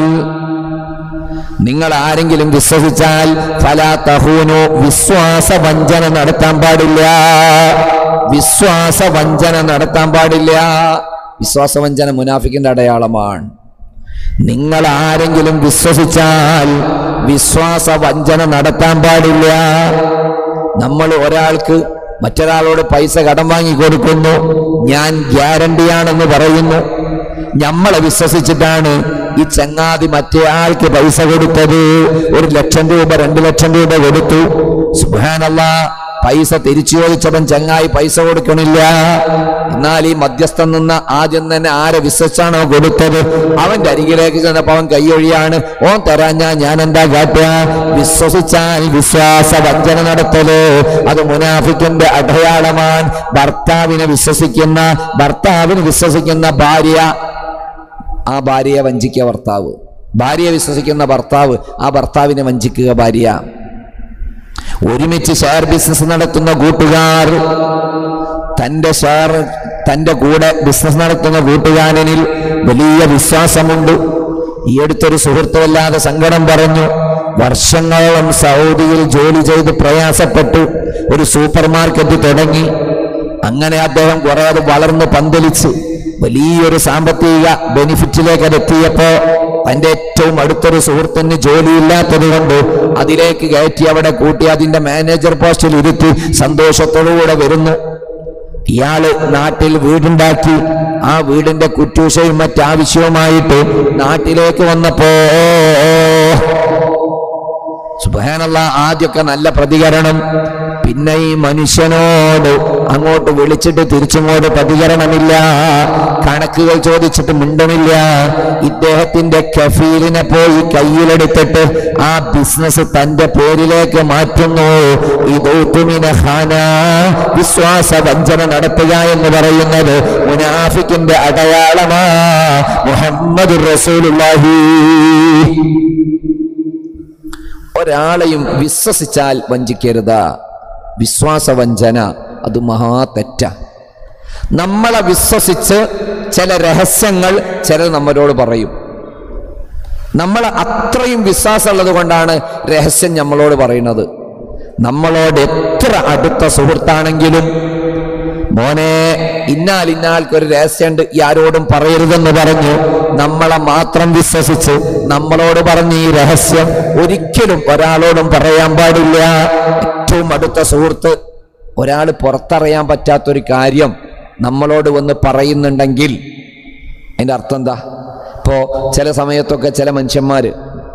നിങ്ങൾ ആരെങ്കിലും വിശ്വസിച്ചാൽ ഫലാ തഹൂനു വിശ്വാസ വഞ്ചന നടത്താൻ പാടില്ല വിശ്വാസ വഞ്ചന നടത്താൻ പാടില്ല വിശ്വാസ വഞ്ചന മുനാഫിക്കിന്റെ അടയാളമാണ് നിങ്ങൾ ആരെങ്കിലും വിശ്വസിച്ചാൽ വിശ്വാസ വഞ്ചന നടത്താൻ പാടില്ല നമ്മൾ ഒരാൾക്ക് മറ്റൊരാളോട് പൈസ കടം വാങ്ങി കൊടുക്കുന്നു ഞാൻ ഗ്യാരണ്ടിയാണെന്ന് പറയുന്നു നമ്മളെ വിശ്വസിച്ചിട്ടാണ് ഈ ചങ്ങാതി മറ്റേയാൾക്ക് പൈസ കൊടുത്തത് ഒരു ലക്ഷം രൂപ രണ്ട് ലക്ഷം രൂപ കൊടുത്തു സുബാനല്ല പൈസ തിരിച്ചു ചോദിച്ചവൻ ചങ്ങായി പൈസ കൊടുക്കണില്ല എന്നാൽ ഈ മധ്യസ്ഥൻ നിന്ന് ആദ്യം തന്നെ ആരെ വിശ്വസിച്ചാണോ കൊടുത്തത് അവന്റെ അരികിലേക്ക് ചെന്നപ്പോ അവൻ കൈയൊഴിയാണ് ഓൻ തരാഞ്ഞാ ഞാൻ എന്താ കാട്ടുക വിശ്വസിച്ചാൽ വിശ്വാസ വഞ്ചന നടത്തല് അത് മുനാഫിക്കിന്റെ അടയാളമാണ് ഭർത്താവിനെ വിശ്വസിക്കുന്ന ഭർത്താവിന് വിശ്വസിക്കുന്ന ഭാര്യ ആ ഭാര്യയെ വഞ്ചിക്കുക ഭർത്താവ് ഭാര്യയെ വിശ്വസിക്കുന്ന ഭർത്താവ് ആ ഭർത്താവിനെ വഞ്ചിക്കുക ഭാര്യ ഒരുമിച്ച് ഷെയർ ബിസിനസ് നടത്തുന്ന കൂട്ടുകാർ തന്റെ ഷെയർ തന്റെ കൂടെ ബിസിനസ് നടത്തുന്ന കൂട്ടുകാരനിൽ വലിയ വിശ്വാസമുണ്ട് ഈ അടുത്തൊരു സുഹൃത്ത് വല്ലാതെ സങ്കടം പറഞ്ഞു വർഷങ്ങളോളം സൗദിയിൽ ജോലി ചെയ്ത് പ്രയാസപ്പെട്ടു ഒരു സൂപ്പർ മാർക്കറ്റ് തുടങ്ങി അങ്ങനെ അദ്ദേഹം കുറെ അത് വളർന്ന് പന്തലിച്ച് വലിയൊരു സാമ്പത്തിക ബെനിഫിറ്റിലേക്ക് അത് എത്തിയപ്പോ തന്റെ ഏറ്റവും അടുത്തൊരു സുഹൃത്തിന് ജോലിയില്ലാത്തത് കൊണ്ട് അതിലേക്ക് കയറ്റി അവിടെ കൂട്ടി അതിന്റെ മാനേജർ പോസ്റ്റിൽ ഇരുത്തി സന്തോഷത്തോടുകൂടെ വരുന്നു ഇയാള് നാട്ടിൽ വീടുണ്ടാക്കി ആ വീടിന്റെ കുറ്റൂശയും മറ്റാവശ്യവുമായിട്ട് നാട്ടിലേക്ക് വന്നപ്പോ സുബാനല്ല ആദ്യമൊക്കെ നല്ല പ്രതികരണം പിന്നെ ഈ മനുഷ്യനോട് അങ്ങോട്ട് വിളിച്ചിട്ട് തിരിച്ചിങ്ങോട്ട് പ്രതികരണമില്ല കണക്കുകൾ ചോദിച്ചിട്ട് മിണ്ടണില്ല ഇദ്ദേഹത്തിന്റെ കഫീലിനെ പോയി കയ്യിലെടുത്തിട്ട് ആ ബിസിനസ് തന്റെ പേരിലേക്ക് മാറ്റുന്നു ഇതൂത്തുമിന ഖാന വിശ്വാസ വഞ്ചന നടത്തുക എന്ന് പറയുന്നത് മുനാഫിക്കിന്റെ അടയാളമാ മുഹമ്മദ് റസൂലുള്ളാഹി ഒരാളെയും വിശ്വസിച്ചാൽ വഞ്ചിക്കരുത് വിശ്വാസവഞ്ചന അത് മഹാ തെറ്റ നമ്മളെ വിശ്വസിച്ച് ചില രഹസ്യങ്ങൾ ചിലർ നമ്മളോട് പറയും നമ്മൾ അത്രയും വിശ്വാസമുള്ളത് കൊണ്ടാണ് രഹസ്യം നമ്മളോട് പറയുന്നത് നമ്മളോട് എത്ര അടുത്ത സുഹൃത്താണെങ്കിലും മോനെ ഇന്നാൽ ഇന്നാൾക്കൊരു രഹസ്യമുണ്ട് ഈ ആരോടും പറയരുതെന്ന് പറഞ്ഞു നമ്മളെ മാത്രം വിശ്വസിച്ച് നമ്മളോട് പറഞ്ഞ ഈ രഹസ്യം ഒരിക്കലും ഒരാളോടും പറയാൻ പാടില്ല ഏറ്റവും അടുത്ത സുഹൃത്ത് ഒരാൾ പുറത്തറിയാൻ പറ്റാത്തൊരു കാര്യം നമ്മളോട് വന്ന് പറയുന്നുണ്ടെങ്കിൽ അതിൻ്റെ അർത്ഥം എന്താ ഇപ്പോൾ ചില സമയത്തൊക്കെ ചില മനുഷ്യന്മാർ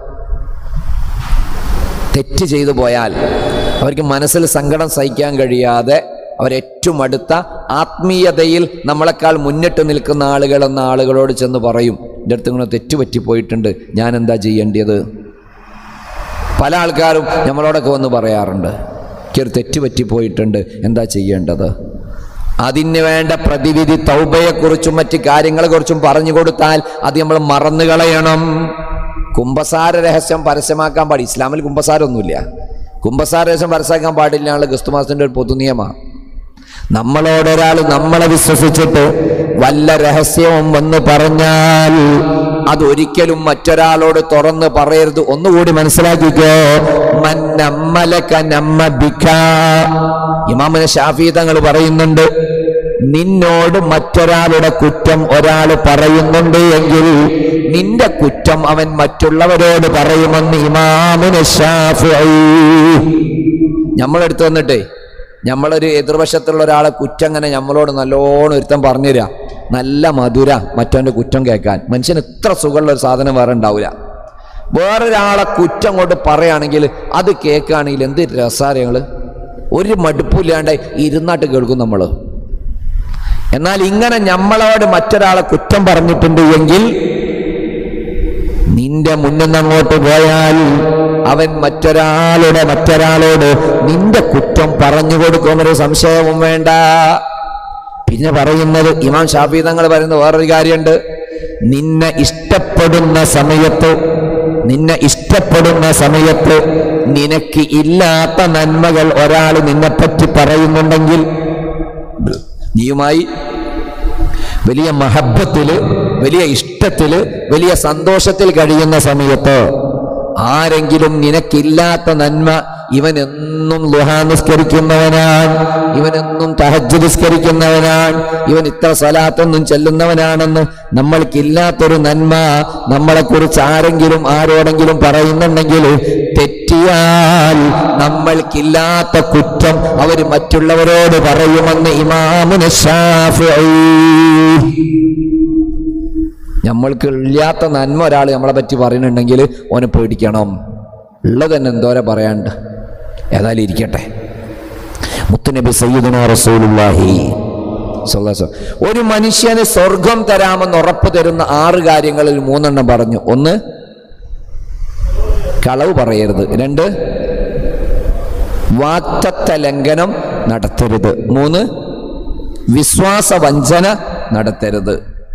തെറ്റ് ചെയ്തു പോയാൽ അവർക്ക് മനസ്സിൽ സങ്കടം സഹിക്കാൻ കഴിയാതെ അവരേറ്റവും അടുത്ത ആത്മീയതയിൽ നമ്മളെക്കാൾ മുന്നിട്ട് നിൽക്കുന്ന ആളുകൾ എന്ന ആളുകളോട് ചെന്ന് പറയും എൻ്റെ അടുത്ത് ഇങ്ങനെ തെറ്റുപറ്റി പോയിട്ടുണ്ട് ഞാൻ എന്താ ചെയ്യേണ്ടത് പല ആൾക്കാരും നമ്മളോടൊക്കെ വന്ന് പറയാറുണ്ട് എനിക്കൊരു തെറ്റ് പറ്റിപ്പോയിട്ടുണ്ട് എന്താ ചെയ്യേണ്ടത് അതിന് വേണ്ട പ്രതിവിധി തൗബയെക്കുറിച്ചും മറ്റ് കാര്യങ്ങളെക്കുറിച്ചും പറഞ്ഞു കൊടുത്താൽ അത് നമ്മൾ മറന്നു കളയണം കുംഭസാര രഹസ്യം പരസ്യമാക്കാൻ പാടില്ല ഇസ്ലാമിൽ കുംഭസാരമൊന്നുമില്ല കുംഭസാര രഹസ്യം പരസ്യമാക്കാൻ പാടില്ല എന്നുള്ള ക്രിസ്തുമാസത്തിന്റെ ഒരു പൊതു നിയമമാണ് നമ്മളോടൊരാൾ നമ്മളെ വിശ്വസിച്ചിട്ട് വല്ല രഹസ്യവും വന്ന് പറഞ്ഞാൽ അതൊരിക്കലും മറ്റൊരാളോട് തുറന്ന് പറയരുത് ഒന്നുകൂടി മനസ്സിലാക്കിക്കോ മന്നമ്മലക നമ്മ ബിക ഇമാമിന് ഷാഫി തങ്ങൾ പറയുന്നുണ്ട് നിന്നോട് മറ്റൊരാളുടെ കുറ്റം ഒരാൾ പറയുന്നുണ്ട് എങ്കിൽ നിന്റെ കുറ്റം അവൻ മറ്റുള്ളവരോട് പറയുമെന്ന് ഇമാമിന് ഷാഫി നമ്മളെടുത്ത് വന്നിട്ടേ നമ്മളൊരു എതിർവശത്തുള്ള ഒരാളെ കുറ്റം അങ്ങനെ നമ്മളോട് നല്ലോണം ഒരുത്തം പറഞ്ഞുതരാ നല്ല മധുര മറ്റവൻ്റെ കുറ്റം കേൾക്കാൻ മനുഷ്യന് ഇത്ര സുഖമുള്ള ഒരു സാധനം വേറെ ഉണ്ടാവില്ല വേറൊരാളെ കുറ്റം കൊണ്ട് പറയുകയാണെങ്കിൽ അത് കേൾക്കുകയാണെങ്കിൽ എന്ത് രസാണ് ഞങ്ങൾ ഒരു മടുപ്പില്ലാണ്ട് ഇരുന്നാട്ട് കേൾക്കും നമ്മൾ എന്നാൽ ഇങ്ങനെ നമ്മളോട് മറ്റൊരാളെ കുറ്റം പറഞ്ഞിട്ടുണ്ട് എങ്കിൽ നിന്റെ മുന്നിൽ നിന്ന് അങ്ങോട്ട് പോയാൽ അവൻ മറ്റൊരാളുടെ മറ്റൊരാളോട് നിന്റെ കുറ്റം പറഞ്ഞു കൊടുക്കുമെന്നൊരു സംശയവും വേണ്ട പിന്നെ പറയുന്നത് ഇമാം ഷാഫി തങ്ങൾ പറയുന്ന വേറൊരു കാര്യമുണ്ട് നിന്നെ ഇഷ്ടപ്പെടുന്ന സമയത്ത് നിന്നെ ഇഷ്ട ഇഷ്ടപ്പെടുന്ന സമയത്ത് നിനക്ക് ഇല്ലാത്ത നന്മകൾ ഒരാൾ നിന്നെപ്പറ്റി പറയുന്നുണ്ടെങ്കിൽ നീയുമായി വലിയ മഹബത്തില് വലിയ ഇഷ്ടത്തില് വലിയ സന്തോഷത്തിൽ കഴിയുന്ന സമയത്ത് ആരെങ്കിലും നിനക്കില്ലാത്ത നന്മ ഇവൻ എന്നും ലുഹാ നിസ്കരിക്കുന്നവനാണ് ഇവനെന്നും തഹജ്ജ് നിസ്കരിക്കുന്നവനാണ് ഇവൻ ഇത്ര സ്വലാത്തൊന്നും ചെല്ലുന്നവനാണെന്ന് നമ്മൾക്കില്ലാത്തൊരു നന്മ നമ്മളെക്കുറിച്ച് ആരെങ്കിലും ആരോടെങ്കിലും പറയുന്നുണ്ടെങ്കിൽ തെറ്റിയാൽ നമ്മൾക്കില്ലാത്ത കുറ്റം അവർ മറ്റുള്ളവരോട് പറയുമെന്ന് ഇമാമുന ഷാഫിഈ നമ്മൾക്ക് ഇല്ലാത്ത നന്മ ഒരാൾ നമ്മളെ പറ്റി പറയുന്നുണ്ടെങ്കിൽ ഓനെ പേടിക്കണം ഉള്ളത് തന്നെ എന്തോരെ പറയാണ്ട് ഏതായാലും ഇരിക്കട്ടെ മുത്തുനബി സയ്യിദുന റസൂലുള്ളാഹി സ്വല്ലല്ലാഹു അലൈഹി വസല്ലം. ഒരു മനുഷ്യന് സ്വർഗം തരാമെന്ന് ഉറപ്പ് തരുന്ന ആറ് കാര്യങ്ങളിൽ മൂന്നെണ്ണം പറഞ്ഞു ഒന്ന് കളവ് പറയരുത് രണ്ട് വാക്തത്വ ലംഘനം നടത്തരുത് മൂന്ന് വിശ്വാസ വഞ്ചന നടത്തരുത്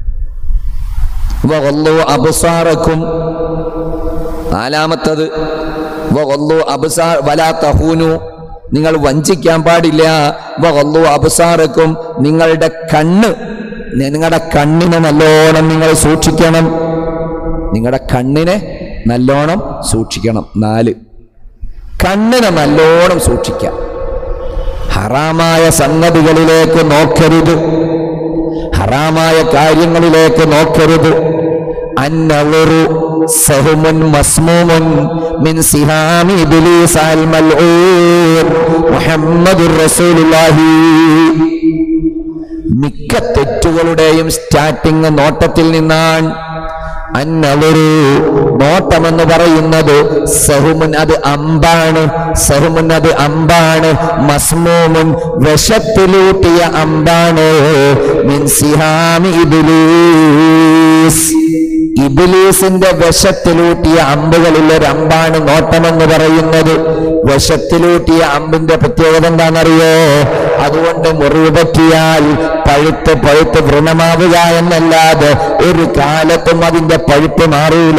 വഗല്ലു അബ്സാറക്കും നാലാമത്തത് വഗല്ലു അബ്സാർ വലാ തഹൂനു നിങ്ങൾ വഞ്ചിക്കാൻ പാടില്ല വഗല്ലു അബ്സാറക്കും നിങ്ങളുടെ കണ്ണ് നിങ്ങളുടെ കണ്ണിനെ നല്ലോണം നിങ്ങൾ സൂക്ഷിക്കണം നിങ്ങളുടെ കണ്ണിനെ നല്ലോണം സൂക്ഷിക്കണം നാല് കണ്ണിനെ നല്ലോണം സൂക്ഷിക്കാം ഹറാമായ സംഗതികളിലേക്ക് നോക്കരുത് ഹറാമായ കാര്യങ്ങളിലേക്ക് നോക്കരുത് അന്നവറു സഹുമുൻ മസ്മൂമുൻ മിൻ സിഹാമി ഇബ്ലീസ് അൽ മൽഊൻ മുഹമ്മദുർ റസൂലുള്ളാഹി മിക്ക തെറ്റുകളുടെയും സ്റ്റാർട്ടിങ് നോട്ടത്തിൽ നിന്നാണ് അന്നവരു നോട്ടമെന്ന് പറയുന്നത് സഹുമുൻ അത് അമ്പാണ് സഹുമുൻ അത് അമ്പാണ് മസ്മൂമുൻ വിഷത്തിലൂട്ടിയ അമ്പാണ് മിൻ സിഹാമി ഇബ്ലീസ് ഇബിലീസിന്റെ വിഷത്തിലൂട്ടിയ അമ്പുകളിൽ ഒരു അമ്പാണ് നോട്ടമെന്ന് പറയുന്നത് വിഷത്തിലൂട്ടിയ അമ്പിന്റെ പ്രത്യേകത എന്താണെന്നറിയോ അതുകൊണ്ട് മുറിവ് പറ്റിയാൽ പഴുത്ത് പഴുത്ത് വൃണമാവുക എന്നല്ലാതെ ഒരു കാലത്തും അതിന്റെ പഴുപ്പ് മാറൂല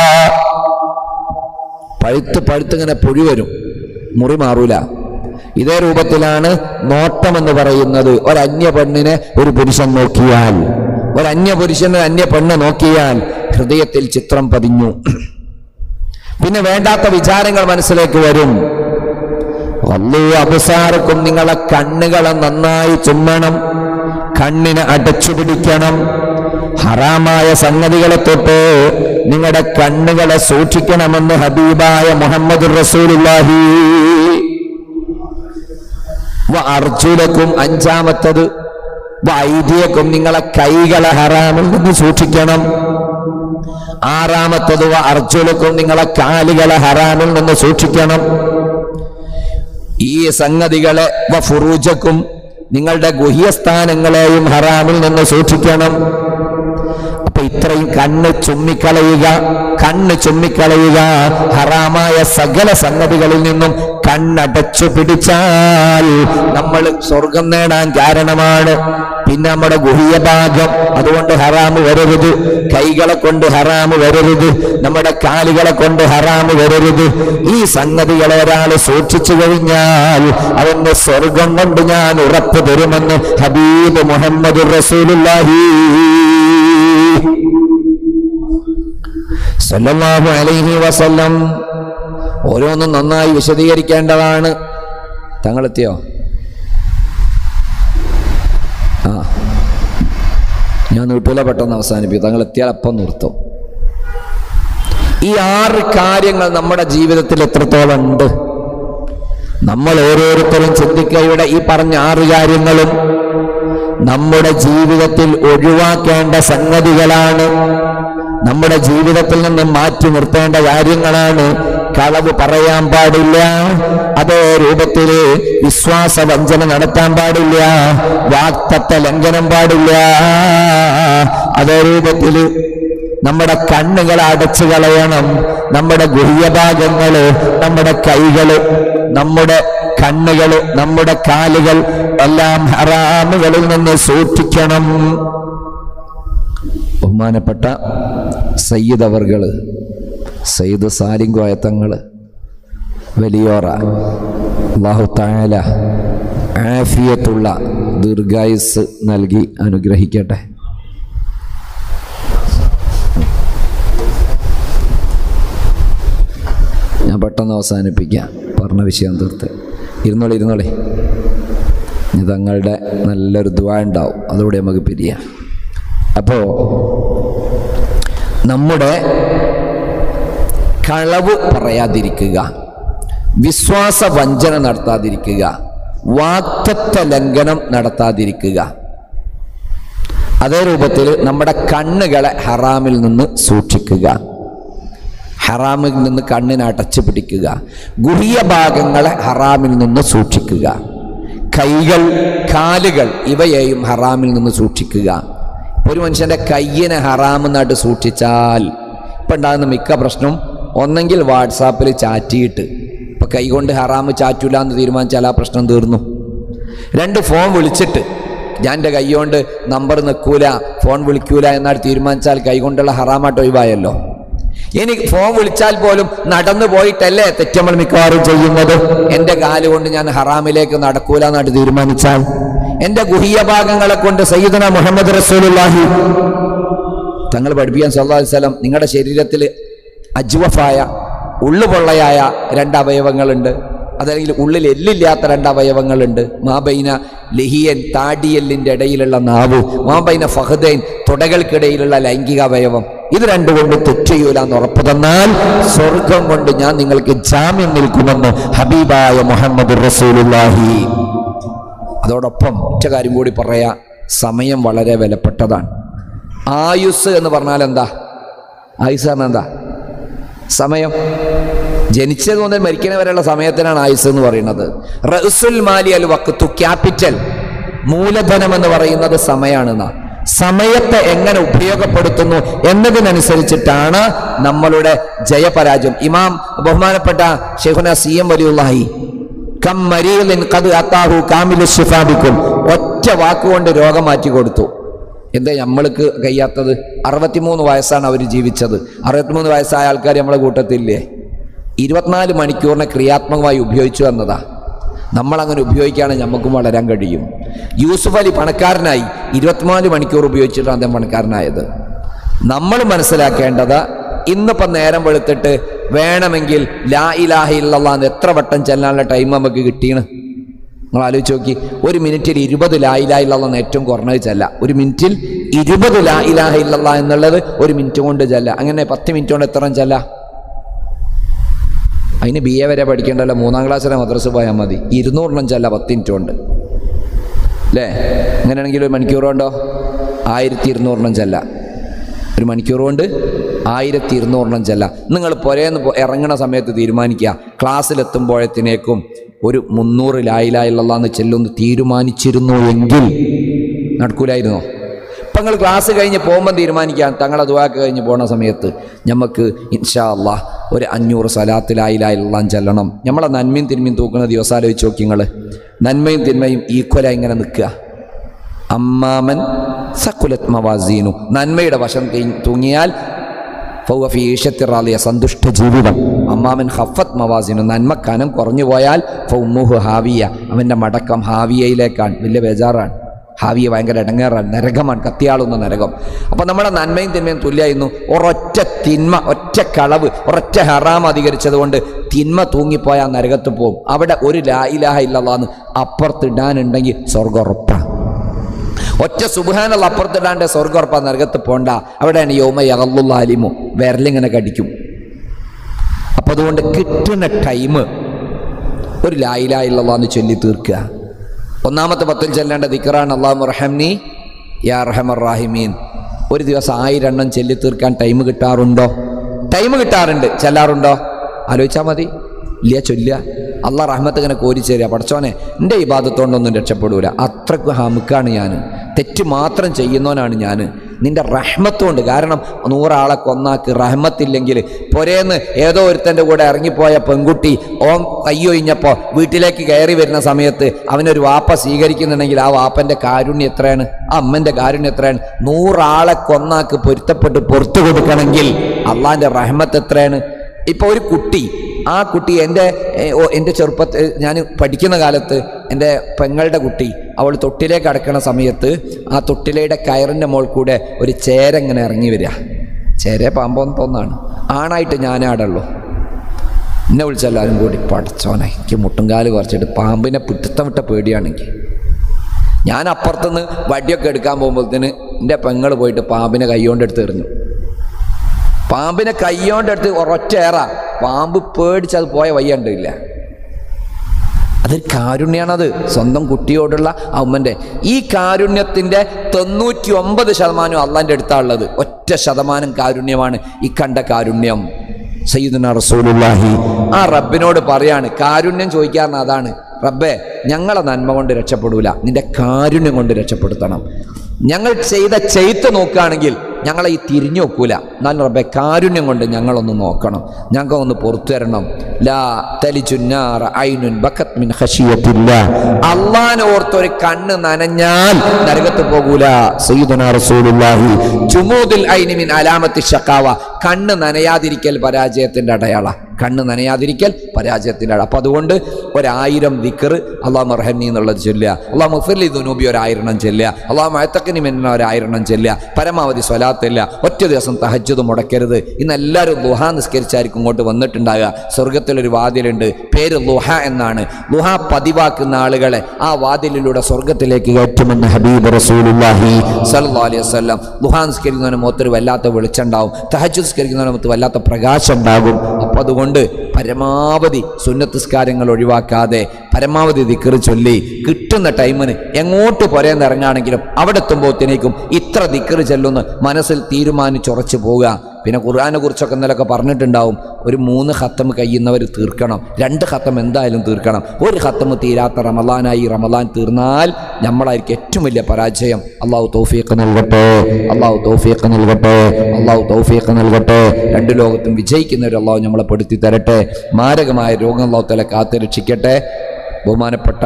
പഴുത്ത് പഴുത്ത് ഇങ്ങനെ പൊഴി വരും മുറി മാറൂല ഇതേ രൂപത്തിലാണ് നോട്ടം എന്ന് പറയുന്നത് ഒരന്യ പെണ്ണിനെ ഒരു പുരുഷൻ നോക്കിയാൽ ഒരന്യ പുരുഷന് അന്യ പെണ്ണ് നോക്കിയാൽ ഹൃദയത്തിൽ ചിത്രം പതിഞ്ഞു പിന്നെ വേണ്ടാത്ത വിചാരങ്ങൾ മനസ്സിലേക്ക് വരും വല്ലു അബസാർക്കും നിങ്ങളെ കണ്ണുകളെ നന്നായി ചുമ്മണം കണ്ണിനെ അടച്ചു പിടിക്കണം ഹറാമായ സംഗതികളെ തൊട്ട് നിങ്ങളുടെ കണ്ണുകളെ സൂക്ഷിക്കണമെന്ന് ഹബീബായ മുഹമ്മദ് റസൂലുള്ളാഹി വ അർജുലക്കും അഞ്ചാമത്തത് വൈദ്യക്കും നിങ്ങളെ കൈകളെ ഹറാമിൽ നിന്ന് സൂക്ഷിക്കണം ആറാമത്തത് വ അർജുലക്കും നിങ്ങളെ കാലുകളെ ഹറാമിൽ നിന്ന് സൂക്ഷിക്കണം ഈ സംഗതികളെ വ ഫുറൂജക്കും നിങ്ങളുടെ ഗുഹ്യസ്ഥാനങ്ങളെയും ഹറാമിൽ നിന്ന് സൂക്ഷിക്കണം അപ്പൊ ഇത്രയും കണ്ണ് ചുമ്മിക്കളയുക കണ്ണ് ചുമ്മിക്കളയുക ഹറാമായ സകല സംഗതികളിൽ നിന്നും കണ്ണടച്ചു പിടിച്ചാൽ നമ്മൾ സ്വർഗം നേടാൻ കാരണമാണ് പിന്നെ നമ്മുടെ ഗുഹ്യ ഭാഗം അതുകൊണ്ട് ഹറാമ് വരരുത് കൈകളെ കൊണ്ട് ഹറാമ് വരരുത് നമ്മുടെ കാലുകളെ കൊണ്ട് ഹറാമ് വരരുത് ഈ സംഗതികളെ ഒരാൾ സൂക്ഷിച്ചു കഴിഞ്ഞാൽ അവന് സ്വർഗം കൊണ്ട് ഞാൻ ഉറപ്പ് തരുമെന്ന് ഹബീബ് മുഹമ്മദ് റസൂലുള്ളാഹി സല്ലല്ലാഹു അലൈഹി വസല്ലം ഓരോന്നും നന്നായി വിശദീകരിക്കേണ്ടതാണ് തങ്ങളെത്തിയോ ആ ഞാൻ നീട്ടൂല പെട്ടെന്ന് അവസാനിപ്പിക്കും തങ്ങൾ എത്തിയാൽ അപ്പം നിർത്തും ഈ ആറ് കാര്യങ്ങൾ നമ്മുടെ ജീവിതത്തിൽ എത്രത്തോളം ഉണ്ട് നമ്മൾ ഓരോരുത്തരും ചിന്തിക്കയുടെ ഈ പറഞ്ഞ ആറ് കാര്യങ്ങളും നമ്മുടെ ജീവിതത്തിൽ ഒഴിവാക്കേണ്ട സംഗതികളാണ് നമ്മുടെ ജീവിതത്തിൽ നിന്ന് മാറ്റി നിർത്തേണ്ട കാര്യങ്ങളാണ് കളവ് പറയാൻ പാടില്ല അതേ രൂപത്തില് വിശ്വാസ വഞ്ചന നടത്താൻ പാടില്ല വാക്തത്വ ലംഘനം പാടില്ല അതേ രൂപത്തില് നമ്മുടെ കണ്ണുകൾ അടച്ചു കളയണം നമ്മുടെ ഗുഹ്യഭാഗങ്ങള് നമ്മുടെ കൈകള് നമ്മുടെ കണ്ണുകള് നമ്മുടെ കാലുകൾ എല്ലാം ഹറാമുകളിൽ നിന്ന് സൂക്ഷിക്കണം ബഹുമാനപ്പെട്ട സയ്യിദ് അവർകള് സയ്യിദ് സാലിം കോയത്തങ്ങൾ വലിയോറ അള്ളാഹു താല ആഫിയത്തുള്ള ദീർഘായുസ് നൽകി അനുഗ്രഹിക്കട്ടെ ഞാൻ പെട്ടെന്ന് അവസാനിപ്പിക്കാം പറഞ്ഞ വിഷയം തീർത്ത് ഇരുന്നോളി ഇരുന്നോളി ഇനി തങ്ങളുടെ നല്ലൊരു ദ്വാ ഉണ്ടാവും അതുകൂടെ നമുക്ക് പിരിയാം അപ്പോൾ നമ്മുടെ കളവ് പറയാതിരിക്കുക വിശ്വാസ വഞ്ചന നടത്താതിരിക്കുക വാക്തത്വ ലംഘനം നടത്താതിരിക്കുക അതേ രൂപത്തിൽ നമ്മുടെ കണ്ണുകളെ ഹറാമിൽ നിന്ന് സൂക്ഷിക്കുക ഹറാമിൽ നിന്ന് കണ്ണിനെ അടച്ചു പിടിക്കുക ഗുഹ്യ ഭാഗങ്ങളെ ഹറാമിൽ നിന്ന് സൂക്ഷിക്കുക കൈകൾ കാലുകൾ ഇവയെയും ഹറാമിൽ നിന്ന് സൂക്ഷിക്കുക ഒരു മനുഷ്യൻ്റെ കയ്യിനെ ഹറാമെന്നായിട്ട് സൂക്ഷിച്ചാൽ ഇപ്പം ഉണ്ടാകുന്ന മിക്ക പ്രശ്നവും ഒന്നെങ്കിൽ വാട്സാപ്പിൽ ചാറ്റിയിട്ട് ഇപ്പം കൈകൊണ്ട് ഹറാമ് ചാറ്റൂല എന്ന് തീരുമാനിച്ചാൽ ആ പ്രശ്നം തീർന്നു രണ്ട് ഫോൺ വിളിച്ചിട്ട് ഞാൻ എൻ്റെ കൈകൊണ്ട് നമ്പർ നിൽക്കൂല ഫോൺ വിളിക്കൂല എന്നാണ് തീരുമാനിച്ചാൽ കൈകൊണ്ടുള്ള ഹറാമായിട്ട് ഒഴിവായല്ലോ ഇനി ഫോൺ വിളിച്ചാൽ പോലും നടന്നു പോയിട്ടല്ലേ തെറ്റമ്മൾ മിക്കവാറും ചെയ്യുന്നത് എൻ്റെ കാല് കൊണ്ട് ഞാൻ ഹറാമിലേക്ക് നടക്കൂല എന്നായിട്ട് തീരുമാനിച്ചാൽ എൻ്റെ ഗുഹ്യ ഭാഗങ്ങളെ കൊണ്ട് സയ്യിദന മുഹമ്മദ് റസൂലുള്ളാഹി തങ്ങൾ പഠിപ്പിക്കാൻ സല്ലല്ലാഹു അലൈഹി വസല്ലം നിങ്ങളുടെ ശരീരത്തിൽ അജ്വഫായ ഉള്ളുപൊള്ളയായ രണ്ട് അവയവങ്ങളുണ്ട് അതല്ലെങ്കിൽ ഉള്ളിൽ എല്ലില്ലാത്ത രണ്ട് അവയവങ്ങളുണ്ട് മാബൈന ലഹിയൻ താടിയെല്ലിൻ്റെ ഇടയിലുള്ള നാവ് മാബൈന ഫഹദൈൻ തുടകൾക്കിടയിലുള്ള ലൈംഗിക അവയവം ഇത് രണ്ടുകൊണ്ട് തെറ്റെയ്യൂല എന്ന് ഉറപ്പ് തന്നാൽ സ്വർഗം കൊണ്ട് ഞാൻ നിങ്ങൾക്ക് ജാമ്യം നിൽക്കുമെന്ന് ഹബീബായ മുഹമ്മദ് റസൂലുള്ളാഹി അതോടൊപ്പം ഒറ്റ കാര്യം കൂടി പറയാ സമയം വളരെ വിലപ്പെട്ടതാണ് ആയുസ് എന്ന് പറഞ്ഞാൽ എന്താ ആയുസ് പറഞ്ഞാൽ എന്താ സമയം ജനിച്ചത് മുതൽ മരിക്കുന്ന വരെയുള്ള സമയത്തിനാണ് ആയുസ് എന്ന് പറയുന്നത് റസുൽ മാലി അൽ വക്തു ക്യാപിറ്റൽ മൂലധനം എന്ന് പറയുന്നത് സമയമാണെന്നാ സമയത്തെ എങ്ങനെ ഉപയോഗപ്പെടുത്തുന്നു എന്നതിനനുസരിച്ചിട്ടാണ് നമ്മളുടെ ജയപരാജയം ഇമാം ബഹുമാനപ്പെട്ട ഷെയ്ഖുന സി എം വലിയുള്ളാഹി കം മരീലിൻ കത് അത്താഹു കാമിലു ശിഫാബിക്കും ഒറ്റ വാക്കുകൊണ്ട് രോഗം മാറ്റി കൊടുത്തു എന്താ നമ്മൾക്ക് കഴിയാത്തത് അറുപത്തിമൂന്ന് വയസ്സാണ് അവർ ജീവിച്ചത് അറുപത്തിമൂന്ന് വയസ്സായ ആൾക്കാർ നമ്മളെ കൂട്ടത്തില്ലേ ഇരുപത്തിനാല് മണിക്കൂറിനെ ക്രിയാത്മകമായി ഉപയോഗിച്ചു എന്നതാ നമ്മളങ്ങനെ ഉപയോഗിക്കുകയാണെങ്കിൽ നമുക്കും വളരാൻ കഴിയും യൂസുഫ് അലി പണക്കാരനായി ഇരുപത്തിനാല് മണിക്കൂർ ഉപയോഗിച്ചിട്ടാണ് അദ്ദേഹം പണക്കാരനായത് നമ്മൾ മനസ്സിലാക്കേണ്ടത് ഇന്നിപ്പം നേരം വെളുത്തിട്ട് വേണമെങ്കിൽ ലാ ഇലാഹ ഇല്ലല്ലാന്ന് എത്ര വട്ടം ചെല്ലാനുള്ള ടൈം നമുക്ക് കിട്ടിയാണ് നിങ്ങൾ ആലോചിച്ച് നോക്കി ഒരു മിനിറ്റിൽ ഇരുപത് ലാ ഇലാഹ ഇല്ലല്ലാന്ന് ഏറ്റവും കുറഞ്ഞത് ചെല്ല ഒരു മിനിറ്റിൽ ഇരുപത് ലാ ഇലാഹ ഇല്ലല്ലാ എന്നുള്ളത് ഒരു മിനിറ്റ് കൊണ്ട് ചെല്ല അങ്ങനെ പത്ത് മിനിറ്റ് കൊണ്ട് എത്ര ചെല്ല അതിന് ബി എ വരെ പഠിക്കേണ്ടല്ലോ മൂന്നാം ക്ലാസ്സിലെ മദ്രസ് പോയാൽ മതി ഇരുന്നൂറെണ്ണം ചെല്ല പത്ത് മിനിറ്റ് കൊണ്ട് അല്ലേ അങ്ങനെയാണെങ്കിൽ ഒരു മണിക്കൂർ കൊണ്ടോ ആയിരത്തി ഇരുന്നൂറെണ്ണം ചെല്ല ഒരു മണിക്കൂർ കൊണ്ട് ആയിരത്തി ഇരുന്നൂറെണ്ണം ചെല്ല നിങ്ങൾ പുരേന്ന് പോ- ഇറങ്ങണ സമയത്ത് തീരുമാനിക്കുക ക്ലാസ്സിലെത്തുമ്പോഴത്തേക്കും ഒരു മുന്നൂറ് ലായിലായില്ലെന്ന് ചെല്ലുമെന്ന് തീരുമാനിച്ചിരുന്നു എങ്കിൽ നടക്കൂലായിരുന്നോ ഇപ്പം നിങ്ങൾ ക്ലാസ് കഴിഞ്ഞ് പോകുമ്പം തീരുമാനിക്കാം തങ്ങളെ ദുവാക്ക് കഴിഞ്ഞ് പോണ സമയത്ത് നമുക്ക് ഇൻഷാ അള്ളാഹ് ഒരു അഞ്ഞൂറ് സലാത്തിലായിലായില്ലാം ചെല്ലണം നമ്മളെ നന്മയും തിന്മയും തൂക്കുന്ന ദിവസം ആലോചിച്ച് നോക്കി നിങ്ങൾ നന്മയും തിന്മയും ഈക്വലായി ഇങ്ങനെ നിൽക്കുക അമ്മാമൻ സക്കുലത് മവാസീനു നന്മയുടെ വശം തീ- തൂങ്ങിയാൽ ഫൗവ ഫീ ഈശത്തിറാലിയ സന്തുഷ്ട ജീവിതം അമ്മാമൻ ഹഫത്ത് മവാസിനു നന്മ കനം കുറഞ്ഞു പോയാൽ ഫൗമുഹു ഹാവിയ അവൻ്റെ മടക്കം ഹാവിയയിലേക്കാണ് വലിയ ബേജാറാണ് ഹാവിയ ഭയങ്കര ഇടങ്ങേറാണ് നരകമാണ് കത്തിയാളുന്ന നരകം അപ്പം നമ്മുടെ നന്മയും തിന്മയും തുല്യായിരുന്നു ഒരൊറ്റ തിന്മ ഒറ്റ കളവ് ഒരൊറ്റ ഹറാം അധികരിച്ചത് കൊണ്ട് തിന്മ തൂങ്ങിപ്പോയ ആ നരകത്ത് പോകും അവിടെ ഒരു ലാ ഇലാഹ ഇല്ലല്ലാന്ന് അപ്പുറത്തിടാനുണ്ടെങ്കിൽ സ്വർഗ്ഗം ഉറപ്പാണ് ഒറ്റ സുബാനുള്ള അപ്പുറത്തിടാണ്ട് സ്വർഗോർപ്പ നരകത്ത് പോണ്ട അവിടെയാണ് യോമ യകല്ലുള്ള അലിമു വിരലിങ്ങനെ കടിക്കും അപ്പം അതുകൊണ്ട് കിട്ടുന്ന ടൈം ഒരു ലായിലായില്ലെന്ന് ചൊല്ലി തീർക്കുക ഒന്നാമത്തെ പത്തിൽ ചെല്ലേണ്ട ദിക്കറാണ് അള്ളാഹു റഹംനി യാ റഹമർ റാഹിമീൻ ഒരു ദിവസം ആയിരം എണ്ണം ചൊല്ലി തീർക്കാൻ ടൈം കിട്ടാറുണ്ടോ ടൈം കിട്ടാറുണ്ട് ചെല്ലാറുണ്ടോ ആലോചിച്ചാൽ മതി ഇല്ല ചൊല്ലുക അള്ളാഹ് റഹ്മത്ത് ഇങ്ങനെ കോരിച്ചേരുക പഠിച്ചോനെ എൻ്റെ ഈ ബാധത്തോണ്ടൊന്നും രക്ഷപ്പെടൂല അത്രക്ക് ഹമുക്കാണ് ഞാൻ തെറ്റ് മാത്രം ചെയ്യുന്നവനാണ് ഞാൻ നിന്റെ റഹ്മത്തുകൊണ്ട് കാരണം നൂറാളെ കൊന്നാക്ക് റഹ്മത്തില്ലെങ്കിൽ പൊരേന്ന് ഏതോ ഒരുത്തൻ്റെ കൂടെ ഇറങ്ങിപ്പോയ പെൺകുട്ടി ഓൻ കയ്യൊഴിഞ്ഞപ്പോൾ വീട്ടിലേക്ക് കയറി വരുന്ന സമയത്ത് അവനൊരു വാപ്പ സ്വീകരിക്കുന്നുണ്ടെങ്കിൽ ആ വാപ്പൻ്റെ കാരുണ്യം എത്രയാണ് ആ അമ്മൻ്റെ കാരുണ്യം എത്രയാണ് നൂറാളെ കൊന്നാക്ക് പൊരുത്തപ്പെട്ട് പുറത്തു കൊടുക്കണമെങ്കിൽ അള്ളാൻ്റെ റഹ്മത്ത് എത്രയാണ് ഇപ്പോൾ ഒരു കുട്ടി ആ കുട്ടി എൻ്റെ ഏ, ഓ, എൻ്റെ ചെറുപ്പത്തിൽ ഞാൻ പഠിക്കുന്ന കാലത്ത് എൻ്റെ പെങ്ങളുടെ കുട്ടി അവൾ തൊട്ടിലേക്ക് അടക്കണ സമയത്ത് ആ തൊട്ടിലയുടെ കയറിൻ്റെ മുകളിൽ കൂടെ ഒരു ചേര ഇങ്ങനെ ഇറങ്ങി വരിക ചേര പാമ്പോന്ന് തോന്നാണ് ആണായിട്ട് ഞാനേ ആടുള്ളൂ എന്നെ വിളിച്ചെല്ലാവരും കൂടി പടച്ചോനെ എനിക്ക് മുട്ടുംകാല് കുറച്ചിട്ട് പാമ്പിനെ പിടുത്തം വിട്ട പേടിയാണെങ്കിൽ ഞാൻ അപ്പുറത്തുനിന്ന് വടിയൊക്കെ എടുക്കാൻ പോകുമ്പോഴത്തേന് എൻ്റെ പെങ്ങൾ പോയിട്ട് പാമ്പിനെ കൈകൊണ്ട് എടുത്ത് എറിഞ്ഞു പാമ്പിനെ കൈകൊണ്ട് എടുത്ത് ഒരൊറ്റ ഏറ പാമ്പ് പേടിച്ച് അത് പോയ വയ്യണ്ടില്ല അതൊരു കാരുണ്യാണത് സ്വന്തം കുട്ടിയോടുള്ള ആ ഉമ്മൻ്റെ ഈ കാരുണ്യത്തിൻ്റെ തൊണ്ണൂറ്റി ഒമ്പത് ശതമാനം അള്ളാൻ്റെ അടുത്താണുള്ളത് ഒറ്റ ശതമാനം കാരുണ്യമാണ് ഈ കണ്ട കാരുണ്യം സയ്യിദുന റസൂലുള്ളാഹി ആ റബ്ബിനോട് പറയാണ് കാരുണ്യം ചോദിക്കാറുണ്ട് അതാണ് റബ്ബേ ഞങ്ങളെ നന്മ കൊണ്ട് രക്ഷപ്പെടൂല നിന്റെ കാരുണ്യം കൊണ്ട് രക്ഷപ്പെടുത്തണം ഞങ്ങൾ ചെയ്ത ചെയ്ത്ത് നോക്കുകയാണെങ്കിൽ ഞങ്ങളെ ഈ തിരിഞ്ഞു നോക്കൂല എന്നാലും റബ്ബെ കാരുണ്യം കൊണ്ട് ഞങ്ങളൊന്ന് നോക്കണം ഞങ്ങൾക്ക് ഒന്ന് പുറത്തു തരണം ലാ തലിജുന്നാറ ഐനുൻ ബക്കത് മിൻ ഖശിയത്തില്ല അള്ളാൻ ഓർത്തൊരു കണ്ണ് നനഞ്ഞാൽ നരകത്ത് പോകൂല സയ്യിദുനാ റസൂലുള്ളാഹി ജുമൂദുൽ ഐനി മിൻ അലാമത്തി ഷക്കാവ കണ്ണ് നനയാതിരിക്കൽ പരാജയത്തിന്റെ അടയാള കണ്ണ് നനയാതിരിക്കൽ പരാജയത്തിന്റെ അട അപ്പൊ അതുകൊണ്ട് ഒരായിരം ദിക്കർ അള്ളാഹ് മർഹന്നി എന്നുള്ളത് ചൊല്ലുക അള്ളാഹ് മുഫർലി ദുനൂബി ഒരായിരണം ചെല്ലുക അള്ളാഹ് മഴത്തക്കനി മെന്ന ഒരായിരണം ചെല്ലുക പരമാവധി സ്വലാത്തില്ല ഒറ്റ ദിവസം തഹജ്ജുദ് മുടക്കരുത് ഇന്ന് എല്ലാവരും ലുഹ നിസ്കരിച്ചായിരിക്കും ഇങ്ങോട്ട് വന്നിട്ടുണ്ടാകുക സ്വർഗത്തിലൊരു വാതിലുണ്ട് പേര് ലുഹ എന്നാണ് ലുഹ പതിവാക്കുന്ന ആളുകളെ ആ വാതിലിലൂടെ സ്വർഗത്തിലേക്ക് കയറ്റുമെന്ന് ഹബീബ് റസൂലുള്ളാഹി സല്ലല്ലാഹു അലൈഹി വസല്ലം ലുഹ നിസ്കരിക്കുന്നവന് മുഖത്തൊരു വല്ലാത്ത വെളിച്ചുണ്ടാവും തഹജ്ജുദ് നിസ്കരിക്കുന്നവന് മുഖത്ത് വല്ലാത്ത പ്രകാശം ഉണ്ടാകും അപ്പോൾ അതുകൊണ്ട് പരമാവധി സുന്നത്തിസ്കാരങ്ങൾ ഒഴിവാക്കാതെ പരമാവധി ദിക്കറ് ചൊല്ലി കിട്ടുന്ന ടൈമിന് എങ്ങോട്ട് പുരയെന്ന് ഇറങ്ങുകയാണെങ്കിലും അവിടെ എത്തുമ്പോഴത്തേക്കും ഇത്ര ദിക്കറ് ചെല്ലുമെന്ന് മനസ്സിൽ തീരുമാനിച്ചുറച്ചു പോവുക പിന്നെ ഖുർആനെ കുറിച്ചൊക്കെ ഇന്നലൊക്കെ പറഞ്ഞിട്ടുണ്ടാവും ഒരു മൂന്ന് ഹത്തം കഴിയുന്നവർ തീർക്കണം രണ്ട് ഹത്തം എന്തായാലും തീർക്കണം ഒരു ഹത്തം തീരാത്ത റമലാനായി റമലാൻ തീർന്നാൽ നമ്മളായിരിക്കും ഏറ്റവും വലിയ പരാജയം അള്ളാഹു തൗഫീഖ് നൽകട്ടെ അള്ളാഹു തൗഫീഖ് നൽകട്ടെ അള്ളാഹു തൗഫീഖ് നൽകട്ടെ രണ്ട് ലോകത്തും വിജയിക്കുന്നവർ അള്ളാഹു നമ്മളെ പെടുത്തി തരട്ടെ മാരകമായ രോഗം അള്ളാഹു തല കാത്തു രക്ഷിക്കട്ടെ ബഹുമാനപ്പെട്ട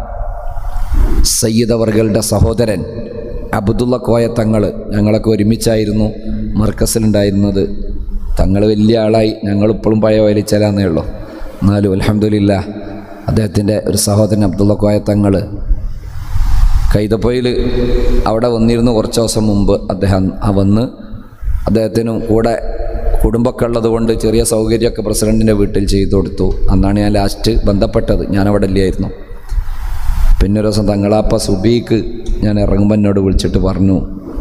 സയ്യിദ് അവർകളുടെ സഹോദരൻ അബ്ദുള്ള കോയ തങ്ങൾ ഞങ്ങളൊക്കെ ഒരുമിച്ചായിരുന്നു മർക്കസിലുണ്ടായിരുന്നത് തങ്ങൾ വലിയ ആളായി ഞങ്ങളിപ്പോഴും പഴയ വലിച്ചലാന്നേ ഉള്ളൂ എന്നാലും അലഹമില്ല അദ്ദേഹത്തിൻ്റെ ഒരു സഹോദരൻ അബ്ദുള്ള കോയ തങ്ങൾ കൈതപ്പൊയിൽ അവിടെ വന്നിരുന്നു കുറച്ച് ദിവസം മുമ്പ് അദ്ദേഹം ആ വന്ന് അദ്ദേഹത്തിനും കൂടെ കുടുംബമൊക്കെ ഉള്ളത് കൊണ്ട് ചെറിയ സൗകര്യമൊക്കെ പ്രസിഡൻറ്റിൻ്റെ വീട്ടിൽ ചെയ്തു കൊടുത്തു അന്നാണ് ഞാൻ ലാസ്റ്റ് ബന്ധപ്പെട്ടത് ഞാൻ അവിടെ ഇല്ലായിരുന്നു പിന്നെ ഒരു ദിവസം തങ്ങളാപ്പ സുബീക്ക് ഞാൻ ഇറങ്ങുമ്പോൾ എന്നോട് വിളിച്ചിട്ട് പറഞ്ഞു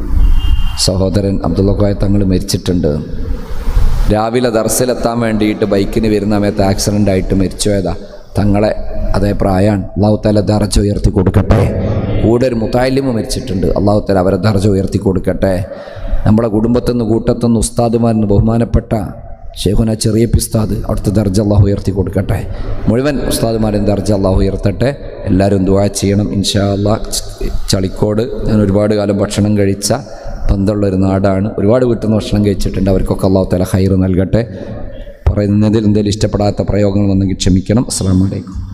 സഹോദരൻ അബ്ദുള്ള കോയ തങ്ങൾ മരിച്ചിട്ടുണ്ട് രാവിലെ ദർസിലെത്താൻ വേണ്ടിയിട്ട് ബൈക്കിന് വരുന്ന സമയത്ത് ആക്സിഡൻ്റ് ആയിട്ട് മരിച്ചുപോയതാ തങ്ങളെ അതേ പ്രായാണ് അള്ളാഹു താല ദർജ ഉയർത്തി കൊടുക്കട്ടെ കൂടെ ഒരു മുത്താലിമ മരിച്ചിട്ടുണ്ട് അള്ളാഹു താല അവരെ ദർജ ഉയർത്തി കൊടുക്കട്ടെ നമ്മളെ കുടുംബത്തിൽ നിന്ന് കൂട്ടത്തിൽ നിന്ന് ഉസ്താദുമാരിന്ന് ബഹുമാനപ്പെട്ട ഷെയ്ഖുന ചെറിയ പിസ്താദ് അവിടുത്തെ ദർജ അള്ളാഹു ഉയർത്തി കൊടുക്കട്ടെ മുഴുവൻ ഉസ്താദുമാരും ദർജ അള്ളാഹു ഉയർത്തട്ടെ എല്ലാവരും ദുആ ചെയ്യണം ഇൻഷാ അള്ളാഹ് ചളിക്കോട് ഞാൻ ഒരുപാട് കാലം ഭക്ഷണം കഴിച്ച ബന്ധമുള്ള ഒരു നാടാണ് ഒരുപാട് വീട്ടിൽ നിന്ന് ഭക്ഷണം കഴിച്ചിട്ടുണ്ട് അവർക്കൊക്കെ അള്ളാഹു തല ഹൈറ് നൽകട്ടെ പറയുന്നതിൽ എന്തെങ്കിലും ഇഷ്ടപ്പെടാത്ത പ്രയോഗങ്ങൾ വന്നെങ്കിൽ ക്ഷമിക്കണം അസ്സാം വലൈക്കും